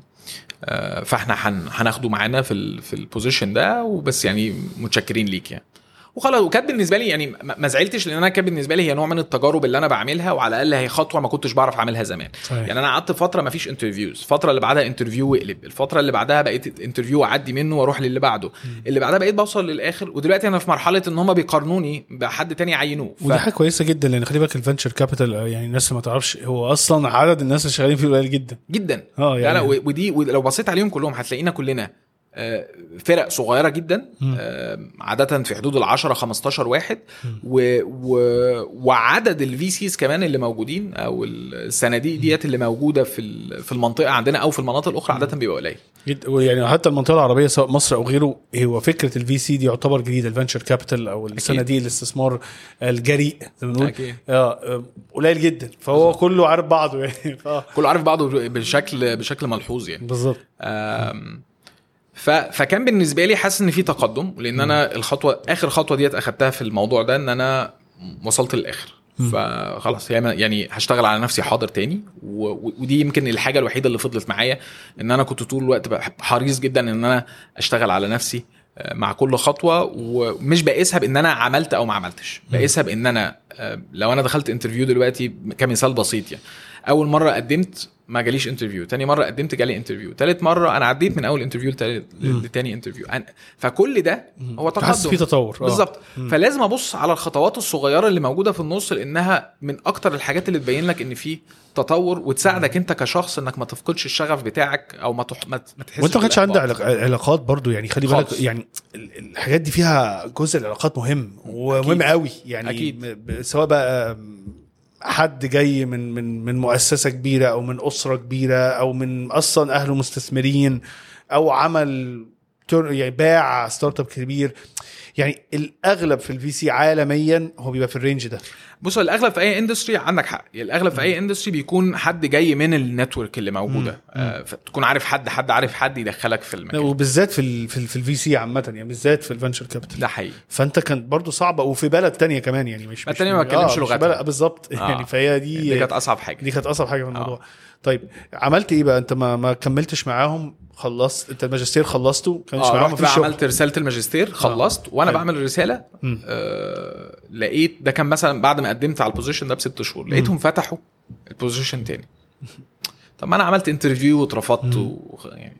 آه فاحنا هن- هناخده معانا في ال في البوزيشن ده وبس يعني متشكرين ليك يعني وخلاص وكانت بالنسبه لي يعني ما ما زعلتش لان انا كانت بالنسبه لي هي نوع من التجارب اللي انا بعملها وعلى الاقل هي خطوه ما كنتش بعرف اعملها زمان صحيح. يعني انا قعدت فتره ما فيش انترفيوز الفتره اللي بعدها انترفيو واقلب الفتره اللي بعدها بقيت انترفيو اعدي منه واروح للي بعده اللي بعدها بقيت بوصل للاخر ودلوقتي انا في مرحله ان هم بيقارنوني بحد تاني عينوه ف... ودي حاجه كويسه جدا لان خلي بالك الفنشر كابيتال يعني الناس اللي ما تعرفش هو اصلا عدد الناس اللي شغالين فيه قليل جدا جدا اه لا يعني لا و- ودي ولو بصيت عليهم كلهم هتلاقينا كلنا آه، فرق صغيره جدا آه، عاده في حدود ال 10 15 واحد و و وعدد الفي سيز كمان اللي موجودين او الصناديق ديت اللي موجوده في ال- في المنطقه عندنا او في المناطق الاخرى عاده بيبقى قليل جد ويعني حتى المنطقه العربيه سواء مصر او غيره هو فكره الفي سي دي يعتبر جديده الفنشر كابيتال او الصناديق الاستثمار الجريء زي ما بنقول أكيد. اه آه، قليل جدا فهو كله عارف بعضه يعني ف- كله عارف بعضه بشكل بشكل ملحوظ يعني بالظبط آم، ف... فكان بالنسبه لي حاسس ان في تقدم لان انا الخطوه اخر خطوه ديت اخدتها في الموضوع ده ان انا وصلت للاخر فخلاص يعني يعني هشتغل على نفسي حاضر تاني و... و- ودي يمكن الحاجه الوحيده اللي فضلت معايا ان انا كنت طول الوقت بح- حريص جدا ان انا اشتغل على نفسي آه، مع كل خطوه ومش بقيسها بان انا عملت او ما عملتش بقيسها بان انا آه، لو انا دخلت انترفيو دلوقتي كمثال بسيط يعني اول مره قدمت ما جاليش انترفيو تاني مره قدمت جالي انترفيو تالت مره انا عديت من اول انترفيو لتالت- لتاني انترفيو أنا- فكل ده هو حاسس تقدم في تطور آه. بالظبط فلازم ابص على الخطوات الصغيره اللي موجوده في النص لانها من اكتر الحاجات اللي تبين لك ان في تطور وتساعدك انت كشخص انك ما تفقدش الشغف بتاعك او ما تح... ما ت- ما تحسش وانت ما كانش عندك بالإحباط. علاق- علاقات برضو يعني خلي بالك خالص. يعني ال- الحاجات دي فيها جزء العلاقات مهم ومهم أكيد. قوي يعني أكيد. م- ب- سواء بقى آم، حد جاي من من من مؤسسه كبيره او من اسره كبيره او من اصلا اهله مستثمرين او عمل تر- يعني باع ستارت اب كبير يعني الاغلب في الفي سي عالميا هو بيبقى في الرينج ده بص الاغلب في اي اندستري عندك حق يعني الاغلب في اي اندستري بيكون حد جاي من النتورك اللي موجوده آه فتكون عارف حد حد عارف حد يدخلك في المكان وبالذات في ال في, ال في الفي سي عامه يعني بالذات في الفنشر كابيتال ده حقيقي فانت كانت برضو صعبه وفي بلد تانية كمان يعني مش بلد مش تانية ما بتكلمش مش لغتها. بلد- بالظبط آه. يعني فهي دي دي كانت اصعب حاجه دي كانت اصعب حاجه في الموضوع طيب عملت ايه بقى انت ما ما كملتش معاهم خلصت انت الماجستير خلصته كانش اه معاهم رحت مفيش بقى شغل عملت رساله الماجستير خلصت وانا حلو. بعمل الرساله مم. آه لقيت ده كان مثلا بعد ما قدمت على البوزيشن ده بست شهور لقيتهم فتحوا البوزيشن تاني طب ما انا عملت انترفيو واترفضت و... يعني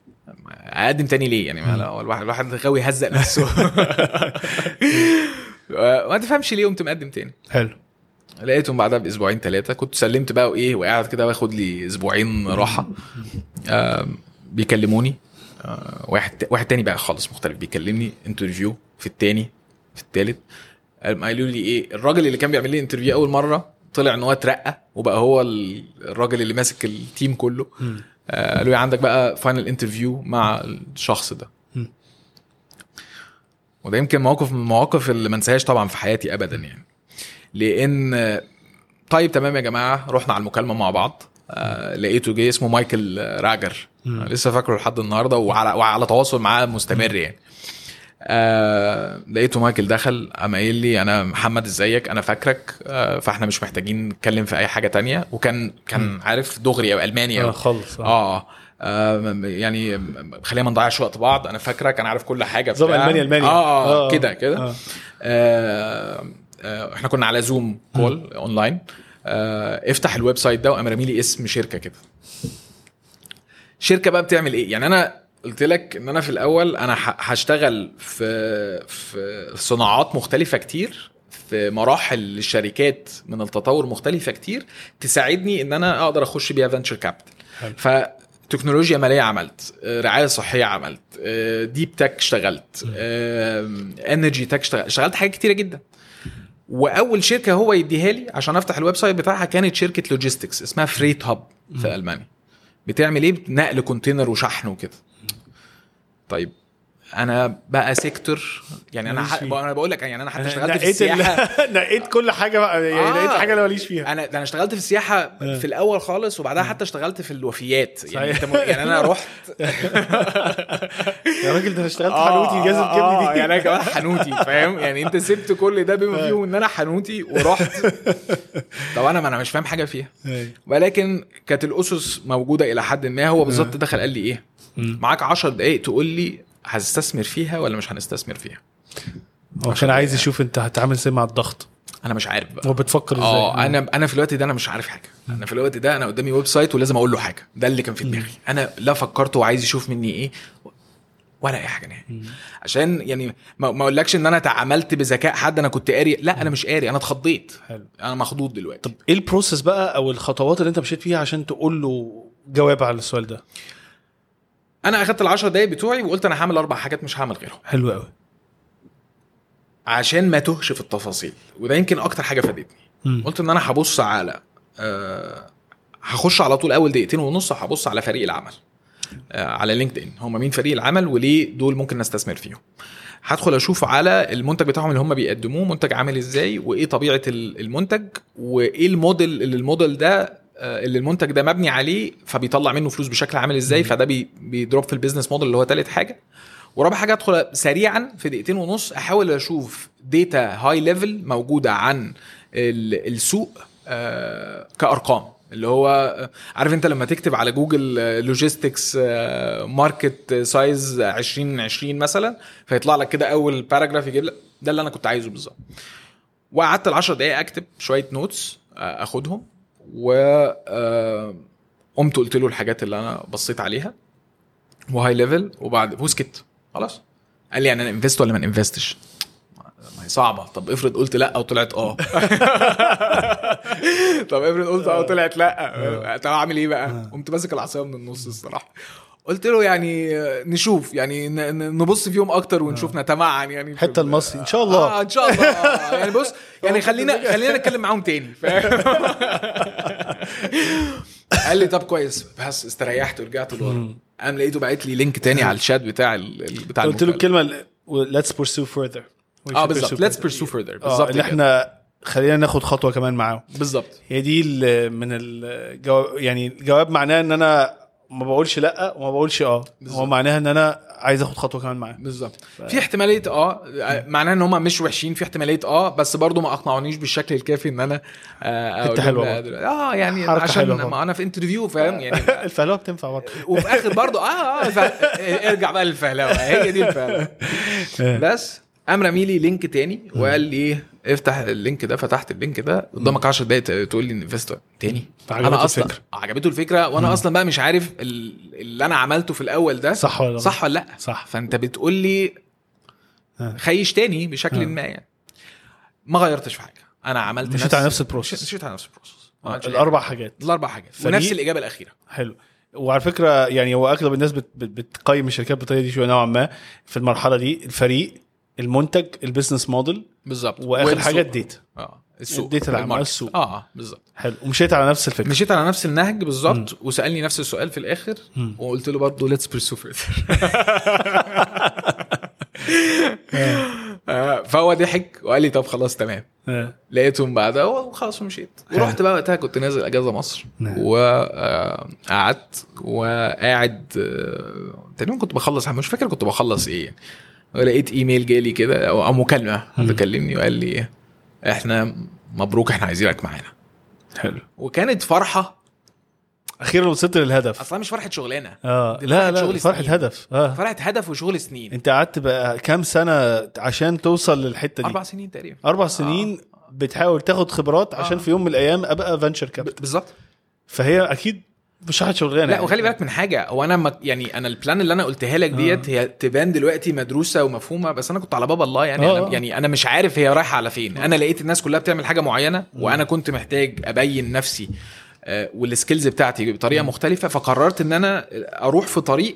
اقدم تاني ليه يعني ما لا- الواحد الواحد غاوي يهزق نفسه آه، ما تفهمش ليه قمت مقدم تاني حلو لقيتهم بعدها باسبوعين ثلاثه كنت سلمت بقى وايه وقاعد كده واخد لي اسبوعين راحه آه بيكلموني آه واحد واحد تاني بقى خالص مختلف بيكلمني انترفيو في التاني في التالت قالوا لي ايه الراجل اللي كان بيعمل لي انترفيو اول مره طلع ان هو اترقى وبقى هو ال- الراجل اللي ماسك التيم كله آه قالوا لي عندك بقى فاينل انترفيو مع الشخص ده مم. وده يمكن موقف من المواقف اللي ما انساهاش طبعا في حياتي ابدا يعني لان آه، طيب تمام يا جماعه رحنا على المكالمه مع بعض آه لقيته جه اسمه مايكل آه، راجر مم. آه لسه فاكره لحد النهارده وعلى, وعلى تواصل معاه مستمر يعني آه لقيته مايكل دخل قام قايل لي انا محمد ازيك انا فاكرك آه فاحنا مش محتاجين نتكلم في اي حاجه تانية وكان كان عارف دغري او الماني آه، أو خلص آه. اه آه، يعني م- خلينا ما نضيعش وقت بعض انا فاكرك انا عارف كل حاجه نظام بتاع. ألمانيا ألمانيا. اه, آه آه. كده كده آه. آه آه احنا كنا على زوم كول اونلاين آه افتح الويب سايت ده وقام رامي لي اسم شركه كده شركه بقى بتعمل ايه يعني انا قلت لك ان انا في الاول انا ه- هشتغل في في صناعات مختلفه كتير في مراحل الشركات من التطور مختلفه كتير تساعدني ان انا اقدر اخش بيها فينتشر كابيتال حلو. فتكنولوجيا ماليه عملت آه، رعايه صحيه عملت آه، ديب تك اشتغلت انرجي تك اشتغلت اشتغلت حاجات كتيره جدا واول شركه هو يديها لي عشان افتح الويب سايت بتاعها كانت شركه لوجيستكس اسمها فريت هاب في المانيا بتعمل ايه نقل كونتينر وشحن وكده طيب انا بقى سيكتور يعني انا ماليش ح... فيه. انا بقول لك يعني انا حتى اشتغلت في نقيت ال- السياحه نقيت كل حاجه بقى يعني آه. لقيت حاجه انا ماليش فيها انا ده انا اشتغلت في السياحه في الاول خالص وبعدها حتى اشتغلت في الوفيات يعني صحيح. انت م... يعني انا رحت يا راجل ده انا اشتغلت حلوتي جاز الجبن دي يعني انا كمان حنوتي فاهم يعني انت سبت كل ده بما فيهم ان انا حنوتي ورحت طب انا ما انا مش فاهم حاجه فيها أيوة. ولكن كانت الاسس موجوده الى حد ما هو بالظبط دخل قال لي ايه مم. معاك 10 دقائق تقول لي هستثمر فيها ولا مش هنستثمر فيها هو كان عايز يشوف انت هتعامل ازاي مع الضغط انا مش عارف بقى هو بتفكر ازاي اه انا انا في الوقت ده انا مش عارف حاجه انا في الوقت ده انا قدامي ويب سايت ولازم اقول له حاجه ده اللي كان في دماغي انا لا فكرت وعايز يشوف مني ايه ولا اي حاجه نهائي عشان يعني ما ما اقولكش ان انا تعاملت بذكاء حد انا كنت قاري لا انا مش قاري انا اتخضيت حلو انا مخضوض دلوقتي طب ايه البروسيس بقى او الخطوات اللي انت مشيت فيها عشان تقول له جواب على السؤال ده انا اخدت ال10 دقايق بتوعي وقلت انا هعمل اربع حاجات مش هعمل غيرهم حلو قوي عشان ما تهش في التفاصيل وده يمكن اكتر حاجه فادتني قلت ان انا هبص على آه هخش على طول اول دقيقتين ونص هبص على فريق العمل آه على لينكد ان هم مين فريق العمل وليه دول ممكن نستثمر فيهم هدخل اشوف على المنتج بتاعهم اللي هم بيقدموه منتج عامل ازاي وايه طبيعه ال- المنتج وايه الموديل اللي الموديل ده آه، اللي المنتج ده مبني عليه فبيطلع منه فلوس بشكل عامل ازاي فده بي- بيدروب في البيزنس موديل اللي هو تالت حاجه ورابع حاجه ادخل سريعا في دقيقتين ونص احاول اشوف داتا هاي ليفل موجوده عن ال- السوق آه، كارقام اللي هو آه، عارف انت لما تكتب على جوجل لوجيستكس ماركت سايز 2020 مثلا فيطلع لك كده اول باراجراف يجيب لك ده اللي انا كنت عايزه بالظبط وقعدت ال 10 دقائق اكتب شويه نوتس اخدهم و آه، قمت قلت له الحاجات اللي انا بصيت عليها وهاي ليفل وبعد وسكت خلاص قال لي يعني انا انفست ولا ما انفستش ما هي صعبه طب افرض قلت لا وطلعت اه طب افرض قلت اه وطلعت لا طب اعمل ايه بقى قمت ماسك العصايه من النص الصراحه قلت له يعني نشوف يعني ن- ن- نبص فيهم اكتر ونشوف نتمعن يعني في حتى ال- المصري ان شاء الله اه ان شاء الله آه يعني بص يعني خلينا خلينا نتكلم معاهم تاني فاهم قال لي طب كويس بس استريحت ورجعت لورا قام لقيته باعت لي لينك تاني على الشات بتاع ال... ال- بتاع قلت له المكالمة. الكلمه let's pursue further We اه should بالظبط pursue ليتس further. بيرسو فurther اه بالظبط اللي كده. احنا خلينا ناخد خطوه كمان معاهم بالظبط هي دي ال- من الجواب يعني الجواب معناه ان انا ما بقولش لا وما بقولش اه هو بالظبط. معناها ان انا عايز اخد خطوه كمان معاه بالظبط في احتماليه اه معناه ان هم مش وحشين في احتماليه اه بس برضو ما اقنعونيش بالشكل الكافي ان انا آه أقول حتة حلوة لهم لا برضو. دلوقتي. اه يعني حركة حلوة عشان برضو. ما انا في انترفيو فاهم يعني الفهلوه بتنفع برضه وفي اخر برضو اه اه ف... ارجع بقى للفهلاوه هي دي الفهلاوه بس قام رامي لي لينك تاني وقال لي ايه افتح اللينك ده فتحت اللينك ده قدامك 10 دقايق تقول لي انفستور تاني فعجبته انا اصلا الفكرة. عجبته الفكره وانا اصلا بقى مش عارف ال- اللي انا عملته في الاول ده صح ولا لا؟ صح ولا لا صح فانت بتقول لي آه. خيش تاني بشكل آه. ما يعني ما غيرتش في حاجه انا عملت مشيت على نفس البروسيس. مشيت- مشيت على نفس البروسيس ما آه، عملتش أي الاربع حاجات حاجة. الاربع حاجات فريق- ونفس الاجابه الاخيره حلو وعلى فكره يعني هو اغلب الناس بت بت بتقيم الشركات بالطريقه دي شويه نوعا ما في المرحله دي الفريق المنتج البيزنس موديل بالظبط واخر والسوق. حاجه الديتا اه السوق الديتا العامة، الماركت. السوق. اه بالظبط حلو ومشيت على نفس الفكره مشيت على نفس النهج بالظبط وسالني نفس السؤال في الاخر مم. وقلت له برضه ليتس بيرسو فهو ضحك وقال لي طب خلاص تمام آه. لقيتهم بعدها وخلاص ومشيت ورحت بقى وقتها كنت نازل اجازه مصر نعم. وقعدت وقاعد آه، تقريبا كنت بخلص مش فاكر كنت بخلص ايه يعني ولقيت ايميل جالي كده او أو مكالمه حد كلمني وقال لي احنا مبروك احنا عايزينك معانا حلو وكانت فرحه اخيرا وصلت للهدف اصلا مش فرحه شغلانه اه دي لا فرحة لا شغل فرحه سنين. هدف اه فرحه هدف وشغل سنين انت قعدت بقى كام سنه عشان توصل للحته دي اربع سنين تقريبا اربع سنين بتحاول تاخد خبرات عشان آه. في يوم من الايام ابقى فانشر كابيتال ب- بالظبط فهي اكيد مش واحد شغلانه لا يعني. وخلي بالك من حاجه هو انا ما يعني انا البلان اللي انا قلتها لك ديت هي تبان دلوقتي مدروسه ومفهومه بس انا كنت على باب الله يعني آه، أنا آه. يعني انا مش عارف هي رايحه على فين انا لقيت الناس كلها بتعمل حاجه معينه وانا كنت محتاج ابين نفسي آه، والسكيلز بتاعتي بطريقه مختلفه فقررت ان انا اروح في طريق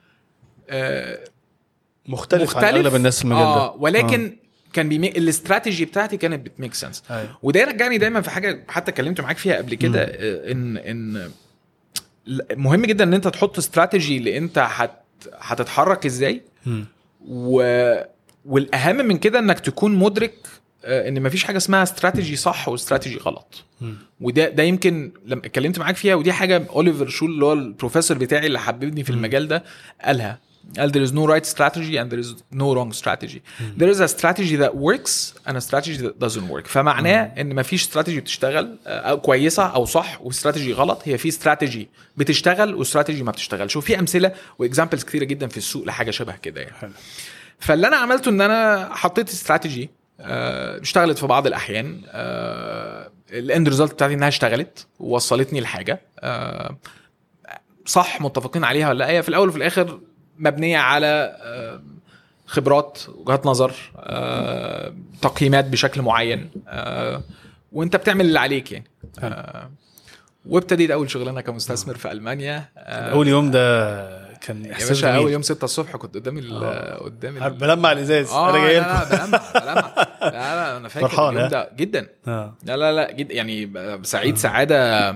آه، مختلف, مختلف عن اغلب الناس في المجال ده اه ولكن كان بيمي... الاستراتيجي بتاعتي كانت بتميك سنس أيوة. وده يرجعني دايما في حاجه حتى اتكلمت معاك فيها قبل كده آه، ان ان ل- مهم جدا ان انت تحط استراتيجي اللي انت هت... هتتحرك ازاي مم. و... والاهم من كده انك تكون مدرك آه، ان مفيش حاجه اسمها استراتيجي صح واستراتيجي غلط مم. وده ده يمكن لما اتكلمت معاك فيها ودي حاجه اوليفر شول اللي هو البروفيسور بتاعي اللي حببني في المجال ده قالها قال there is no right strategy and there is no wrong strategy there is a strategy that works and a strategy that doesn't work فمعناه ان مفيش استراتيجي بتشتغل آه، أو كويسه او صح واستراتيجي غلط هي في استراتيجي بتشتغل واستراتيجي ما بتشتغلش وفي امثله واكزامبلز كتيره جدا في السوق لحاجه شبه كده يعني حلو. فاللي انا عملته ان انا حطيت استراتيجي آه، اشتغلت في بعض الاحيان آه، الاند ريزلت بتاعتي انها اشتغلت ووصلتني لحاجه آه، صح متفقين عليها ولا لا هي في الاول وفي الاخر مبنيه على آه، خبرات وجهات نظر آه، تقييمات بشكل معين آه، وانت بتعمل اللي عليك يعني آه، وابتديت اول شغلانه كمستثمر في المانيا آه، اول يوم ده كان يا احساس باشا اول جميل يوم 6 الصبح كنت قدام ال آه. قدام ال- بلمع الازاز اه انا جاي لا لكم لا بلمع بلمع لا لا انا فاكر فرحان، اليوم ها؟ ده جدا آه. لا لا لا جد يعني ب- سعيد سعاده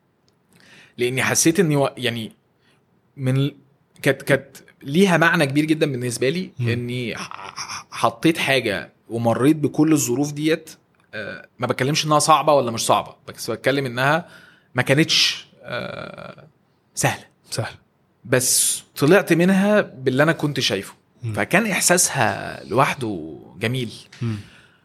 لاني حسيت اني و- يعني من كانت كانت ليها معنى كبير جدا بالنسبه لي اني ح- ح- حطيت حاجه ومريت بكل الظروف ديت آه، ما بتكلمش انها صعبه ولا مش صعبه بس بتكلم انها ما كانتش آه، سهله سهل بس طلعت منها باللي انا كنت شايفه مم. فكان احساسها لوحده جميل مم.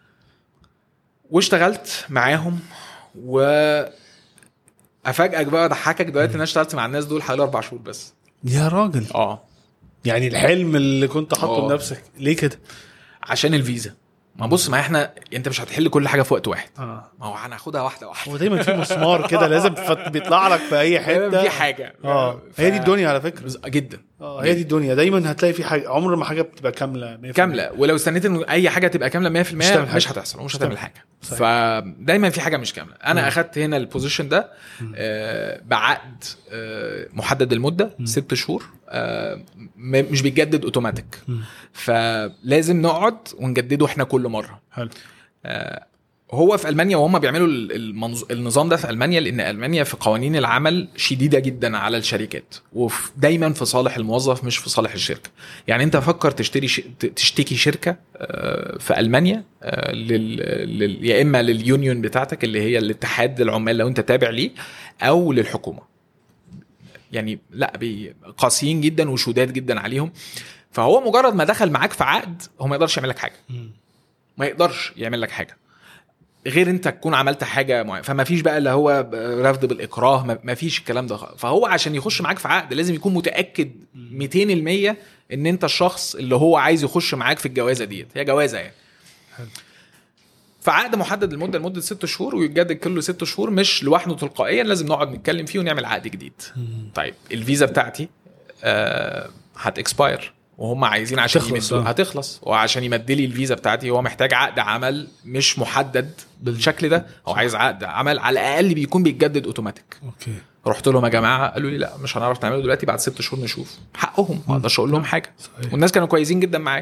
واشتغلت معاهم و افاجئك بقى اضحكك دلوقتي ان انا اشتغلت مع الناس دول حوالي اربع شهور بس يا راجل اه يعني الحلم اللي كنت حاطه آه. لنفسك ليه كده؟ عشان الفيزا ما بص ما احنا انت مش هتحل كل حاجه في وقت واحد اه ما هو هناخدها واحده واحده هو دايما في مسمار كده لازم فت- بيطلع لك في اي حته في حاجه اه ف- هي دي الدنيا على فكره بز- جدا اه هي دي الدنيا دايما هتلاقي في حاجه عمر ما حاجه بتبقى كامله 100%. كامله ولو استنيت ان اي حاجه تبقى كامله 100% مش هتعمل مش حاجة. هتحصل ومش مش هتعمل هتعمل حاجه صحيح. فدايما في حاجه مش كامله انا اخدت هنا البوزيشن ده آه، بعقد آه، محدد المده ست شهور آه، م- مش بيتجدد اوتوماتيك مم. فلازم نقعد ونجدده احنا كل مره حلو هو في المانيا وهم بيعملوا ال- المنظ... النظام ده في المانيا لان المانيا في قوانين العمل شديده جدا على الشركات ودايما في صالح الموظف مش في صالح الشركه يعني انت فكر تشتري ش... ت- تشتكي شركه آه، في المانيا آه، لل... لل... يا اما لليونيون بتاعتك اللي هي الاتحاد العمال لو انت تابع ليه او للحكومه يعني لا بي- قاسيين جدا وشداد جدا عليهم فهو مجرد ما دخل معاك في عقد هو ما يقدرش يعمل لك حاجه مم. ما يقدرش يعمل لك حاجه غير انت تكون عملت حاجه معينه فما فيش بقى اللي هو رفض بالاكراه ما- ما فيش الكلام ده خالص. فهو عشان يخش معاك في عقد لازم يكون متاكد 200% ان انت الشخص اللي هو عايز يخش معاك في الجوازه ديت هي جوازه يعني حلو. فعقد محدد المده لمده ست شهور ويتجدد كل ست شهور مش لوحده تلقائيا لازم نقعد نتكلم فيه ونعمل عقد جديد مم. طيب الفيزا بتاعتي آه هتكسباير وهم عايزين عشان هتخلص، يمدوا آه. هتخلص وعشان يمد لي الفيزا بتاعتي هو محتاج عقد عمل مش محدد بالشكل ده هو عايز عقد عمل على الاقل بيكون بيتجدد اوتوماتيك اوكي رحت لهم يا جماعه قالوا لي لا مش هنعرف نعمله دلوقتي بعد ست شهور نشوف حقهم ما اقدرش اقول لهم حاجه صحيح. والناس كانوا كويسين جدا معايا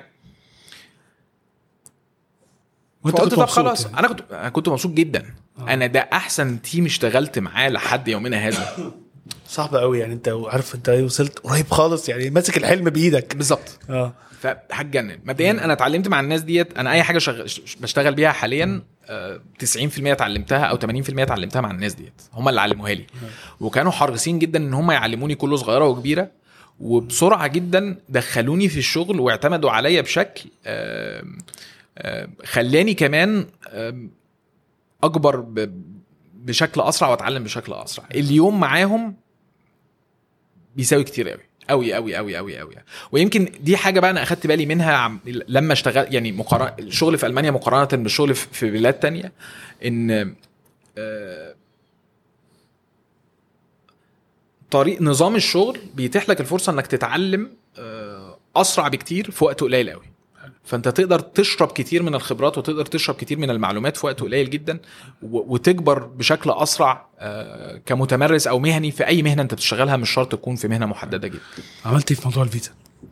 وانت فقلت كنت طب مبسوط خلاص يعني. انا كنت انا كنت مبسوط جدا انا ده احسن تيم اشتغلت معاه لحد يومنا هذا صعب قوي يعني انت عارف انت وصلت قريب خالص يعني ماسك الحلم بايدك بالظبط اه فهتجنن مبدئيا انا اتعلمت مع الناس ديت انا اي حاجه شغ... ش- بشتغل بيها حاليا آه، 90% اتعلمتها او 80% اتعلمتها مع الناس ديت هم اللي علموها لي وكانوا حريصين جدا ان هم يعلموني كله صغيره وكبيره وبسرعه جدا دخلوني في الشغل واعتمدوا عليا بشكل آم، آم، خلاني كمان آم، اكبر ب... بشكل اسرع واتعلم بشكل اسرع اليوم معاهم بيساوي كتير قوي قوي قوي قوي قوي قوي ويمكن دي حاجه بقى انا اخدت بالي منها عم- لما اشتغل يعني مقارنه الشغل في المانيا مقارنه بالشغل في في بلاد تانية ان آه، طريق نظام الشغل بيتيح لك الفرصه انك تتعلم آه، اسرع بكتير في وقت قليل قوي فانت تقدر تشرب كتير من الخبرات وتقدر تشرب كتير من المعلومات في وقت قليل جدا و- وتكبر بشكل اسرع آه، كمتمرس او مهني في اي مهنه انت بتشتغلها مش شرط تكون في مهنه محدده جدا عملت ايه في موضوع الفيزا؟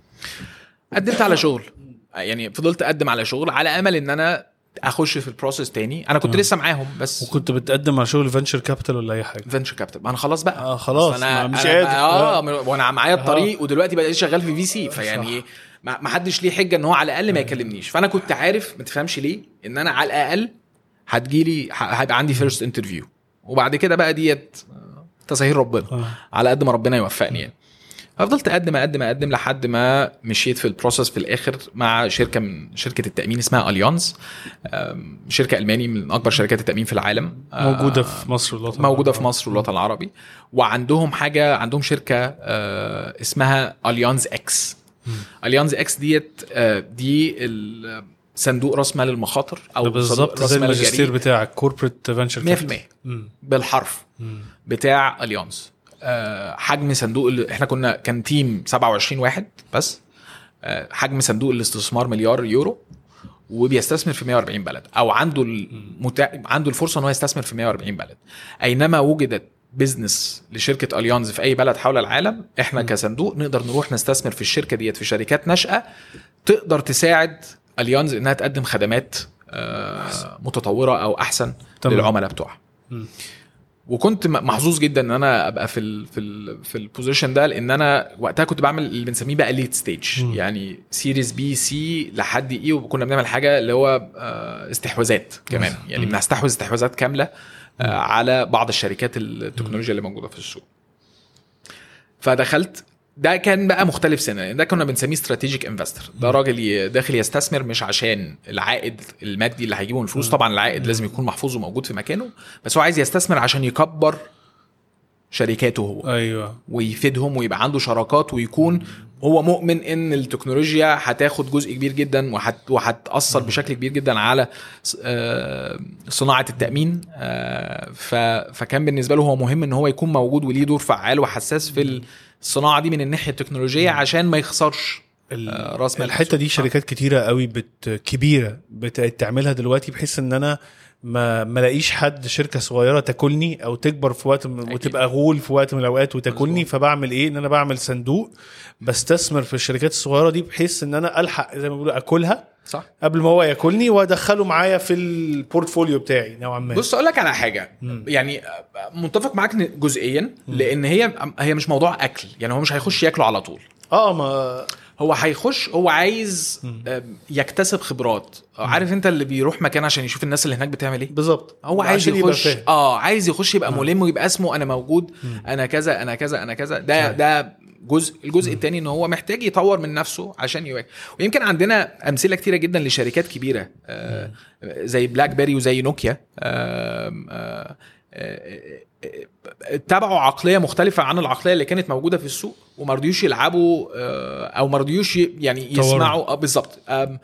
قدمت على شغل يعني فضلت اقدم على شغل على امل ان انا اخش في البروسيس تاني انا كنت آه. لسه معاهم بس وكنت بتقدم على شغل فينشر كابيتال ولا اي حاجه؟ فينشر كابيتال ما انا خلاص بقى اه خلاص أصل انا ما- مش أنا قادر اه وانا معايا الطريق ودلوقتي بقيت شغال في في سي فيعني ما ما حدش ليه حجه ان هو على الاقل ما يكلمنيش فانا كنت عارف ما تفهمش ليه ان انا على الاقل هتجيلي ه- هيبقى عندي فيرست انترفيو وبعد كده بقى ديت آه، تسهيل ربنا آه. على قد ما ربنا يوفقني يعني ففضلت اقدم اقدم اقدم لحد ما مشيت في البروسس في الاخر مع شركه من شركه التامين اسمها اليانز أم، شركه الماني من اكبر شركات التامين في العالم موجوده آه، في مصر والوطن موجوده العربي. في مصر والوطن العربي وعندهم حاجه عندهم شركه آه، اسمها اليانز اكس اليانز اكس ديت آه، دي ال- صندوق راس مال المخاطر او ده بالظبط صندوق زي مال الماجستير الجريء. بتاعك كوربريت فينشر 100% بالحرف بتاع اليانز آه، حجم صندوق ال- احنا كنا كان تيم 27 واحد بس آه، حجم صندوق الاستثمار مليار يورو وبيستثمر في 140 بلد او عنده المتا... عنده الفرصه ان هو يستثمر في 140 بلد اينما وجدت بزنس لشركه اليانز في اي بلد حول العالم احنا كصندوق نقدر نروح نستثمر في الشركه ديت في شركات ناشئه تقدر تساعد اليانز انها تقدم خدمات آه، متطوره او احسن تمام. للعملاء بتوعها مم. وكنت م- محظوظ جدا ان انا ابقى في ال في ال في البوزيشن ده لان انا وقتها كنت بعمل اللي بنسميه بقى ليت ستيج مم. يعني سيريز بي سي لحد اي وكنا بنعمل حاجه اللي هو آه، استحواذات كمان يعني مم. بنستحوذ استحواذات كامله آه، على بعض الشركات التكنولوجيا اللي موجوده في السوق فدخلت ده كان بقى مختلف سنه ده كنا بنسميه استراتيجيك انفستور ده راجل ي- داخل يستثمر مش عشان العائد المادي اللي هيجيبه من الفلوس طبعا العائد لازم يكون محفوظ وموجود في مكانه بس هو عايز يستثمر عشان يكبر شركاته هو ايوه ويفيدهم ويبقى عنده شراكات ويكون هو مؤمن ان التكنولوجيا هتاخد جزء كبير جدا وهت وهتاثر بشكل كبير جدا على ص- آه، صناعه التامين آه، ف- فكان بالنسبه له هو مهم ان هو يكون موجود وليه دور فعال وحساس في الصناعه دي من الناحيه التكنولوجيه عشان ما يخسرش ال- آه، راس مال الحته دي السوق. شركات كتيره قوي بت كبيره بتعملها دلوقتي بحيث ان انا ما ما الاقيش حد شركه صغيره تاكلني او تكبر في وقت من وتبقى غول في وقت من الاوقات وتاكلني مظبوط. فبعمل ايه ان انا بعمل صندوق بستثمر في الشركات الصغيره دي بحيث ان انا الحق زي ما بيقولوا اكلها صح قبل ما هو ياكلني وادخله معايا في البورتفوليو بتاعي نوعا ما بص اقول لك على حاجه مم. يعني متفق معاك جزئيا لان هي هي مش موضوع اكل يعني هو مش هيخش ياكله على طول اه ما هو هيخش هو عايز آم، يكتسب خبرات عارف انت اللي بيروح مكان عشان يشوف الناس اللي هناك بتعمل ايه بالظبط هو عايز عشان يبقى يخش فاهم. اه عايز يخش يبقى ملم ويبقى اسمه انا موجود انا كذا انا كذا انا كذا ده ده جزء الجزء الثاني ان هو محتاج يطور من نفسه عشان يواجه ويمكن عندنا امثله كتيره جدا لشركات كبيره آه زي بلاك بيري وزي نوكيا آم، آه آه، آه، اتبعوا عقليه مختلفه عن العقليه اللي كانت موجوده في السوق وما رضيوش يلعبوا آه، او ما رضيوش ي- يعني طوروا. يسمعوا آه، بالظبط آم،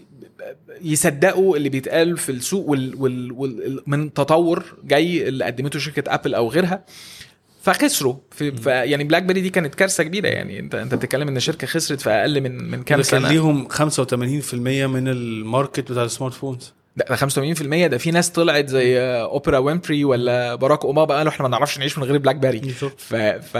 يصدقوا اللي بيتقال في السوق وال وال وال من تطور جاي اللي قدمته شركه ابل او غيرها فخسروا في ف يعني بلاك بيري دي كانت كارثه كبيره يعني انت انت بتتكلم ان شركه خسرت في اقل من من كام ده كان سنه ليهم 85% من الماركت بتاع السمارت فونز ده ده 85% ده في ناس طلعت زي اوبرا وينفري ولا باراك اوباما قالوا احنا ما نعرفش نعيش من غير بلاك بيري بالظبط ف ف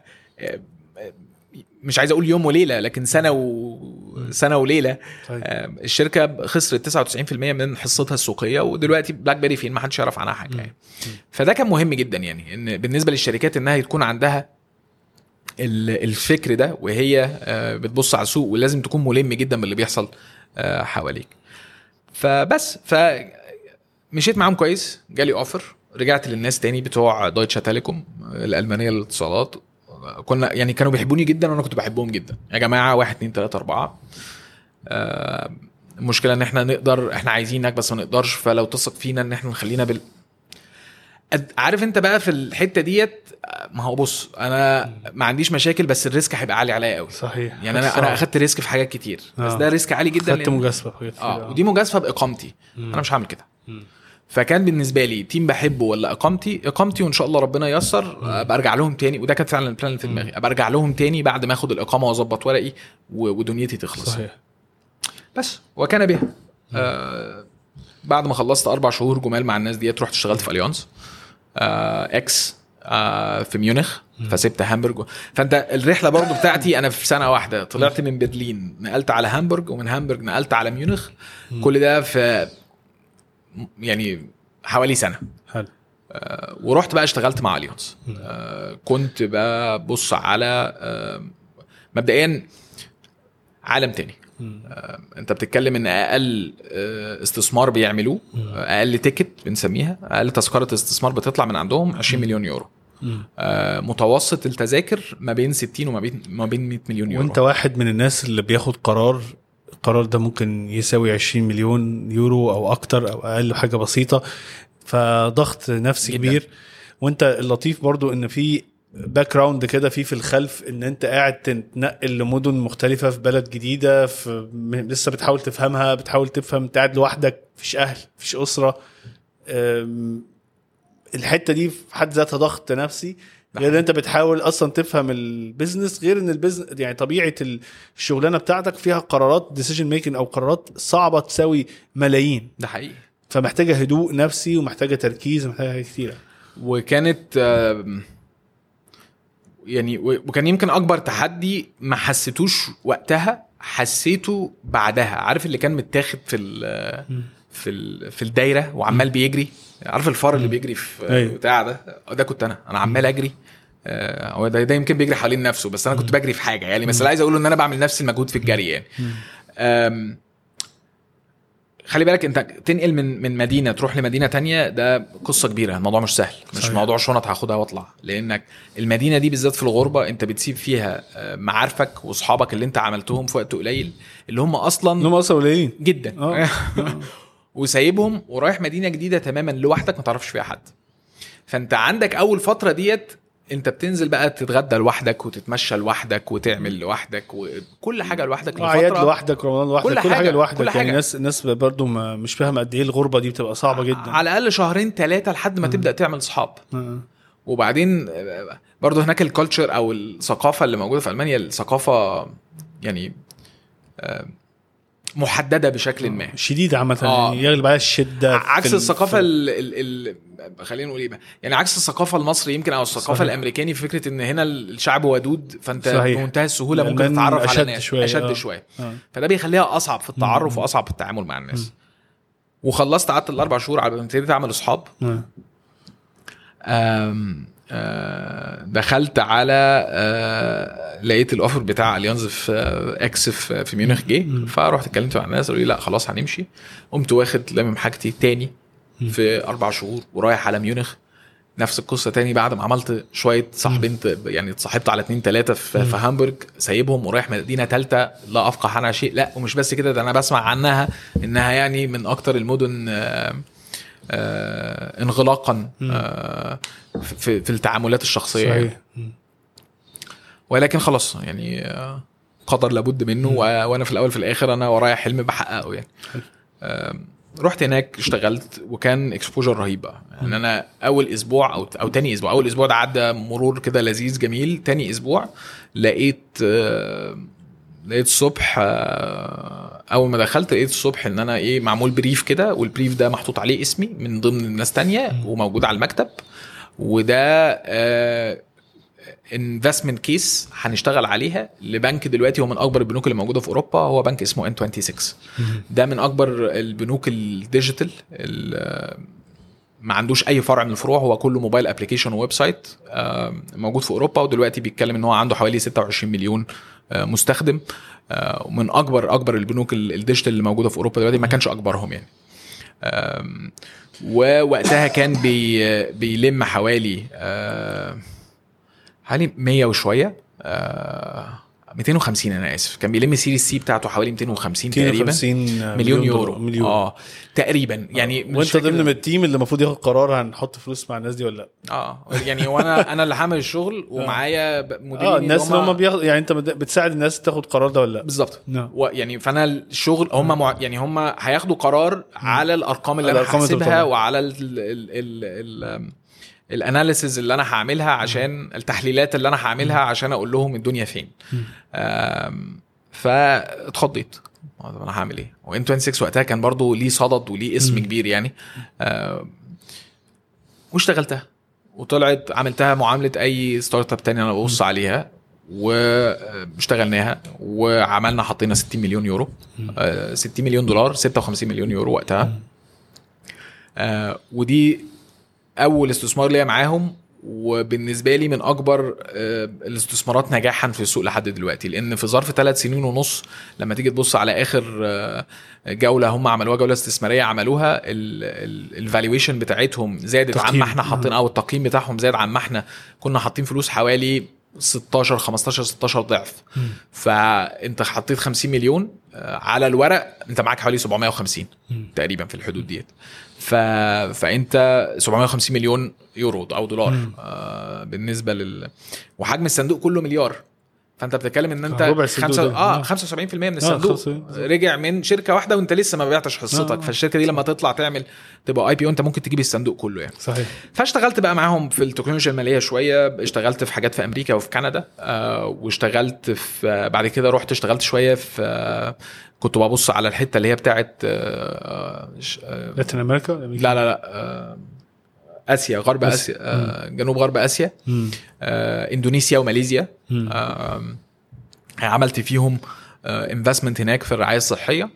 مش عايز اقول يوم وليله لكن سنه و سنه وليله طيب. آم، الشركه خسرت 99% من حصتها السوقيه ودلوقتي بلاك بيري فين ما حدش يعرف عنها حاجه يعني. فده كان مهم جدا يعني ان بالنسبه للشركات انها تكون عندها ال- الفكر ده وهي آه، بتبص على السوق ولازم تكون ملم جدا باللي بيحصل آه، حواليك فبس ف مشيت معاهم كويس جالي اوفر رجعت للناس تاني بتوع دويتشا تيليكوم الالمانيه للاتصالات كنا يعني كانوا بيحبوني جدا وانا كنت بحبهم جدا يا جماعه واحد اتنين تلاته اربعه آه، المشكله ان احنا نقدر احنا عايزينك بس ما نقدرش فلو تثق فينا ان احنا نخلينا بال أد- عارف انت بقى في الحته ديت آه، ما هو بص انا ما عنديش مشاكل بس الريسك هيبقى عالي عليا قوي صحيح يعني انا انا اخدت ريسك في حاجات كتير بس آه. ده ريسك عالي جدا خدت لأن- مجازفه في حاجات كتير. اه ودي مجازفه باقامتي مم. انا مش هعمل كده مم. فكان بالنسبه لي تيم بحبه ولا اقامتي اقامتي وان شاء الله ربنا ييسر ابقى ارجع لهم تاني وده كان فعلا البلان اللي في دماغي ابقى ارجع لهم تاني بعد ما اخد الاقامه واظبط ورقي و- ودنيتي تخلص صحيح بس وكان بها آه بعد ما خلصت اربع شهور جمال مع الناس ديت رحت اشتغلت في اليانز آه اكس آه في ميونخ فسبت هامبورج فانت الرحله برضو بتاعتي انا في سنه واحده طلعت من برلين نقلت على هامبورج ومن هامبورج نقلت على ميونخ كل ده في يعني حوالي سنه حلو آه، ورحت بقى اشتغلت مع اليونز آه، كنت ببص على آه، مبدئيا عالم تاني مم. آه، انت بتتكلم ان اقل آه، استثمار بيعملوه آه، اقل تيكت بنسميها اقل تذكره استثمار بتطلع من عندهم 20 مليون يورو مم. آه، متوسط التذاكر ما بين 60 وما بين ما بين 100 مليون يورو وانت واحد من الناس اللي بياخد قرار القرار ده ممكن يساوي 20 مليون يورو او اكتر او اقل حاجه بسيطه فضغط نفسي جداً. كبير وانت اللطيف برضو ان في باك جراوند كده في في الخلف ان انت قاعد تنقل لمدن مختلفه في بلد جديده في م- لسه بتحاول تفهمها بتحاول تفهم انت قاعد لوحدك مفيش اهل مفيش اسره أم، الحته دي في حد ذاتها ضغط نفسي غير ان انت بتحاول اصلا تفهم البيزنس غير ان البيزنس يعني طبيعه الشغلانه بتاعتك فيها قرارات ديسيجن ميكنج او قرارات صعبه تساوي ملايين ده حقيقي فمحتاجه هدوء نفسي ومحتاجه تركيز ومحتاجه حاجات كتيره وكانت آم، يعني و- وكان يمكن اكبر تحدي ما حسيتوش وقتها حسيته بعدها عارف اللي كان متاخد في ال في ال في الدايره وعمال بيجري عارف الفار اللي بيجري في أيوة. بتاع ده ده كنت انا انا عمال اجري آه، هو ده, ده يمكن بيجري حوالين نفسه بس انا كنت بجري في حاجه يعني بس اللي عايز اقوله ان انا بعمل نفس المجهود في الجري يعني آم، خلي بالك انت تنقل من من مدينه تروح لمدينه تانية ده قصه كبيره الموضوع مش سهل مش صحيح. موضوع شنط هاخدها واطلع لانك المدينه دي بالذات في الغربه انت بتسيب فيها آه، معارفك واصحابك اللي انت عملتهم في وقت قليل اللي هم اصلا انهم اصلا قليلين جدا اه آه. وسايبهم ورايح مدينه جديده تماما لوحدك ما تعرفش فيها حد فانت عندك اول فتره ديت انت بتنزل بقى تتغدى لوحدك وتتمشى لوحدك وتعمل لوحدك وكل حاجه لوحدك اعياد لفترة- لوحدك رمضان لوحدك كل كل, حاجه, حاجة، لوحدك كل يعني حاجة. الناس الناس برضو ما مش فاهمه قد ايه الغربه دي بتبقى صعبه جدا على الاقل شهرين ثلاثه لحد ما تبدا تعمل صحاب آه. وبعدين آه، برضه هناك الكالتشر او الثقافه اللي موجوده في المانيا الثقافه يعني آه، محدده بشكل ما شديد عامه آه. يعني يغلب عليها الشده عكس في ال- الثقافه في- ال ال ال خلينا نقول ايه بقى يعني عكس الثقافه المصري يمكن او الثقافه صحيح. الامريكاني في فكره ان هنا الشعب ودود فانت صحيح. بمنتهى السهوله ممكن الألمان تتعرف على أشد ناس شوية، اشد آه. شويه آه. فده بيخليها اصعب في التعرف مم. واصعب في التعامل مع الناس وخلصت قعدت الاربع شهور على ما ابتديت اعمل اصحاب آه. آم، آه، دخلت على آه، لقيت الاوفر بتاع اليانز في آه، اكس في في ميونخ جه فرحت اتكلمت مع الناس قالوا لي لا خلاص هنمشي قمت واخد لامم حاجتي تاني في اربع شهور ورايح على ميونخ نفس القصه تاني بعد ما عملت شويه صاحبين يعني اتصاحبت على اتنين تلاته في, في هامبورج سايبهم ورايح مدينه تالته لا افقه عنها شيء لا ومش بس كده ده انا بسمع عنها انها يعني من اكتر المدن آه، آه، انغلاقا آه، في, في التعاملات الشخصيه يعني. صحيح مم. ولكن خلاص يعني آه، قدر لابد منه و- وانا في الاول في الاخر انا ورايا حلم بحققه يعني حلو. آم، رحت هناك اشتغلت وكان اكسبوجر رهيب بقى يعني انا اول اسبوع او او تاني اسبوع اول اسبوع ده عدى مرور كده لذيذ جميل تاني اسبوع لقيت آه، لقيت الصبح آه، اول ما دخلت لقيت الصبح ان انا ايه معمول بريف كده والبريف ده محطوط عليه اسمي من ضمن ناس تانية وموجود على المكتب وده انفستمنت كيس هنشتغل عليها لبنك دلوقتي هو من اكبر البنوك اللي موجوده في اوروبا هو بنك اسمه ان 26 ده من اكبر البنوك الديجيتال ال- ما عندوش اي فرع من الفروع هو كله موبايل ابلكيشن وويب سايت آه، موجود في اوروبا ودلوقتي بيتكلم ان هو عنده حوالي 26 مليون آه، مستخدم آه، ومن اكبر اكبر البنوك ال- الديجيتال اللي موجوده في اوروبا دلوقتي ما كانش اكبرهم يعني آم، ووقتها كان بي بيلم حوالي آه، حوالي 100 وشويه آه 250 انا اسف كان بيلم سيريس سي بتاعته حوالي 250 تقريبا 250 مليون يورو مليون اه تقريبا يعني مش وانت فاكر- ضمن من التيم اللي المفروض ياخد قرار هنحط فلوس مع الناس دي ولا لا اه يعني وانا انا اللي هعمل الشغل ومعايا ب- مديرين اه الناس اللي هم بياخد يعني انت بت- بتساعد الناس تاخد قرار ده ولا لا بالظبط نعم. يعني فانا الشغل هم مع... يعني هم هياخدوا قرار على الارقام اللي انا الأرقام اللي هحسبها طبعاً. وعلى ال ال ال ال الاناليسز اللي انا هعملها عشان التحليلات اللي انا هعملها عشان اقول لهم الدنيا فين آم، فاتخضيت طب انا هعمل ايه وان 26 وقتها كان برضو ليه صدد وليه اسم كبير يعني آم، واشتغلتها وطلعت عملتها معامله اي ستارت اب تاني انا ببص عليها واشتغلناها وعملنا حطينا 60 مليون يورو آه، 60 مليون دولار 56 مليون يورو وقتها آه، ودي اول استثمار ليا معاهم وبالنسبه لي من اكبر آه، الاستثمارات نجاحا في السوق لحد دلوقتي لان في ظرف ثلاث سنين ونص لما تيجي تبص على اخر آه، جوله هم عملوها جوله استثماريه عملوها الفالويشن بتاعتهم زادت عن تقييم. ما احنا حاطين او التقييم بتاعهم زاد عن ما احنا كنا حاطين فلوس حوالي 16 15 16 ضعف فانت حطيت 50 مليون آه، على الورق انت معاك حوالي 750 تقريبا في الحدود ديت ف... فانت 750 مليون يورو او دولار آه بالنسبه لل وحجم الصندوق كله مليار فانت بتتكلم ان انت ربع الصندوق خمسة... ده. اه آه. 75% من الصندوق 75. رجع من شركه واحده وانت لسه ما بعتش آه. حصتك فالشركه دي لما تطلع تعمل تبقى اي بي او انت ممكن تجيب الصندوق كله يعني صحيح فاشتغلت بقى معاهم في التكنولوجيا الماليه شويه اشتغلت في حاجات في امريكا وفي كندا آه واشتغلت في آه بعد كده رحت اشتغلت شويه في آه كنت ببص على الحته اللي هي بتاعت آه ش- آه لاتين امريكا ولا أمريكا؟ لا لا لا آه اسيا غرب آسيا. اسيا آه جنوب غرب اسيا مم. آه اندونيسيا وماليزيا مم. آه عملت فيهم انفستمنت هناك في الرعايه الصحيه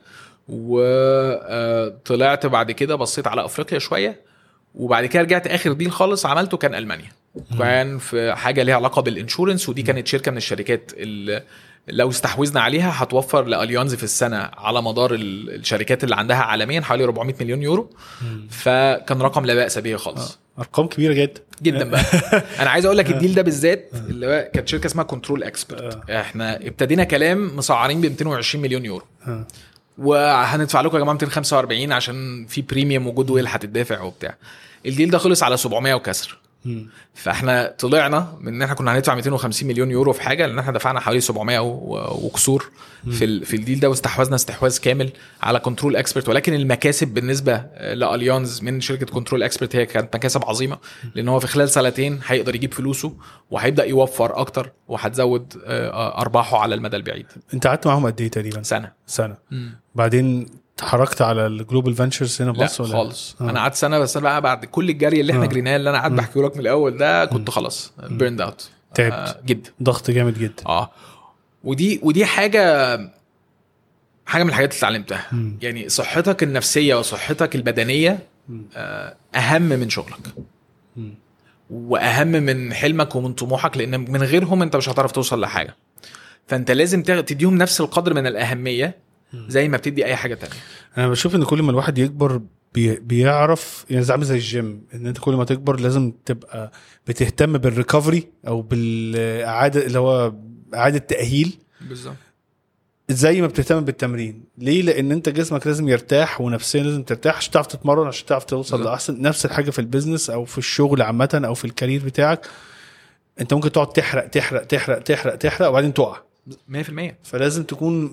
وطلعت بعد كده بصيت على افريقيا شويه وبعد كده رجعت اخر ديل خالص عملته كان المانيا كان في حاجه ليها علاقه بالانشورنس ودي كانت شركه من الشركات اللي لو استحوذنا عليها هتوفر لاليانز في السنه على مدار ال- الشركات اللي عندها عالميا حوالي 400 مليون يورو فكان رقم لا باس به خالص ارقام كبيره جدا جدا بقى انا عايز اقول لك الديل ده بالذات اللي هو كانت شركه اسمها كنترول اكسبرت احنا ابتدينا كلام مصعرين ب 220 مليون يورو آه. وهندفع لكم يا جماعه 245 عشان في بريميوم وجود ويل هتدفع وبتاع الديل ده خلص على 700 وكسر مم. فاحنا طلعنا من ان احنا كنا هندفع 250 مليون يورو في حاجه لان احنا دفعنا حوالي 700 و- و- وكسور في ال- في الديل ده واستحوذنا استحواذ كامل على كنترول اكسبرت ولكن المكاسب بالنسبه لاليانز من شركه كنترول اكسبرت هي كانت مكاسب عظيمه لان هو في خلال سنتين هيقدر يجيب فلوسه وهيبدا يوفر اكتر وهتزود آه، ارباحه على المدى البعيد انت قعدت معاهم قد ايه تقريبا؟ سنه سنه بعدين تحركت على الجلوبال فانشرز هنا في لا مصر ولا خالص آه. انا قعدت سنه بس أنا بقى بعد كل الجري اللي احنا آه. جريناه اللي انا قاعد بحكيه لك من الاول ده كنت خلاص بيرند اوت تعبت. جدا ضغط جامد جدا اه ودي ودي حاجه حاجه من الحاجات اللي اتعلمتها مم. يعني صحتك النفسيه وصحتك البدنيه آه، اهم من شغلك مم. واهم من حلمك ومن طموحك لان من غيرهم انت مش هتعرف توصل لحاجه فانت لازم تاخد- تديهم نفس القدر من الاهميه زي ما بتدي اي حاجه تانية انا بشوف ان كل ما الواحد يكبر بي بيعرف يعني زي عامل زي الجيم ان انت كل ما تكبر لازم تبقى بتهتم بالريكفري او بالاعاده اللي هو اعاده تاهيل بالظبط زي ما بتهتم بالتمرين ليه لان انت جسمك لازم يرتاح ونفسيا لازم ترتاح عشان تعرف تتمرن عشان تعرف توصل بالظبط. لاحسن نفس الحاجه في البيزنس او في الشغل عامه او في الكارير بتاعك انت ممكن تقعد تحرق تحرق تحرق تحرق تحرق وبعدين تقع 100% فلازم تكون م-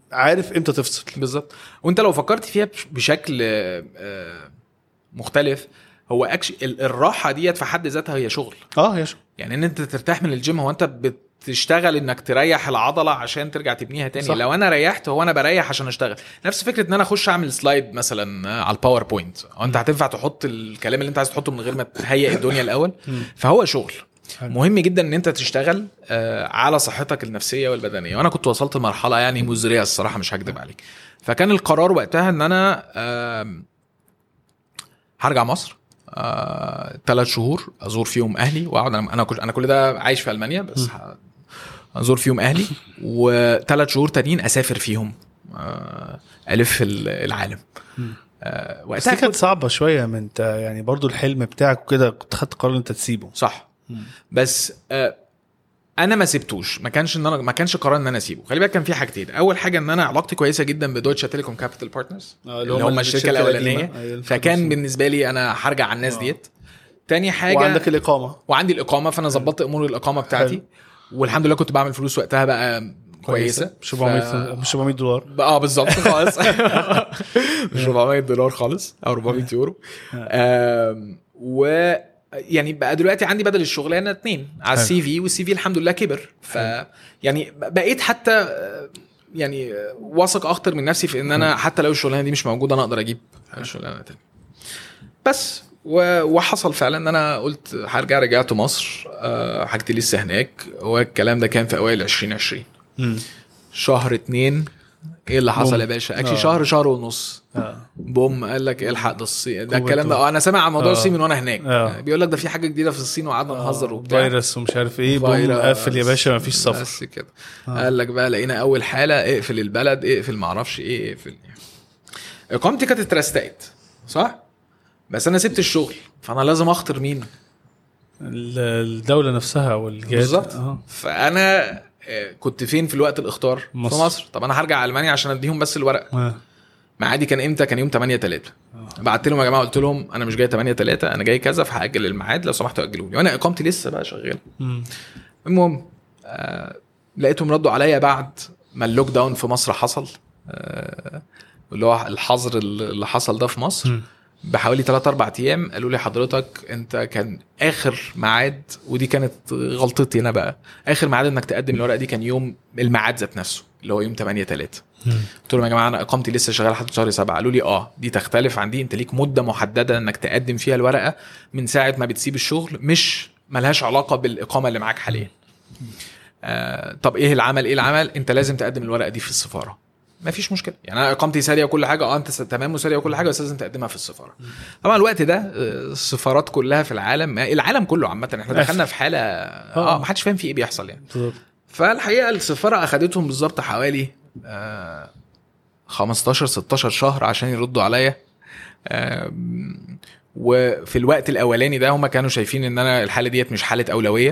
عارف امتى تفصل بالظبط وانت لو فكرت فيها بش- بشكل آه، آه، مختلف هو اكش ال- الراحه ديت في حد ذاتها هي شغل اه يا شو يعني ان انت ترتاح من الجيم هو انت بتشتغل انك تريح العضله عشان ترجع تبنيها تاني صح. صح. لو انا ريحت هو انا بريح عشان اشتغل نفس فكره ان انا اخش اعمل سلايد مثلا على الباوربوينت هو انت هتنفع تحط الكلام اللي انت عايز تحطه من غير ما تهيئ الدنيا الاول فهو شغل حلو. مهم جدا ان انت تشتغل آه، على صحتك النفسيه والبدنيه وانا كنت وصلت لمرحله يعني مزريه الصراحه مش هكدب عليك فكان القرار وقتها ان انا آم، هرجع مصر ثلاث شهور ازور فيهم اهلي واقعد انا انا كل انا كل ده عايش في المانيا بس ه- ازور فيهم اهلي وثلاث شهور تانيين اسافر فيهم آه، الف ال- العالم آه، بس وقتها دي كانت كنت صعبه شويه من انت يعني برضو الحلم بتاعك وكده كنت خدت قرار ان انت تسيبه صح بس آه، انا ما سبتوش ما كانش ان انا ما كانش قرار ان انا اسيبه خلي بالك كان في حاجتين اول حاجه ان انا علاقتي كويسه جدا بدويتشا تيليكوم كابيتال بارتنرز آه، اللي هم الشركه الاولانيه أيوة، فكان بالنسبه لي انا هرجع على الناس آه. ديت تاني حاجه وعندك الاقامه وعندي الاقامه فانا ظبطت امور الاقامه بتاعتي والحمد لله كنت بعمل فلوس وقتها بقى كويسه مش 400 مش 400 دولار اه بالظبط خالص مش 400 دولار خالص او 400 يورو آم، و يعني بقى دلوقتي عندي بدل الشغلانه اتنين على حلو. السي في والسي في الحمد لله كبر ف يعني بقيت حتى آه، يعني آه، واثق اكتر من نفسي في ان انا حتى لو الشغلانه دي مش موجوده انا اقدر اجيب شغلانه تانية بس و- وحصل فعلا ان انا قلت هرجع رجعت مصر آه، حاجتي لسه هناك والكلام ده كان في اوائل 2020 شهر اتنين ايه اللي حصل بوم. يا باشا اكشلي آه. شهر شهر ونص اه بوم قال لك الحق ده الصين ده كوفيد الكلام ده و- اه انا سامع عن موضوع آه. الصين من وانا هناك آه. بيقول لك ده في حاجه جديده في الصين وقعدنا نهزر وبتاع فيروس ومش عارف ايه بوم فيروس. قفل يا باشا مفيش سفر بس كده قال لك بقى لقينا اول حاله اقفل البلد اقفل معرفش ايه اقفل اقامتي كانت اترستقت صح بس انا سبت الشغل فانا لازم اخطر مين ال- الدوله نفسها والجهات بالظبط اه فانا آه، كنت فين في الوقت الاختار مصر. في مصر طب انا هرجع المانيا عشان اديهم بس الورق آه. ميعادي كان امتى كان يوم 8 3 بعت لهم يا جماعه قلت لهم انا مش جاي 8 3 انا جاي كذا فهاجل الميعاد لو سمحتوا اجلوا لي وانا اقامتي لسه بقى شغاله مم. المهم آه لقيتهم ردوا عليا بعد ما اللوك داون في مصر حصل آه اللي هو الحظر اللي حصل ده في مصر مم. بحوالي 3 4 ايام قالوا لي حضرتك انت كان اخر ميعاد ودي كانت غلطتي انا بقى اخر ميعاد انك تقدم الورقه دي كان يوم الميعاد ذات نفسه اللي هو يوم 8 3 مم. قلت لهم يا جماعه انا اقامتي لسه شغاله لحد شهر سبعه قالوا لي اه دي تختلف عن دي انت ليك مده محدده انك تقدم فيها الورقه من ساعه ما بتسيب الشغل مش ملهاش علاقه بالاقامه اللي معاك حاليا آه طب ايه العمل ايه العمل انت لازم تقدم الورقه دي في السفاره ما فيش مشكله يعني انا اقامتي ساريه وكل حاجه اه انت س- تمام وساريه وكل حاجه بس لازم تقدمها في السفاره طبعا الوقت ده آه، السفارات كلها في العالم العالم كله عامه احنا قافل. دخلنا في حاله اه ما حدش فاهم في ايه بيحصل يعني بالظبط. فالحقيقه السفاره اخدتهم بالظبط حوالي آه 15 16 شهر عشان يردوا عليا آم، وفي الوقت الاولاني ده هم كانوا شايفين ان انا الحاله ديت مش حاله اولويه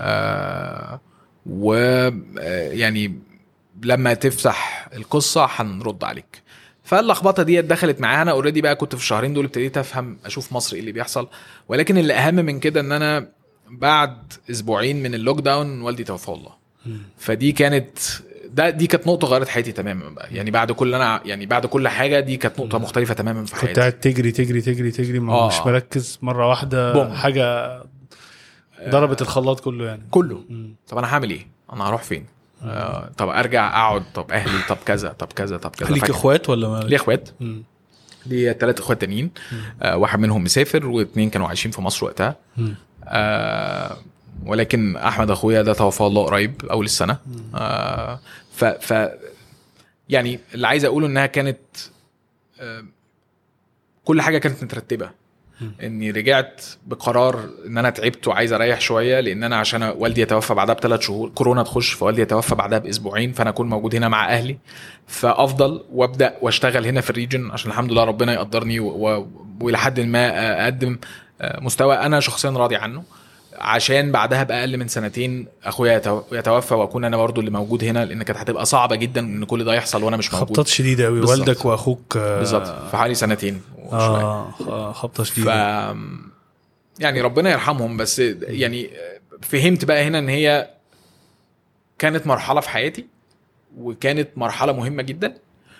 آه و آه، يعني لما تفتح القصه هنرد عليك فاللخبطه ديت دخلت معانا اوريدي بقى كنت في الشهرين دول ابتديت افهم اشوف مصر ايه اللي بيحصل ولكن اللي اهم من كده ان انا بعد اسبوعين من اللوك داون والدي توفى الله فدي كانت ده دي كانت نقطه غيرت حياتي تماما بقى يعني بعد كل انا يعني بعد كل حاجه دي كانت نقطه مختلفه تماما في كنت حياتي قاعد تجري تجري تجري تجري ما- آه. مش مركز مره واحده بوم. حاجه ضربت الخلاط كله يعني كله مم. طب انا هعمل ايه انا هروح فين آه طب ارجع اقعد طب اهلي طب كذا طب كذا طب كذا ليك فاكر- اخوات ولا ما ليه اخوات مم. ليه ثلاث اخوات تانيين آه واحد منهم مسافر واثنين كانوا عايشين في مصر وقتها مم. آه ولكن احمد اخويا ده توفى الله قريب اول السنه آه ف ف يعني اللي عايز اقوله انها كانت آه كل حاجه كانت مترتبه اني رجعت بقرار ان انا تعبت وعايز اريح شويه لان انا عشان والدي يتوفى بعدها بثلاث شهور كورونا تخش فوالدي يتوفى بعدها باسبوعين فانا اكون موجود هنا مع اهلي فافضل وابدا واشتغل هنا في الريجن عشان الحمد لله ربنا يقدرني و- و- والى حد ما اقدم مستوى انا شخصيا راضي عنه عشان بعدها باقل من سنتين اخويا يتو- يتوفى واكون انا برضو اللي موجود هنا لان كانت هتبقى صعبه جدا ان كل ده يحصل وانا مش موجود خبطات شديده قوي بالظبط. والدك واخوك آه، بالظبط في حوالي سنتين وشوية. اه آه، خبطه ف شديده يعني ربنا يرحمهم بس يعني فهمت بقى هنا ان هي كانت مرحله في حياتي وكانت مرحله مهمه جدا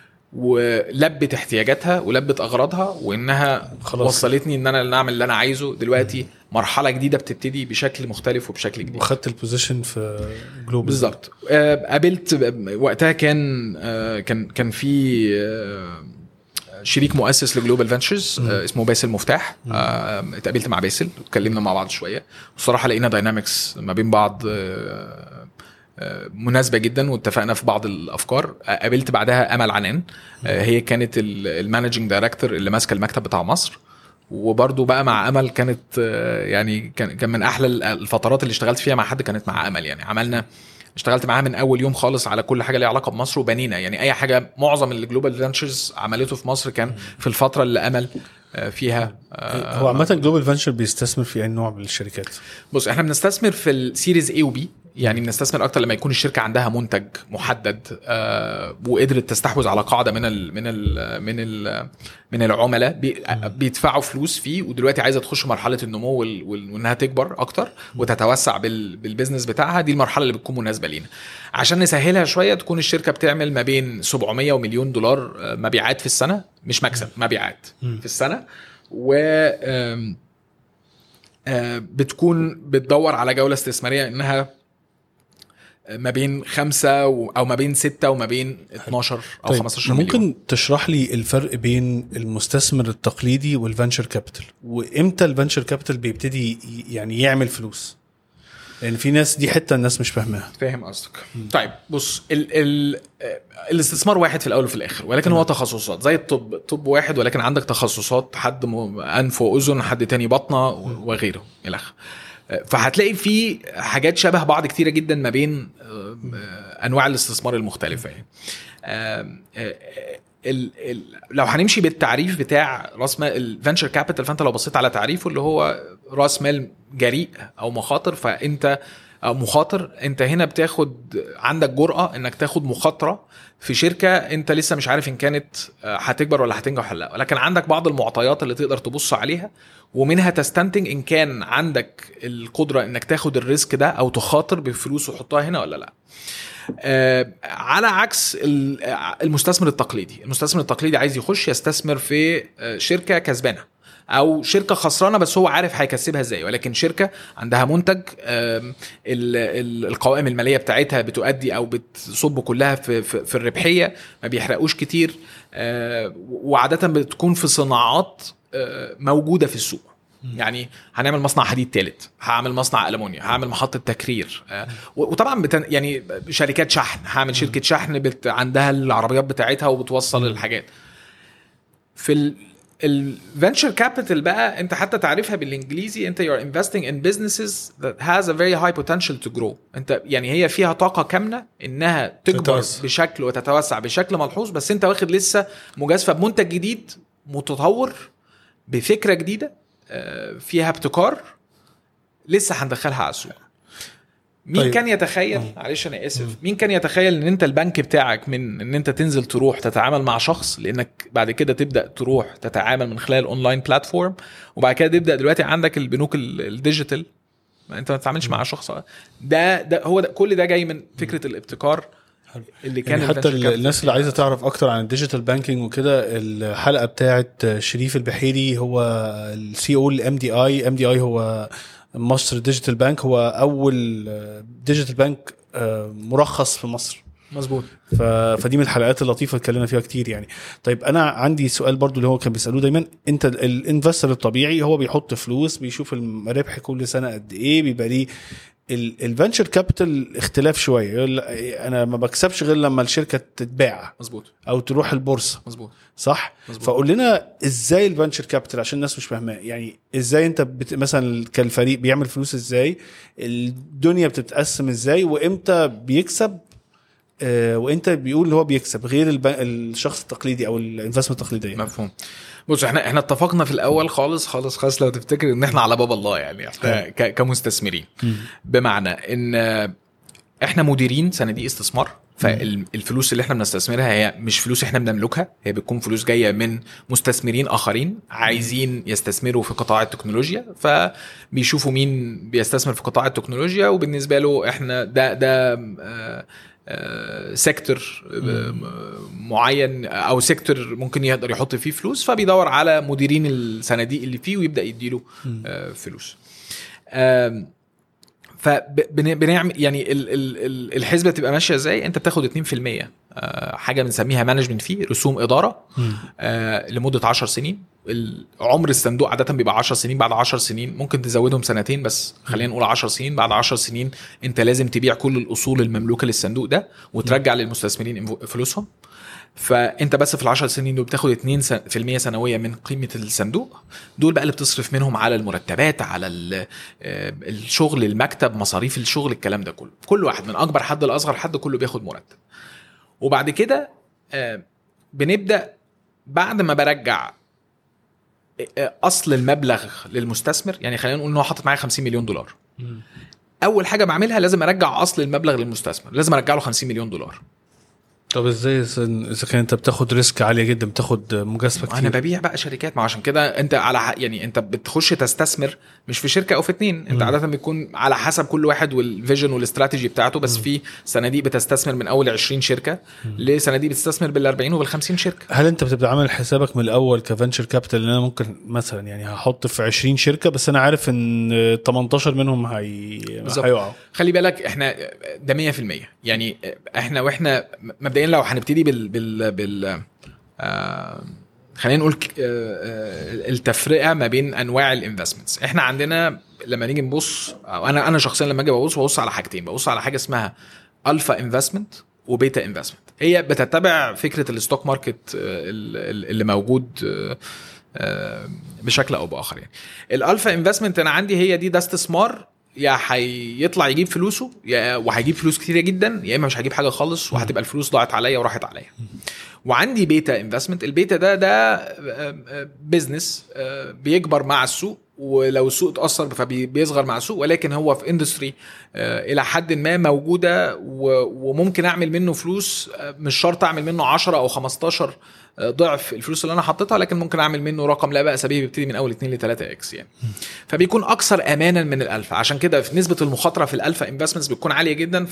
ولبت احتياجاتها ولبت اغراضها وانها خلاص. وصلتني ان انا اللي اعمل اللي انا عايزه دلوقتي مرحله جديده بتبتدي بشكل مختلف وبشكل جديد وخدت البوزيشن في جلوبال بالظبط آه، قابلت وقتها كان آه، كان كان في آه، شريك مؤسس لجلوبال فينتشرز اسمه باسل مفتاح آه، اتقابلت مع باسل واتكلمنا مع بعض شويه والصراحه لقينا داينامكس ما بين بعض آه، آه، مناسبه جدا واتفقنا في بعض الافكار آه، قابلت بعدها امل عنان آه، هي كانت المانجنج دايركتور اللي ماسكه المكتب بتاع مصر وبرضه بقى مع امل كانت آه، يعني كان كان من احلى الفترات اللي اشتغلت فيها مع حد كانت مع امل يعني عملنا اشتغلت معاها من اول يوم خالص على كل حاجه ليها علاقه بمصر وبنينا يعني اي حاجه معظم الجلوبال فينتشرز عملته في مصر كان في الفتره اللي امل آه، فيها آه، هو عامه جلوبال فينشر بيستثمر في اي نوع من الشركات بص احنا بنستثمر في السيريز اي وبي يعني بنستثمر اكتر لما يكون الشركه عندها منتج محدد آه وقدرت تستحوذ على قاعده من ال من ال من ال من العملاء بي بيدفعوا فلوس فيه ودلوقتي عايزه تخش مرحله النمو وال- وال- وانها تكبر اكتر وتتوسع بال بالبيزنس بتاعها دي المرحله اللي بتكون مناسبه لينا عشان نسهلها شويه تكون الشركه بتعمل ما بين 700 ومليون دولار آه، مبيعات في السنه مش مكسب مبيعات في السنه و آم، آه، بتكون بتدور على جوله استثماريه انها ما بين خمسة و- او ما بين ستة وما بين 12 او طيب 15 مليون ممكن تشرح لي الفرق بين المستثمر التقليدي والفنشر كابيتال وامتى الفنشر كابيتال بيبتدي ي- يعني يعمل فلوس لان في ناس دي حته الناس مش فاهماها فاهم قصدك طيب بص ال ال آه، الاستثمار واحد في الاول وفي الاخر ولكن هو تخصصات زي الطب الطب واحد ولكن عندك تخصصات حد م- انف واذن حد تاني بطنه و- وغيره الى اخره آه، فهتلاقي في حاجات شبه بعض كتيره جدا ما بين آه، آه، انواع الاستثمار المختلفه يعني آم، آه، آه، ال ال لو هنمشي بالتعريف بتاع راس مال الفنشر كابيتال فانت لو بصيت على تعريفه اللي هو راس مال جريء او مخاطر فانت أو مخاطر انت هنا بتاخد عندك جرأة انك تاخد مخاطرة في شركة انت لسه مش عارف ان كانت آه، هتكبر ولا هتنجح ولا لا ولكن عندك بعض المعطيات اللي تقدر تبص عليها ومنها تستنتج ان كان عندك القدرة انك تاخد الريسك ده او تخاطر بفلوس وتحطها هنا ولا لا آه، على عكس ال- آه، المستثمر التقليدي المستثمر التقليدي عايز يخش يستثمر في آه، شركه كسبانه او شركه خسرانه بس هو عارف هيكسبها ازاي ولكن شركه عندها منتج آم، ال- ال- القوائم الماليه بتاعتها بتؤدي او بتصب كلها في في, في الربحيه ما بيحرقوش كتير آه، وعاده بتكون في صناعات آه، موجوده في السوق يعني هنعمل مصنع حديد ثالث هعمل مصنع المونيا هعمل محطه تكرير آه، و- وطبعا بتن يعني شركات شحن هعمل شركه شحن بت عندها العربيات بتاعتها وبتوصل الحاجات في الفنشر كابيتال بقى انت حتى تعرفها بالانجليزي انت you're investing in businesses that has a very high potential to grow انت يعني هي فيها طاقه كامنه انها تكبر تتوسع. بشكل وتتوسع بشكل ملحوظ بس انت واخد لسه مجازفه بمنتج جديد متطور بفكره جديده آه، فيها ابتكار لسه هندخلها على السوق مين طيب. طيب. كان يتخيل معلش انا اسف مين كان يتخيل ان انت البنك بتاعك من ان انت تنزل تروح تتعامل مع شخص لانك بعد كده تبدا تروح تتعامل من خلال اونلاين بلاتفورم وبعد كده تبدا دلوقتي عندك البنوك ال- الديجيتال ما انت ما تتعاملش مع شخص ده ده هو ده كل ده جاي من فكره الابتكار اللي كان يعني حتى الventure capital. الناس اللي عايزه تعرف اكتر عن الديجيتال بانكينج وكده الحلقه بتاعت شريف البحيري هو السي او الام دي اي ام دي اي هو مصر ديجيتال بانك هو اول ديجيتال بانك مرخص في مصر مظبوط ف... فدي من الحلقات اللطيفه اتكلمنا فيها كتير يعني طيب انا عندي سؤال برضو اللي هو كان بيسالوه دايما انت الانفستر الطبيعي هو بيحط فلوس بيشوف الربح كل سنه قد ايه بيبقى ليه الفنشر كابيتال اختلاف شويه يقول لك انا ما بكسبش غير لما الشركه تتباع مظبوط او تروح البورصه مظبوط صح مظبوط. فقول لنا ازاي الفنشر كابيتال عشان الناس مش فاهماه يعني ازاي انت بت... مثلا كالفريق بيعمل فلوس ازاي الدنيا بتتقسم ازاي وامتى بيكسب آه وامتى بيقول ان هو بيكسب غير الب... الشخص التقليدي او الانفستمنت التقليديه مفهوم بص احنا احنا اتفقنا في الاول خالص خالص خالص لو تفتكر ان احنا على باب الله يعني احنا ك- كمستثمرين بمعنى ان احنا مديرين صناديق استثمار فالفلوس اللي احنا بنستثمرها هي مش فلوس احنا بنملكها هي بتكون فلوس جايه من مستثمرين اخرين عايزين يستثمروا في قطاع التكنولوجيا فبيشوفوا مين بيستثمر في قطاع التكنولوجيا وبالنسبه له احنا ده ده آه، آه، سيكتور آه، معين او سيكتور ممكن يقدر يحط فيه فلوس فبيدور على مديرين الصناديق اللي فيه ويبدا يديله آه، فلوس آم، فبنعمل يعني ال- ال- ال- الحسبه تبقى ماشيه ازاي انت بتاخد 2% آه، حاجه بنسميها مانجمنت فيه رسوم اداره آه، لمده 10 سنين ال- عمر الصندوق عاده بيبقى 10 سنين بعد 10 سنين ممكن تزودهم سنتين بس خلينا نقول 10 سنين بعد 10 سنين انت لازم تبيع كل الاصول المملوكه للصندوق ده وترجع للمستثمرين إنفو- فلوسهم فانت بس في العشر سنين دول بتاخد 2% سنويه من قيمه الصندوق دول بقى اللي بتصرف منهم على المرتبات على ال- آه، الشغل المكتب مصاريف الشغل الكلام ده كله كل واحد من اكبر حد لاصغر حد كله بياخد مرتب وبعد كده آه، بنبدا بعد ما برجع آه، اصل المبلغ للمستثمر يعني خلينا نقول ان هو حاطط معايا 50 مليون دولار اول حاجه بعملها لازم ارجع اصل المبلغ للمستثمر لازم ارجع له 50 مليون دولار طب ازاي إذا- اذا كان انت بتاخد ريسك عاليه جدا بتاخد مجازفه انا كتير ببيع بقى شركات ما عشان كده انت على ح- يعني انت بتخش تستثمر مش في شركه او في اتنين انت عاده بيكون على حسب كل واحد والفيجن والاستراتيجي بتاعته بس في صناديق بتستثمر من اول 20 شركه لصناديق بتستثمر بال 40 وبال 50 شركه هل انت بتبقى عامل حسابك من الاول كفنشر كابيتال ان انا ممكن مثلا يعني هحط في 20 شركه بس انا عارف ان 18 منهم هي بالظبط. هيقعوا خلي بالك احنا ده 100% يعني احنا واحنا مبدئيا لو هنبتدي بال بال بال آه خلينا نقول ك- آه، آه، التفرقه ما بين انواع الانفستمنتس احنا عندنا لما نيجي نبص أو انا انا شخصيا لما اجي ببص ببص على حاجتين ببص على حاجه اسمها الفا انفستمنت وبيتا انفستمنت هي بتتبع فكره الستوك ماركت آه، ال- ال- اللي موجود آه، آه، بشكل او باخر يعني الالفا انفستمنت انا عندي هي دي ده استثمار يا هيطلع يجيب فلوسه يا وهيجيب فلوس كتيره جدا يا اما مش هجيب حاجه خالص وهتبقى الفلوس ضاعت عليا وراحت عليا وعندي بيتا انفستمنت البيتا ده ده بزنس بيكبر مع السوق ولو السوق اتاثر فبيصغر مع السوق ولكن هو في اندستري الى حد ما موجوده و- وممكن اعمل منه فلوس آه، مش شرط اعمل منه 10 او 15 ضعف الفلوس اللي انا حطيتها لكن ممكن اعمل منه رقم لا باس به بيبتدي من اول 2 ل 3 اكس يعني فبيكون اكثر امانا من الالفا عشان كده في نسبه المخاطره في الالفا انفستمنتس بتكون عاليه جدا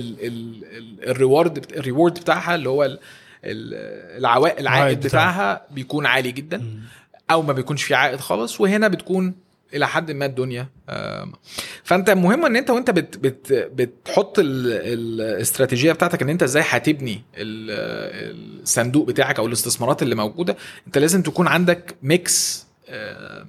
فالريورد الريورد بتاعها اللي هو ال- ال- العوائد العائد العائد بتاعها. بتاعها بيكون عالي جدا او ما بيكونش في عائد خالص وهنا بتكون الى حد ما الدنيا آم، فانت مهم ان انت وانت بت بت بتحط ال- الاستراتيجيه بتاعتك ان انت ازاي هتبني ال- الصندوق بتاعك او الاستثمارات اللي موجوده انت لازم تكون عندك ميكس آم،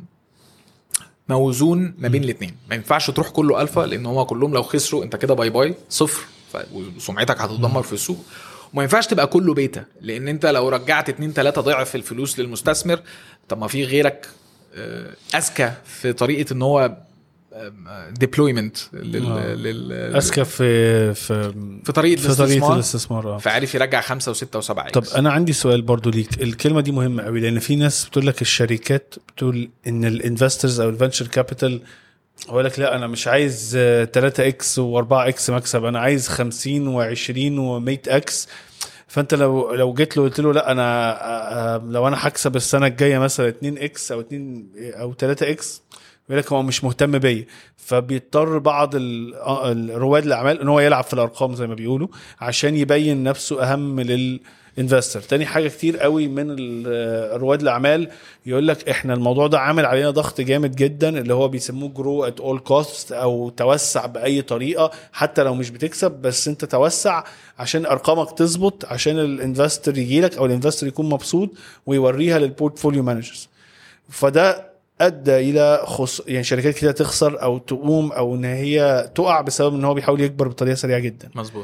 موزون ما بين الاثنين ما ينفعش تروح كله الفا لان هو كلهم لو خسروا انت كده باي باي صفر ف- وسمعتك هتتدمر في السوق وما ينفعش تبقى كله بيتا لان انت لو رجعت 2 3 ضعف الفلوس للمستثمر طب ما في غيرك آه، اذكى في طريقه ان هو ديبلويمنت لل, آه. لل اذكى في في في طريقه في طريقه الاستثمار الاستثمار اه فعارف يرجع خمسة وستة وسبعة طب إكس. انا عندي سؤال برضو ليك الكلمه دي مهمه قوي لان في ناس بتقول لك الشركات بتقول ان الانفسترز او الفنشر كابيتال هو لك لا انا مش عايز 3 اكس و4 اكس مكسب انا عايز 50 و20 و100 اكس فانت لو لو جيت له قلت له لا انا آه، آه، لو انا هكسب السنه الجايه مثلا 2 اكس او 2 او 3 اكس يقول لك هو مش مهتم بيا فبيضطر بعض ال- آه، الرواد الاعمال ان هو يلعب في الارقام زي ما بيقولوا عشان يبين نفسه اهم للانفستر تاني حاجه كتير قوي من ال- آه، رواد الاعمال يقول لك احنا الموضوع ده عامل علينا ضغط جامد جدا اللي هو بيسموه جرو ات اول كوست او توسع باي طريقه حتى لو مش بتكسب بس انت توسع عشان ارقامك تظبط عشان الانفستر يجي لك او الانفستر يكون مبسوط ويوريها للبورتفوليو مانجرز فده ادى الى خص... يعني شركات كده تخسر او تقوم او ان هي تقع بسبب ان هو بيحاول يكبر بطريقه سريعه جدا مظبوط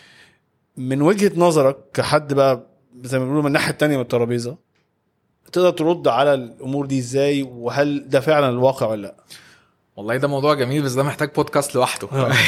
من وجهه نظرك كحد بقى زي ما بيقولوا من الناحيه التانية من الترابيزه تقدر ترد على الامور دي ازاي وهل ده فعلا الواقع ولا لا والله ده موضوع جميل بس ده محتاج بودكاست لوحده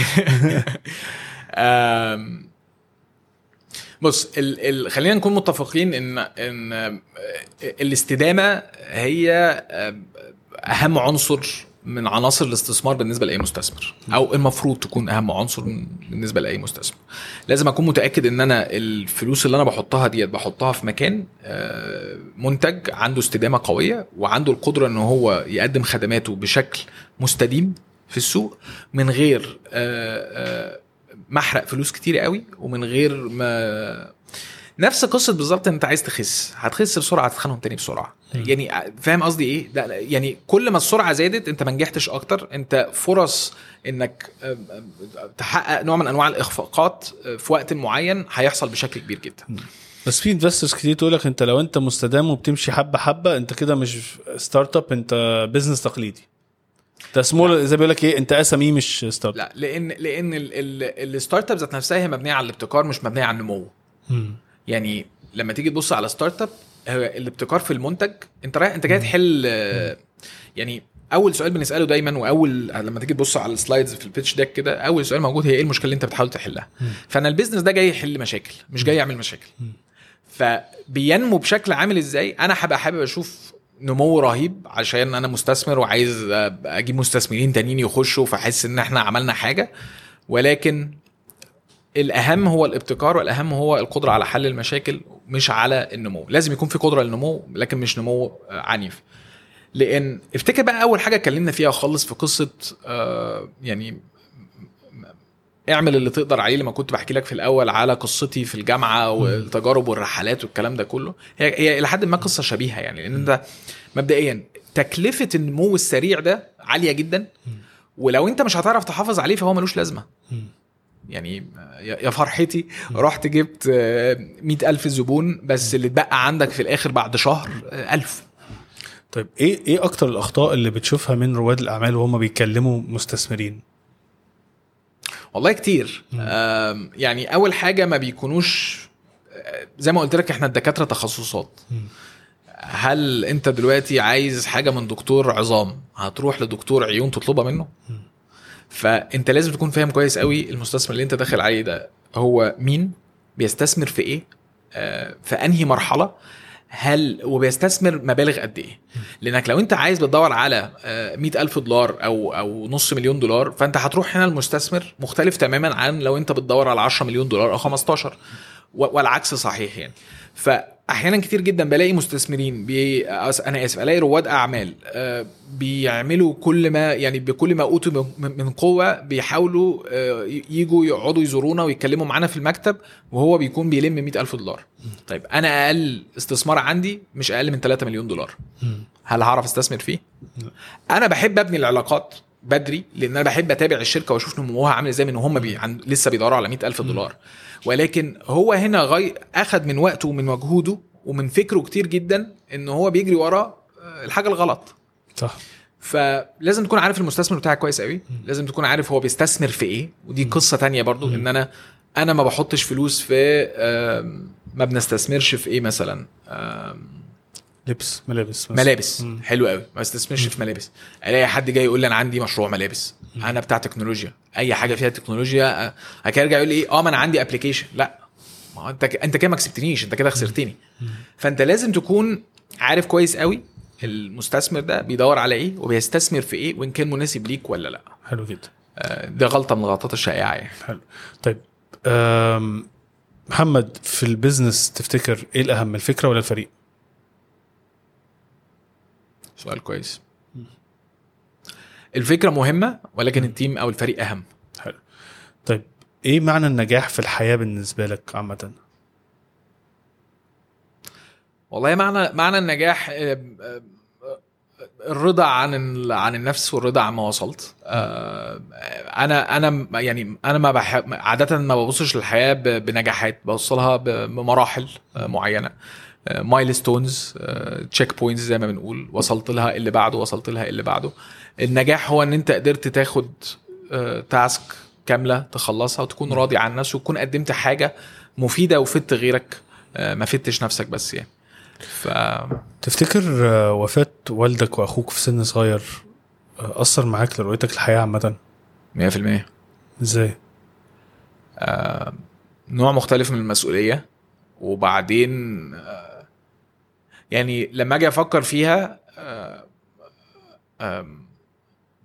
آم، بص ال ال خلينا نكون متفقين ان ان آه، الاستدامه هي آه، اهم عنصر من عناصر الاستثمار بالنسبه لاي مستثمر او المفروض تكون اهم عنصر من- بالنسبه لاي مستثمر لازم اكون متاكد ان انا الفلوس اللي انا بحطها ديت بحطها في مكان آه، منتج عنده استدامه قويه وعنده القدره ان هو يقدم خدماته بشكل مستديم في السوق من غير آه، آه، ما احرق فلوس كتير قوي ومن غير ما نفس قصه بالظبط انت عايز تخس هتخس بسرعه هتتخنهم تاني بسرعه يعني فاهم قصدي ايه ده يعني كل ما السرعه زادت انت ما نجحتش اكتر انت فرص انك آم، آم، تحقق نوع من انواع الاخفاقات آه، في وقت معين هيحصل بشكل كبير جدا بس في انفسترز كتير تقول لك انت لو انت مستدام وبتمشي حبه حبه انت كده مش ستارت اب انت بزنس تقليدي انت سمول زي بيقول لك ايه انت اس ام اي مش ستارت اب لا لان لان الستارت اب ذات نفسها هي مبنيه على الابتكار مش مبنيه على النمو يعني لما تيجي تبص على ستارت اب هو الابتكار في المنتج انت رايح انت جاي تحل آه، يعني اول سؤال بنساله دايما واول لما تيجي تبص على السلايدز في البيتش ديك كده اول سؤال موجود هي ايه المشكله اللي انت بتحاول تحلها فانا البيزنس ده جاي يحل مشاكل مش جاي يعمل مشاكل فبينمو بشكل عامل ازاي انا هبقى حابب اشوف نمو رهيب عشان انا مستثمر وعايز اجيب مستثمرين تانيين يخشوا فاحس ان احنا عملنا حاجه ولكن الاهم هو الابتكار والاهم هو القدره على حل المشاكل مش على النمو لازم يكون في قدره للنمو لكن مش نمو آه، عنيف لان افتكر بقى اول حاجه اتكلمنا فيها خالص في قصه آه، يعني اعمل اللي تقدر عليه لما كنت بحكي لك في الاول على قصتي في الجامعه والتجارب والرحلات والكلام ده كله هي هي الى حد ما قصه شبيهه يعني لان انت مبدئيا تكلفه النمو السريع ده عاليه جدا ولو انت مش هتعرف تحافظ عليه فهو ملوش لازمه يعني يا يا فرحتي رحت جبت مئة ألف زبون بس اللي اتبقى عندك في الآخر بعد شهر آه، ألف طيب ايه ايه اكتر الاخطاء اللي بتشوفها من رواد الاعمال وهم بيكلموا مستثمرين والله كتير آم، يعني أول حاجة ما بيكونوش آه، زي ما قلت لك احنا الدكاترة تخصصات هل انت دلوقتي عايز حاجة من دكتور عظام هتروح لدكتور عيون تطلبها منه فانت لازم تكون فاهم كويس قوي المستثمر اللي انت داخل عليه ده هو مين بيستثمر في ايه آه، في انهي مرحله هل وبيستثمر مبالغ قد ايه لانك لو انت عايز بتدور على مئة ألف دولار او او نص مليون دولار فانت هتروح هنا المستثمر مختلف تماما عن لو انت بتدور على 10 مليون دولار او 15 و- والعكس صحيح يعني فاحيانا كتير جدا بلاقي مستثمرين بي... أس- انا اسف الاقي رواد اعمال آه، بيعملوا كل ما يعني بكل ما اوتوا من من قوه بيحاولوا آه، ي- يجوا يقعدوا يزورونا ويتكلموا معانا في المكتب وهو بيكون بيلم 100 ألف دولار طيب انا اقل استثمار عندي مش اقل من 3 مليون دولار هل هعرف استثمر فيه انا بحب ابني العلاقات بدري لان انا بحب اتابع الشركه واشوف نموها عامل ازاي من هم بي... عن... لسه بيدوروا على 100 الف دولار ولكن هو هنا غي... اخد من وقته ومن مجهوده ومن فكره كتير جدا ان هو بيجري ورا آه، الحاجه الغلط صح فلازم تكون عارف المستثمر بتاعك كويس قوي لازم تكون عارف هو بيستثمر في ايه ودي قصه تانية برضو ان انا انا ما بحطش فلوس في آم، ما بنستثمرش في ايه مثلا آم، لبس ملابس مثلاً. ملابس مم. حلو قوي ما استثمرش في ملابس الاقي حد جاي يقول لي انا عندي مشروع ملابس انا بتاع تكنولوجيا اي حاجه فيها تكنولوجيا أه، بعد كده يرجع يقول لي ايه اه ما انا عندي ابلكيشن لا ما هو انت ك- انت كده ما كسبتنيش انت كده خسرتني فانت لازم تكون عارف كويس قوي المستثمر ده بيدور على ايه وبيستثمر في ايه وان كان مناسب ليك ولا لا حلو جدا آه، دي غلطه من الغلطات الشائعه يعني حلو طيب أم، محمد في البيزنس تفتكر ايه الاهم الفكره ولا الفريق سؤال كويس الفكره مهمه ولكن التيم او الفريق اهم حلو طيب ايه معنى النجاح في الحياه بالنسبه لك عامه والله معنى معنى النجاح آه، آه، الرضا عن ال- عن النفس والرضا عن ما وصلت آه، انا انا م- يعني انا ما بحب عاده ما ببصش للحياه ب- بنجاحات بوصلها ب- بمراحل آه، معينه مايلستونز تشيك بوينتس زي ما بنقول وصلت لها اللي بعده وصلت لها اللي بعده النجاح هو ان انت قدرت تاخد تاسك كامله تخلصها وتكون راضي عن نفسك وتكون قدمت حاجه مفيده وفدت غيرك آه، ما فدتش نفسك بس يعني ف تفتكر آه، وفاه والدك واخوك في سن صغير آه، اثر معاك لرؤيتك الحياه عامه 100% ازاي نوع مختلف من المسؤوليه وبعدين آه، يعني لما اجي افكر فيها آه، آم،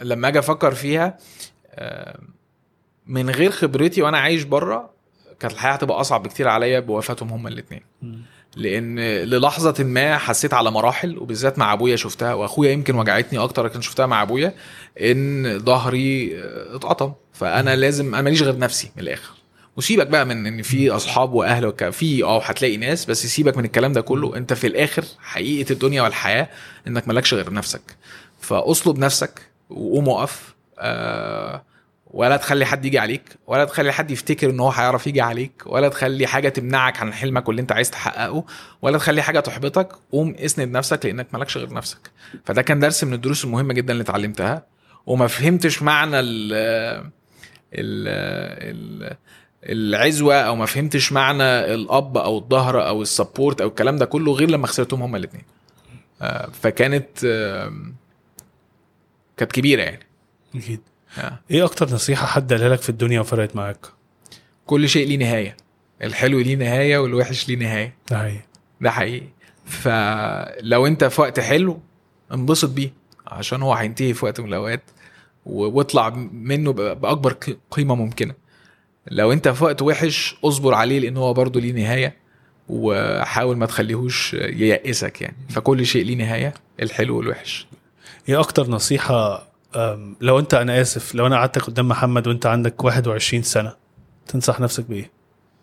لما اجي افكر فيها آه، من غير خبرتي وانا عايش بره كانت الحياه هتبقى اصعب بكتير عليا بوفاتهم هما الاثنين لان للحظه ما حسيت على مراحل وبالذات مع ابويا شفتها واخويا يمكن وجعتني اكتر لكن شفتها مع ابويا ان ظهري آه، اتقطم فانا لازم انا ماليش غير نفسي من الاخر وسيبك بقى من ان في اصحاب واهل وك... في اه هتلاقي ناس بس سيبك من الكلام ده كله انت في الاخر حقيقه الدنيا والحياه انك مالكش غير نفسك فاصلب نفسك وقوم اقف آه ولا تخلي حد يجي عليك ولا تخلي حد يفتكر ان هو هيعرف يجي عليك ولا تخلي حاجه تمنعك عن حلمك واللي انت عايز تحققه ولا تخلي حاجه تحبطك قوم اسند نفسك لانك مالكش غير نفسك فده كان درس من الدروس المهمه جدا اللي اتعلمتها وما فهمتش معنى ال ال ال العزوه او ما فهمتش معنى الاب او الظهر او السبورت او الكلام ده كله غير لما خسرتهم هما الاثنين فكانت آم، كانت كبيره يعني اكيد آه. ايه اكتر نصيحه حد قالها لك في الدنيا وفرقت معاك كل شيء ليه نهايه الحلو ليه نهايه والوحش ليه نهايه ده حقيقي ده حقيقي فلو انت في وقت حلو انبسط بيه عشان هو هينتهي في وقت من الاوقات و- واطلع منه ب- باكبر ق- قيمه ممكنه لو انت في وقت وحش اصبر عليه لان هو برضه ليه نهايه وحاول ما تخليهوش ييأسك يعني فكل شيء ليه نهايه الحلو والوحش ايه اكتر نصيحه أم، لو انت انا اسف لو انا قعدتك قدام محمد وانت عندك 21 سنه تنصح نفسك بايه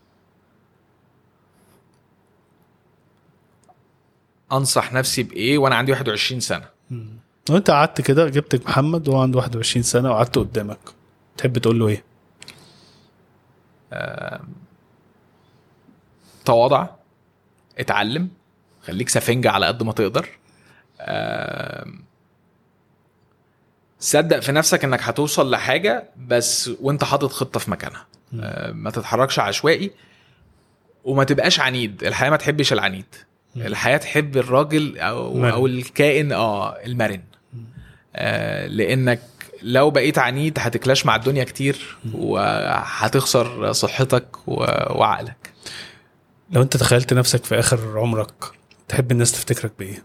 انصح نفسي بايه وانا عندي 21 سنه لو انت قعدت كده جبتك محمد وهو عنده 21 سنه وقعدت قدامك تحب تقول له ايه تواضع اتعلم خليك سفنجة على قد ما تقدر آم، صدق في نفسك انك هتوصل لحاجة بس وانت حاطط خطة في مكانها آم، ما تتحركش عشوائي وما تبقاش عنيد الحياة ما تحبش العنيد الحياة تحب الراجل او مرن. او الكائن اه المرن آه لانك لو بقيت عنيد هتكلاش مع الدنيا كتير وهتخسر صحتك و- وعقلك لو انت تخيلت نفسك في اخر عمرك تحب الناس تفتكرك بايه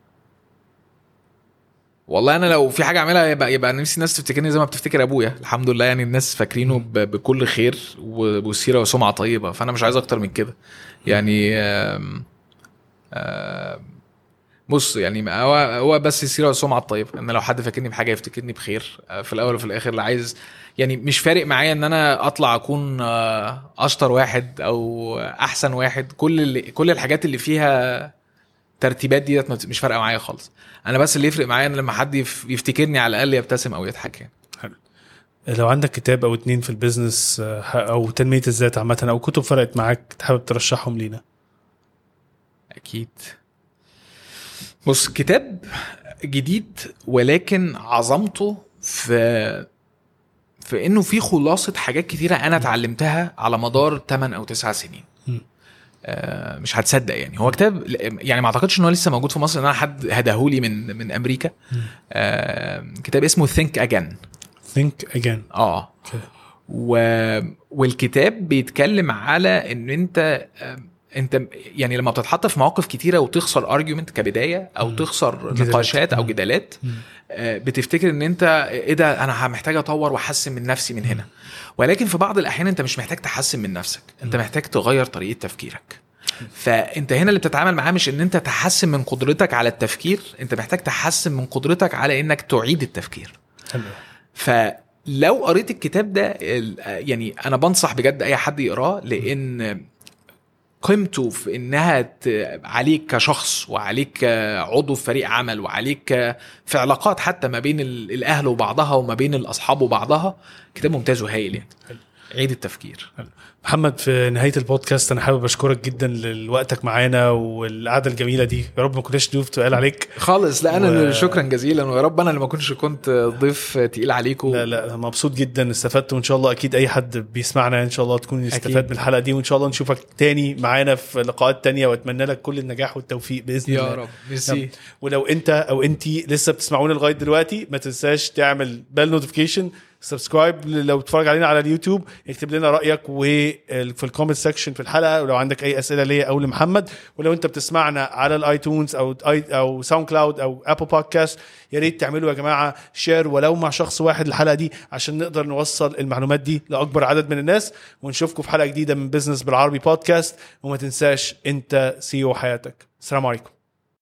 والله انا لو في حاجه اعملها يبقى يبقى نفسي الناس تفتكرني زي ما بتفتكر ابويا الحمد لله يعني الناس فاكرينه ب- بكل خير و- وسيره وسمعه طيبه فانا مش عايز اكتر من كده يعني آم، آم، بص يعني هو هو بس السيره والسمعه الطيبه ان لو حد فاكرني بحاجه يفتكرني بخير آه، في الاول وفي الاخر اللي عايز يعني مش فارق معايا ان انا اطلع اكون آه، اشطر واحد او احسن واحد كل اللي كل الحاجات اللي فيها ترتيبات ديت ما- مش فارقه معايا خالص انا بس اللي يفرق معايا ان لما حد يف- يفتكرني على الاقل يبتسم او يضحك يعني لو عندك كتاب او اتنين في البيزنس آه، او تنميه الذات عامه او كتب فرقت معاك تحب ترشحهم لينا اكيد بص كتاب جديد ولكن عظمته في في انه في خلاصه حاجات كتيره انا اتعلمتها على مدار 8 او 9 سنين مم. آه مش هتصدق يعني هو كتاب يعني ما اعتقدش ان هو لسه موجود في مصر ان انا حد هداهولي من من امريكا آه كتاب اسمه ثينك اجين think again اه اوكي و... والكتاب بيتكلم على ان انت آم، انت يعني لما بتتحط في مواقف كتيره وتخسر ارجيومنت كبدايه او مم. تخسر جدالات. نقاشات او مم. جدالات مم. آه، بتفتكر ان انت ايه ده انا محتاج اطور واحسن من نفسي من هنا ولكن في بعض الاحيان انت مش محتاج تحسن من نفسك انت محتاج تغير طريقه تفكيرك فانت هنا اللي بتتعامل معاه مش ان انت تحسن من قدرتك على التفكير انت محتاج تحسن من قدرتك على انك تعيد التفكير حلو فلو قريت الكتاب ده ال- يعني انا بنصح بجد اي حد يقراه لان قيمته في انها ت- عليك كشخص وعليك كعضو في فريق عمل وعليك ك- في علاقات حتى ما بين ال- الاهل وبعضها وما بين الاصحاب وبعضها كتاب ممتاز وهايل يعني عيد التفكير محمد في نهايه البودكاست انا حابب اشكرك جدا لوقتك معانا والقعده الجميله دي يا رب ما كناش ضيوف تقال عليك خالص لا انا و- و... شكرا جزيلا ويا رب انا اللي ما كنتش كنت ضيف تقيل عليكم لا لا مبسوط جدا استفدت وان شاء الله اكيد اي حد بيسمعنا ان شاء الله تكون استفاد أكيد. من الحلقه دي وان شاء الله نشوفك تاني معانا في لقاءات تانية واتمنى لك كل النجاح والتوفيق باذن يا الله رب ميرسي ولو انت او انت لسه بتسمعونا لغايه دلوقتي ما تنساش تعمل بال نوتيفيكيشن سبسكرايب لو بتتفرج علينا على اليوتيوب اكتب لنا رايك وفي الكومنت سيكشن في الحلقه ولو عندك اي اسئله ليا او لمحمد ولو انت بتسمعنا على الايتونز او او ساوند كلاود او ابل بودكاست يا ريت تعملوا يا جماعه شير ولو مع شخص واحد الحلقه دي عشان نقدر نوصل المعلومات دي لاكبر عدد من الناس ونشوفكم في حلقه جديده من بزنس بالعربي بودكاست وما تنساش انت سيو حياتك السلام عليكم